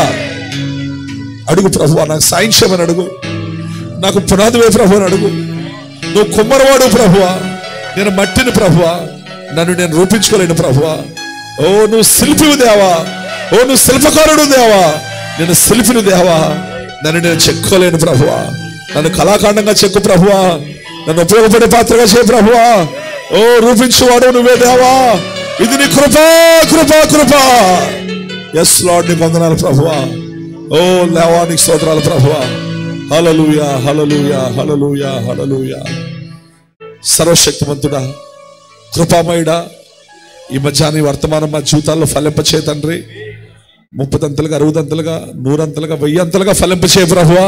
అడుగు ప్రభు నాకు సాయం చేయమని అడుగు నాకు పునాది వే ప్రభు అని అడుగు నువ్వు కుమ్మరవాడు ప్రభువా నేను మట్టిని ప్రభువా నన్ను నేను రూపించుకోలేను ప్రభువా ఓ నువ్వు శిల్పివి దేవా ఓ నువ్వు శిల్పకారుడు దేవా నేను శిల్పిని దేవా నన్ను నేను చెక్కోలేను ప్రభువా నన్ను కళాఖండంగా చెక్కు ప్రభువా నన్ను ఉపయోగపడే పాత్రగా చేయ ప్రభువా ఓ రూపించువాడు నువ్వే దేవా ఇది నీ కృపా కృపా కృపా ఎస్ లార్డ్ నీ వందనాలు ప్రభువా ఓ లేవా నీకు స్తోత్రాలు ప్రభువా హలలుయా హలలుయా హలలుయా హలలుయా సర్వశక్తిమంతుడా కృపామయుడా ఈ మధ్యాహ్నం ఈ వర్తమానం మా జీవితాల్లో ఫలింపచే తండ్రి ముప్పదంతలుగా అరవదంతలుగా నూరంతలుగా వెయ్యంతలుగా ఫలింపచే ప్రభువా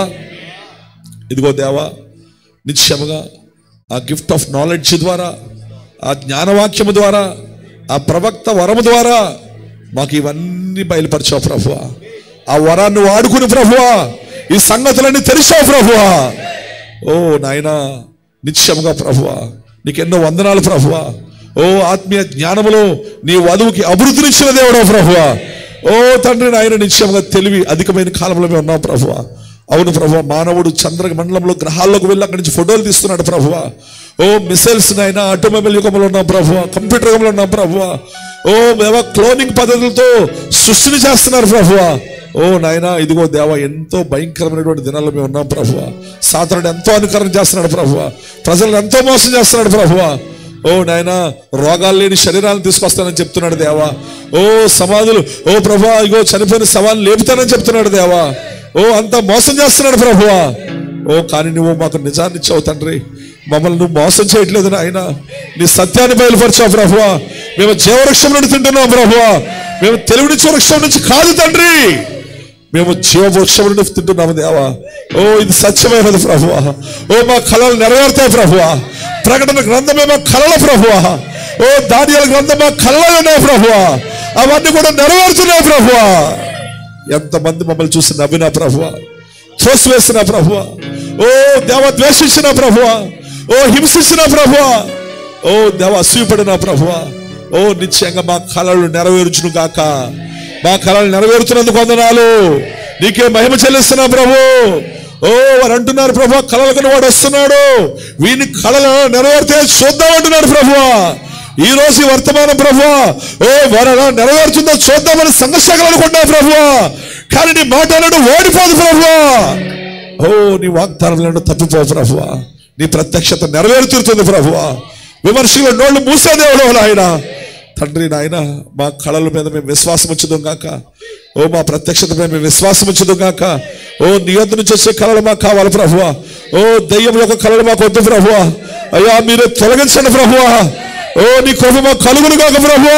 ఇదిగో దేవా నిత్యముగా ఆ గిఫ్ట్ ఆఫ్ నాలెడ్జ్ ద్వారా ఆ జ్ఞానవాక్యము ద్వారా ఆ ప్రవక్త వరము ద్వారా మాకు ఇవన్నీ బయలుపరిచావు ప్రభువా ఆ వరాన్ని వాడుకుని ప్రభువా ఈ సంగతులన్నీ తెలిసావు ప్రభువా ఓ నాయనా నిత్యముగా ప్రభువా నీకెన్నో వందనాలు ప్రభువా ఓ ఆత్మీయ జ్ఞానములో నీ వధువుకి అభివృద్ధినిచ్చిన దేవుడా ప్రభువా ఓ తండ్రి నాయన నిత్యముగా తెలివి అధికమైన కాలంలో మేము ఉన్నాం ప్రభువా అవును ప్రభు మానవుడు చంద్ర మండలంలో గ్రహాల్లోకి వెళ్ళి అక్కడి నుంచి ఫోటోలు తీస్తున్నాడు ప్రభువ ఓ మిసైల్స్ నైనా ఆటోమొబైల్ యుగంలో ఉన్నాం ప్రభువ కంప్యూటర్ యుగంలో ఉన్నాం ప్రభువ ఓ దేవ క్లోనింగ్ పద్ధతులతో సృష్టిని చేస్తున్నారు ప్రభువ ఓ నాయనా ఇదిగో దేవ ఎంతో భయంకరమైనటువంటి దినాల్లో మేము ఉన్నాం ప్రభువ సాతనుడు ఎంతో అనుకరణ చేస్తున్నాడు ప్రభువ ప్రజలను ఎంతో మోసం చేస్తున్నాడు ప్రభువ ఓ నాయన రోగాలు లేని శరీరాలను తీసుకొస్తానని చెప్తున్నాడు దేవా ఓ సమాధులు ఓ ప్రభా ఇగో చనిపోయిన సవాలు లేపుతానని చెప్తున్నాడు దేవా ఓ అంత మోసం చేస్తున్నాడు ప్రభువా ఓ కానీ నువ్వు మాకు నిజాన్ని ఇచ్చావు తండ్రి మమ్మల్ని నువ్వు మోసం చేయట్లేదు నాయన నీ సత్యాన్ని బయలుపరిచావు ప్రభువా మేము జీవవృక్షం నుండి తింటున్నాం ప్రభువా మేము తెలివినిచ్చే వృక్షం నుంచి కాదు తండ్రి మేము జీవ వృక్షం నుండి తింటున్నాము దేవా ఓ ఇది సత్యమైనది ప్రభువా ఓ మా కళలు నెరవేరుతాయి ప్రభువా ప్రకటన గ్రంథమే మా కళల ప్రభువా ఓ దానియాల గ్రంథం మా కళలు ఉన్నాయి ప్రభువా అవన్నీ కూడా నెరవేరుతున్నాయి ప్రభువా ఎంతమంది మమ్మల్ని చూసి నవ్వినా ప్రభువా త్రోసివేసిన ప్రభువా ఓ దేవ ద్వేషించిన ప్రభువా ఓ హింసించిన ప్రభువా ఓ దేవ అసూయపడిన ప్రభువా ఓ నిశ్చయంగా మా కళలు నెరవేర్చును గాక మా కళలు నెరవేరుతున్నందుకు వందనాలు నీకే మహిమ చెల్లిస్తున్నా ప్రభు ఓ వారు అంటున్నారు ప్రభు కళలు కన్నా వాడు వస్తున్నాడు వీని కళలు నెరవేరితే చూద్దాం అంటున్నాడు ప్రభువా ఈ రోజు ఈ వర్తమానం ప్రభువా ఓ వారు అలా నెరవేరుతుందో చూద్దామని సంఘర్షకులు అనుకుంటా ప్రభువా కానీ నీ మాట అన్నాడు ఓడిపోదు ప్రభువా ఓ నీ వాగ్దానం తప్పిపో ప్రభువా నీ ప్రత్యక్షత నెరవేరుతుంది ప్రభువా విమర్శలు నోళ్ళు మూసేదేవుడు నాయన తండ్రి నాయన మా కళల మీద మేము విశ్వాసం ఉంచుదాం గాక ఓ మా ప్రత్యక్షత మీద మేము విశ్వాసం ఉంచుదాం గాక ఓ నీ వద్ద నుంచి వచ్చే కళలు మాకు కావాలి ప్రభువా ఓ దయ్యం యొక్క కళలు మాకు వద్దు ప్రభువా అయ్యా మీరు తొలగించండి ప్రభువా ఓ నీ కృప మాకు కలుగును కాక ప్రభువా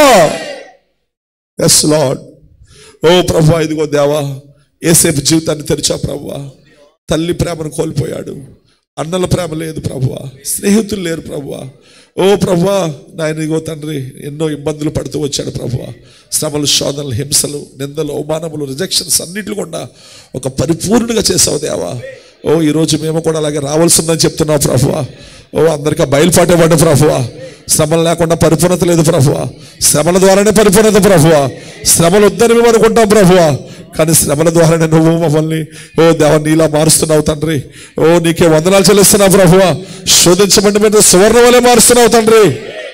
ఎస్ లాడ్ ఓ ప్రభా ఇదిగో దేవా ఏసేపు జీవితాన్ని తెరిచా ప్రభువా తల్లి ప్రేమను కోల్పోయాడు అన్నల ప్రేమ లేదు ప్రభువా స్నేహితులు లేరు ప్రభువా ఓ ప్రభువా నాయన ఇదిగో తండ్రి ఎన్నో ఇబ్బందులు పడుతూ వచ్చాడు ప్రభువా శ్రమలు శోధనలు హింసలు నిందలు అవమానములు రిజెక్షన్స్ అన్నిట్లు కూడా ఒక పరిపూర్ణగా చేసావు దేవా ఓ ఈరోజు మేము కూడా అలాగే రావాల్సిందని చెప్తున్నావు ప్రభువా ఓ అందరికీ బయలుపాటేవాడు ప్రభువా శ్రమలు లేకుండా పరిపూర్ణత లేదు ప్రభువా శ్రమల ద్వారానే పరిపూర్ణత ప్రభువా శ్రమలు వద్దని మేము అనుకుంటాం ప్రభువా కానీ శ్రమల ద్వారానే నువ్వు మమ్మల్ని ఓ దేవ నీలా మారుస్తున్నావు తండ్రి ఓ నీకే వందనాలు చెల్లిస్తున్నావు ప్రభువా శోధించబడి మీద సువర్ణ వలె మారుస్తున్నావు తండ్రి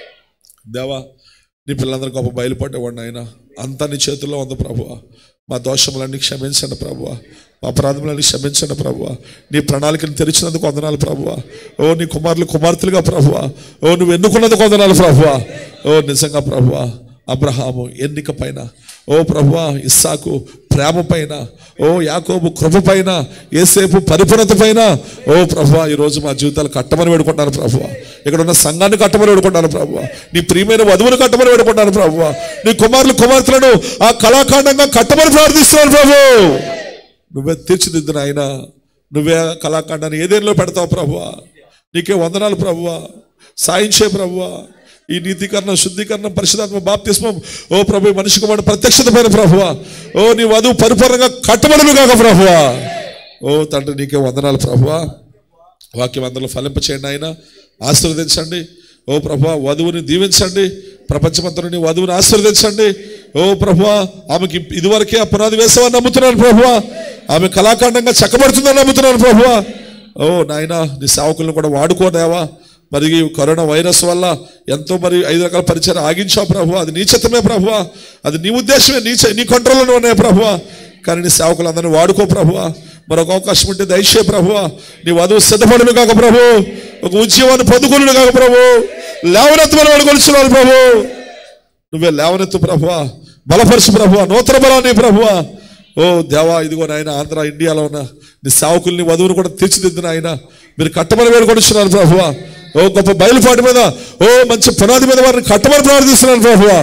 దేవా నీ పిల్లలందరూ గొప్ప బయలుపడేవాడిని ఆయన అంతా నీ చేతుల్లో ఉంది ప్రభువా మా దోషములన్నీ క్షమించండి ప్రభువా మా అపరాధములన్నీ క్షమించండి ప్రభువా నీ ప్రణాళికను తెరిచినందుకు వందనాలు ప్రభువా ఓ నీ కుమారులు కుమార్తెలుగా ప్రభువా ఓ నువ్వు ఎన్నుకున్నందుకు వందనాలు ప్రభువా ఓ నిజంగా ప్రభువా అబ్రహాము ఎన్నిక పైన ఓ ప్రభువా ఇస్సాకు ప్రేమ పైన ఓ యాకోబు కృప పైన ఏసేపు పరిపూర్ణత పైన ఓ ప్రభువా ఈరోజు మా జీవితాలు కట్టమని వేడుకుంటాను ప్రభువా ఇక్కడ ఉన్న సంఘాన్ని కట్టమని వేడుకుంటాను ప్రభువా నీ ప్రియమైన వధువును కట్టమని వేడుకుంటాను ప్రభువా నీ కుమారులు కుమార్తెలను ఆ కళాఖండంగా కట్టమని ప్రార్థిస్తున్నాను ప్రభు నువ్వే తీర్చిదిద్దున ఆయన నువ్వే ఆ కళాఖండాన్ని ఏదేలో పెడతావు ప్రభువా నీకే వందనాలు ప్రభువా సాయించే ప్రభువా ఈ నీతీకరణ శుద్ధీకరణ పరిశుధాత్మ బాప్తిస్మం ఓ ప్రభు మనిషి కుమారుడు ప్రత్యక్షత పైన ప్రభువా ఓ నీ వధువు పరిపూర్ణంగా కట్టబడను కాక ప్రభువా ఓ తండ్రి నీకే వందనాలు ప్రభువా వాక్యం అందరిలో ఫలింప చేయండి ఆయన ఆశీర్వదించండి ఓ ప్రభా వధువుని దీవించండి ప్రపంచమంతా నీ వధువుని ఆశీర్వదించండి ఓ ప్రభా ఆమెకి ఇదివరకే ఆ పునాది వేసావని నమ్ముతున్నాను ప్రభువా ఆమె కళాఖండంగా చక్కబడుతుందని నమ్ముతున్నాను ప్రభువా ఓ నాయన నీ సేవకులను కూడా వాడుకోదేవా మరి ఈ కరోనా వైరస్ వల్ల ఎంతో మరి ఐదు రకాల పరిచయం ఆగించావు ప్రభు అది నీ చిత్తమే ప్రభు అది నీ ఉద్దేశమే నీ చే- నీ కంట్రోల్లోనే ఉన్నాయి ప్రభు కానీ నీ సేవకులందరినీ వాడుకో ప్రభు మరొక అవకాశం ఉంటే దయచే ప్రభు నీ వధువు సిద్ధపడును కాక ప్రభు ఒక ఉద్యమాన్ని పొందుకును కాక ప్రభు లేవనెత్తమని వాడు కొలుచున్నారు ప్రభు నువ్వే లేవనెత్తు ప్రభు బలపరుచు ప్రభు నూతన బలాన్ని ప్రభు ఓ దేవా ఇదిగో నాయన ఆంధ్ర ఇండియాలో ఉన్న నీ సేవకుల్ని వధువును కూడా తీర్చిదిద్దిన ఆయన మీరు కట్టమని వేడుకొనిస్తున్నారు ప్రభువా ఓ గొప్ప బయలుపాటి మీద ఓ మంచి పునాది మీద వారిని కట్టమని ప్రార్థిస్తున్నాను ప్రభువా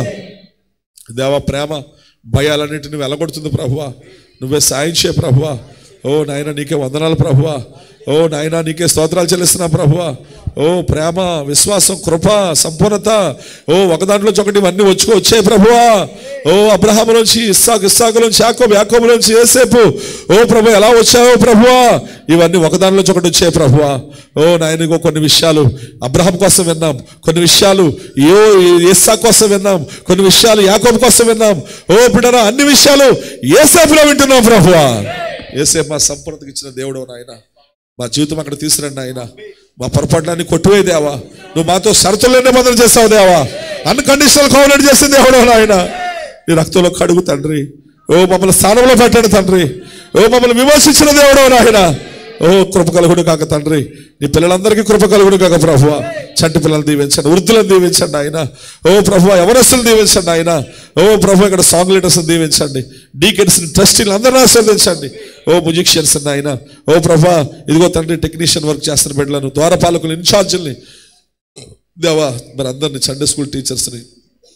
దేవా ప్రేమ భయాలన్నింటిని వెళ్ళగొడుతుంది ప్రభువా నువ్వే సాయం చేయ ప్రభువా ఓ నాయన నీకే వందనాలు ప్రభువా ఓ నాయన నీకే స్తోత్రాలు చెల్లిస్తున్నా ప్రభువా ఓ ప్రేమ విశ్వాసం కృప సంపూర్ణత ఓ ఒకదాంట్లోంచి ఒకటి ఇవన్నీ వచ్చుకో వచ్చాయి ప్రభువా ఓ అబ్రహాములోంచి ఇస్సాకు ఇస్సాకులోంచి యాకోబు యాకోబులోంచి ఏసేపు ఓ ప్రభు ఎలా వచ్చావో ప్రభువా ఇవన్నీ ఒకదానిలోంచి ఒకటి వచ్చాయి ప్రభువా ఓ నాయన ఇగో కొన్ని విషయాలు అబ్రహం కోసం విన్నాం కొన్ని విషయాలు యో ఏసా కోసం విన్నాం కొన్ని విషయాలు యాకోబు కోసం విన్నాం ఓ బిడ్డరా అన్ని విషయాలు ఏసేపులో వింటున్నాం ప్రభువా ఏసేపు మా సంపూర్ణతకి ఇచ్చిన దేవుడు నాయన మా జీవితం అక్కడ తీసుకురండి ఆయన మా పొరపాట్లన్నీ కొట్టువే దేవా నువ్వు మాతో షరతుల్లో నిబంధన చేస్తావు దేవా అన్కండిషనల్ కౌనెట్ చేసిన దేవుడు ఆయన నీ రక్తంలో కడుగు తండ్రి ఓ మమ్మల్ని స్థానంలో పెట్టండి తండ్రి ఓ మమ్మల్ని విమర్శించిన దేవుడు నాయన ఓ కృప కలుగుడు కాక తండ్రి నీ పిల్లలందరికీ కృప కలుగుడు కాక ప్రభువ చంటి పిల్లలు దీవించండి వృద్ధులను దీవించండి ఆయన ఓ ప్రభు ఎవరస్తులు దీవించండి ఆయన ఓ ప్రభు ఇక్కడ సాంగ్ లీడర్స్ దీవించండి డీకెన్స్ ట్రస్టీలు అందరినీ ఆశీర్వదించండి ఓ ముజిషియన్స్ ఆయన ఓ ప్రభా ఇదిగో తండ్రి టెక్నీషియన్ వర్క్ చేస్తున్న బిడ్డలను ద్వారపాలకులు ఇన్ఛార్జీల్ని దేవా మరి అందరిని సండే స్కూల్ టీచర్స్ని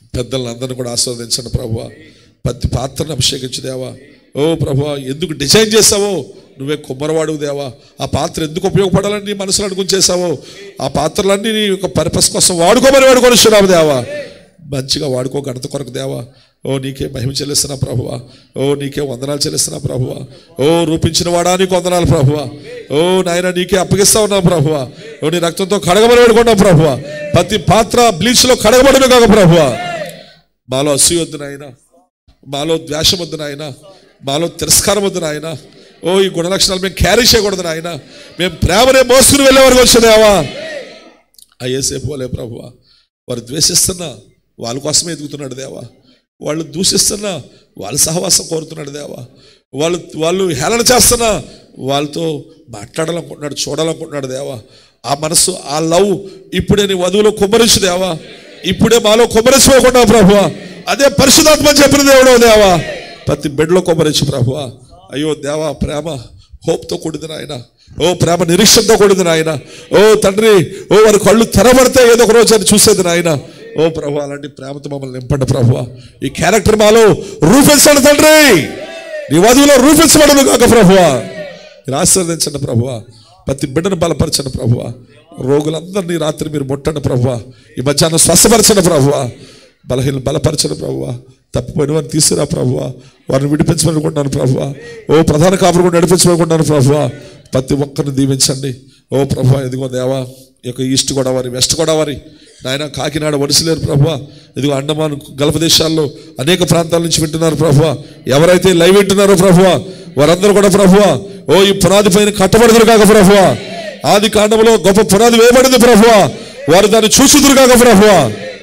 పెద్దలను అందరిని కూడా ఆస్వాదించండి ప్రభు ప్రతి పాత్రను అభిషేకించు దేవా ఓ ప్రభు ఎందుకు డిజైన్ చేసావో నువ్వే కుమ్మరవాడు దేవా ఆ పాత్ర ఎందుకు ఉపయోగపడాలని నీ మనసులో అనుకుని చేసావో ఆ పాత్రలన్నీ నీ యొక్క పర్పస్ కోసం వాడుకోమని వాడుకొని దేవా మంచిగా వాడుకో ఘనత కొరకు దేవా ఓ నీకే మహిమ చెల్లిస్తున్నా ప్రభువా ఓ నీకే వందనాలు చెల్లిస్తున్నా ప్రభువా ఓ రూపించిన వాడా నీకు వందనాలు ప్రభువా ఓ నాయన నీకే అప్పగిస్తా ఉన్నాం ప్రభువా ఓ నీ రక్తంతో కడగబడి పెడుకున్నాం ప్రభువా ప్రతి పాత్ర బ్లీచ్లో కడగబడిన కాక ప్రభువా మాలో అసూయ వద్దు నాయన మాలో ద్వేషం వద్దు నాయన మాలో తిరస్కారం వద్దు నాయన ఓ ఈ గుణలక్షణాలు మేము క్యారీ చేయకూడదు నాయన మేము ప్రేమనే మోసుకుని వెళ్ళే వరకు వచ్చేదేవా అయ్యేసేపు పోలే ప్రభువా వారు ద్వేషిస్తున్నా వాళ్ళ కోసమే ఎదుగుతున్నాడు దేవా వాళ్ళు దూషిస్తున్నా వాళ్ళ సహవాసం కోరుతున్నాడు దేవా వాళ్ళు వాళ్ళు హేళన చేస్తున్నా వాళ్ళతో మాట్లాడాలనుకుంటున్నాడు చూడాలనుకుంటున్నాడు దేవా ఆ మనసు ఆ లవ్ ఇప్పుడే నీ వధువులో కుమ్మరించు దేవా ఇప్పుడే మాలో కుమ్మరించుకోకుండా ప్రభువా అదే పరిశుధాత్మ అని చెప్పిన దేవుడు దేవా ప్రతి బెడ్లో కుమ్మరించు ప్రభువా అయ్యో దేవా ప్రేమ హోప్తో కూడింది నాయన ఓ ప్రేమ నిరీక్షణతో కూడింది నాయన ఓ తండ్రి ఓ వారి కళ్ళు తెరబడితే ఏదో ఒక రోజు అని చూసేది నాయన ఓ ప్రభు అలాంటి ప్రేమతో మమ్మల్ని నింపండి ప్రభు ఈ క్యారెక్టర్ మాలో రూపించండి తండ్రి నీ వధువులో రూపించబడను కాక ప్రభువా మీరు ఆశీర్వదించండి ప్రభువా ప్రతి బిడ్డను బలపరచండి ప్రభువా రోగులందరినీ రాత్రి మీరు ముట్టండి ప్రభువా ఈ మధ్యాహ్నం స్వస్థపరచండి ప్రభువా బలహీన బలపరచండి ప్రభువా తప్పిపోయిన వారిని తీసుకురా ప్రభువా వారిని విడిపించమనుకుంటున్నాను ప్రభువా ఓ ప్రధాన కాపురు కూడా నడిపించమనుకుంటున్నాను ప్రభువా ప్రతి ఒక్కరిని దీవించండి ఓ ప్రభువా ఇదిగో దేవా ఈ యొక్క ఈస్ట్ గోదావరి వెస్ట్ గోదావరి నాయన కాకినాడ వడిసలేరు ప్రభువా ఇదిగో అండమాన్ గల్ఫ దేశాల్లో అనేక ప్రాంతాల నుంచి వింటున్నారు ప్రభువా ఎవరైతే లైవ్ వింటున్నారో ప్రభువా వారందరూ కూడా ప్రభువా ఓ ఈ పునాది పైన కట్టబడదురు కాక ప్రభువా ఆది కాండంలో గొప్ప పునాది వేయబడింది ప్రభువా వారు దాన్ని చూసుదురు కాక ప్రభువా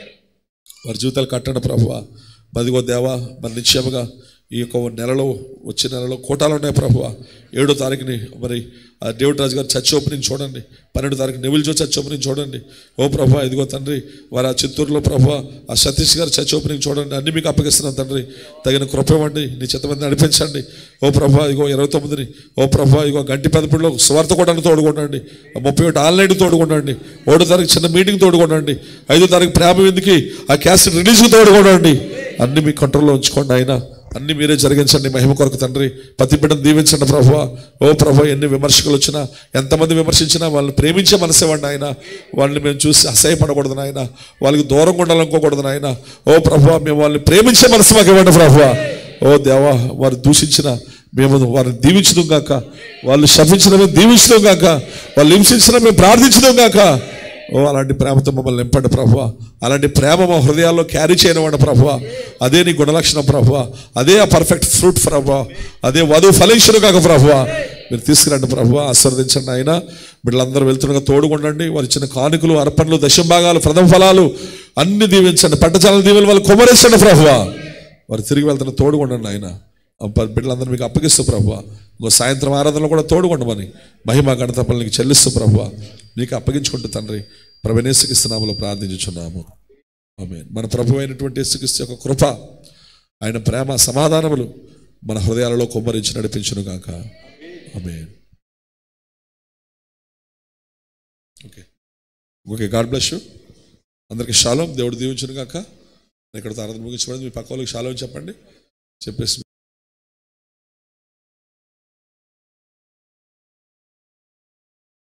వారి జీవితాలు కట్టండి ప్రభువా మదిగో దేవా మరి నిశ్చయముగా ఈ యొక్క నెలలో వచ్చే నెలలో కోటాలు ఉన్నాయి ప్రభువా ఏడో తారీఖుని మరి ఆ డేవిడ్ రాజు గారు చర్చ్ ఓపెనింగ్ చూడండి పన్నెండు తారీఖు నెవిల్ జో చర్చ్ ఓపెనింగ్ చూడండి ఓ ప్రభా ఇదిగో తండ్రి వారు ఆ చిత్తూరులో ప్రభా ఆ సతీష్ గారు చర్చ్ ఓపెనింగ్ చూడండి అన్ని మీకు అప్పగిస్తున్నాను తండ్రి తగిన కృప ఇవ్వండి నీ చెత్త మంది నడిపించండి ఓ ప్రభా ఇగో ఇరవై తొమ్మిదిని ఓ ప్రభా ఇగో గంటి పెదపడిలో స్వార్థ కూడా తోడుకోండి ముప్పై ఒకటి ఆన్లైన్ తోడుకోండి ఒకటో తారీఖు చిన్న మీటింగ్ తోడుకోండి ఐదో తారీఖు ప్రేమ విందుకి ఆ క్యాసెట్ రిలీజ్కి తోడుకోండి అన్ని మీ కంట్రోల్లో ఉంచుకోండి ఆయన అన్ని మీరే జరిగించండి మహిమ కొరకు తండ్రి ప్రతి బిడ్డను దీవించండి ప్రభు ఓ ప్రభు ఎన్ని విమర్శకులు వచ్చినా ఎంతమంది విమర్శించినా వాళ్ళని ప్రేమించే మనసేవాడిని ఆయన వాళ్ళని మేము చూసి అసహ్యపడకూడదు నాయన వాళ్ళకి దూరంగా ఉండాలనుకోకూడదు నాయన ఓ ప్రభు మేము వాళ్ళని ప్రేమించే మనసు మాకు ఇవ్వండి ప్రభు ఓ దేవా వారు దూషించిన మేము వారిని దీవించడం గాక వాళ్ళు శపించిన మేము దీవించడం గాక వాళ్ళు హింసించిన మేము ప్రార్థించడం గాక ఓ అలాంటి ప్రేమతో మమ్మల్ని నింపండి ప్రభు అలాంటి ప్రేమ మా హృదయాల్లో క్యారీ చేయనివ్వండి ప్రభు అదే నీ గుణలక్షణం ప్రభు అదే ఆ పర్ఫెక్ట్ ఫ్రూట్ ప్రభు అదే వధువు ఫలించను కాక ప్రభు మీరు తీసుకురండి ప్రభు ఆశీర్వదించండి ఆయన వీళ్ళందరూ వెళ్తుండగా తోడుకుండండి వారు ఇచ్చిన కానుకలు అర్పణలు దశంభాగాలు ప్రథమ ఫలాలు అన్ని దీవించండి పట్టచాల దీవులు వాళ్ళు కుమరించండి ప్రభు వారు తిరిగి వెళ్తున్న తోడుకుండండి ఆయన ఆ ప- బిడ్డలందరూ మీకు అప్పగిస్తూ ప్రభు ఇంకో సాయంత్రం ఆరాధనలో కూడా తోడుకుండమని మహిమ గణతపల్లి నీకు చెల్లిస్తూ ప్రభు నీకు అప్పగించుకుంటూ తండ్రి ప్రభనేసుకిస్తున్నాములో ప్రార్థించుచున్నాము ఆమె మన ప్రభు అయినటువంటి యేసుక్రీస్తు యొక్క కృప ఆయన ప్రేమ సమాధానములు మన హృదయాలలో కొమ్మరించి నడిపించును గాక ఆమె okay okay God bless you అందరికీ షాలోం దేవుడు దీవించును గాక ఇక్కడ ఆరాధన ముగించబడింది మీ పక్క వాళ్ళకి షాలోం చెప్పండి చెప్పేసి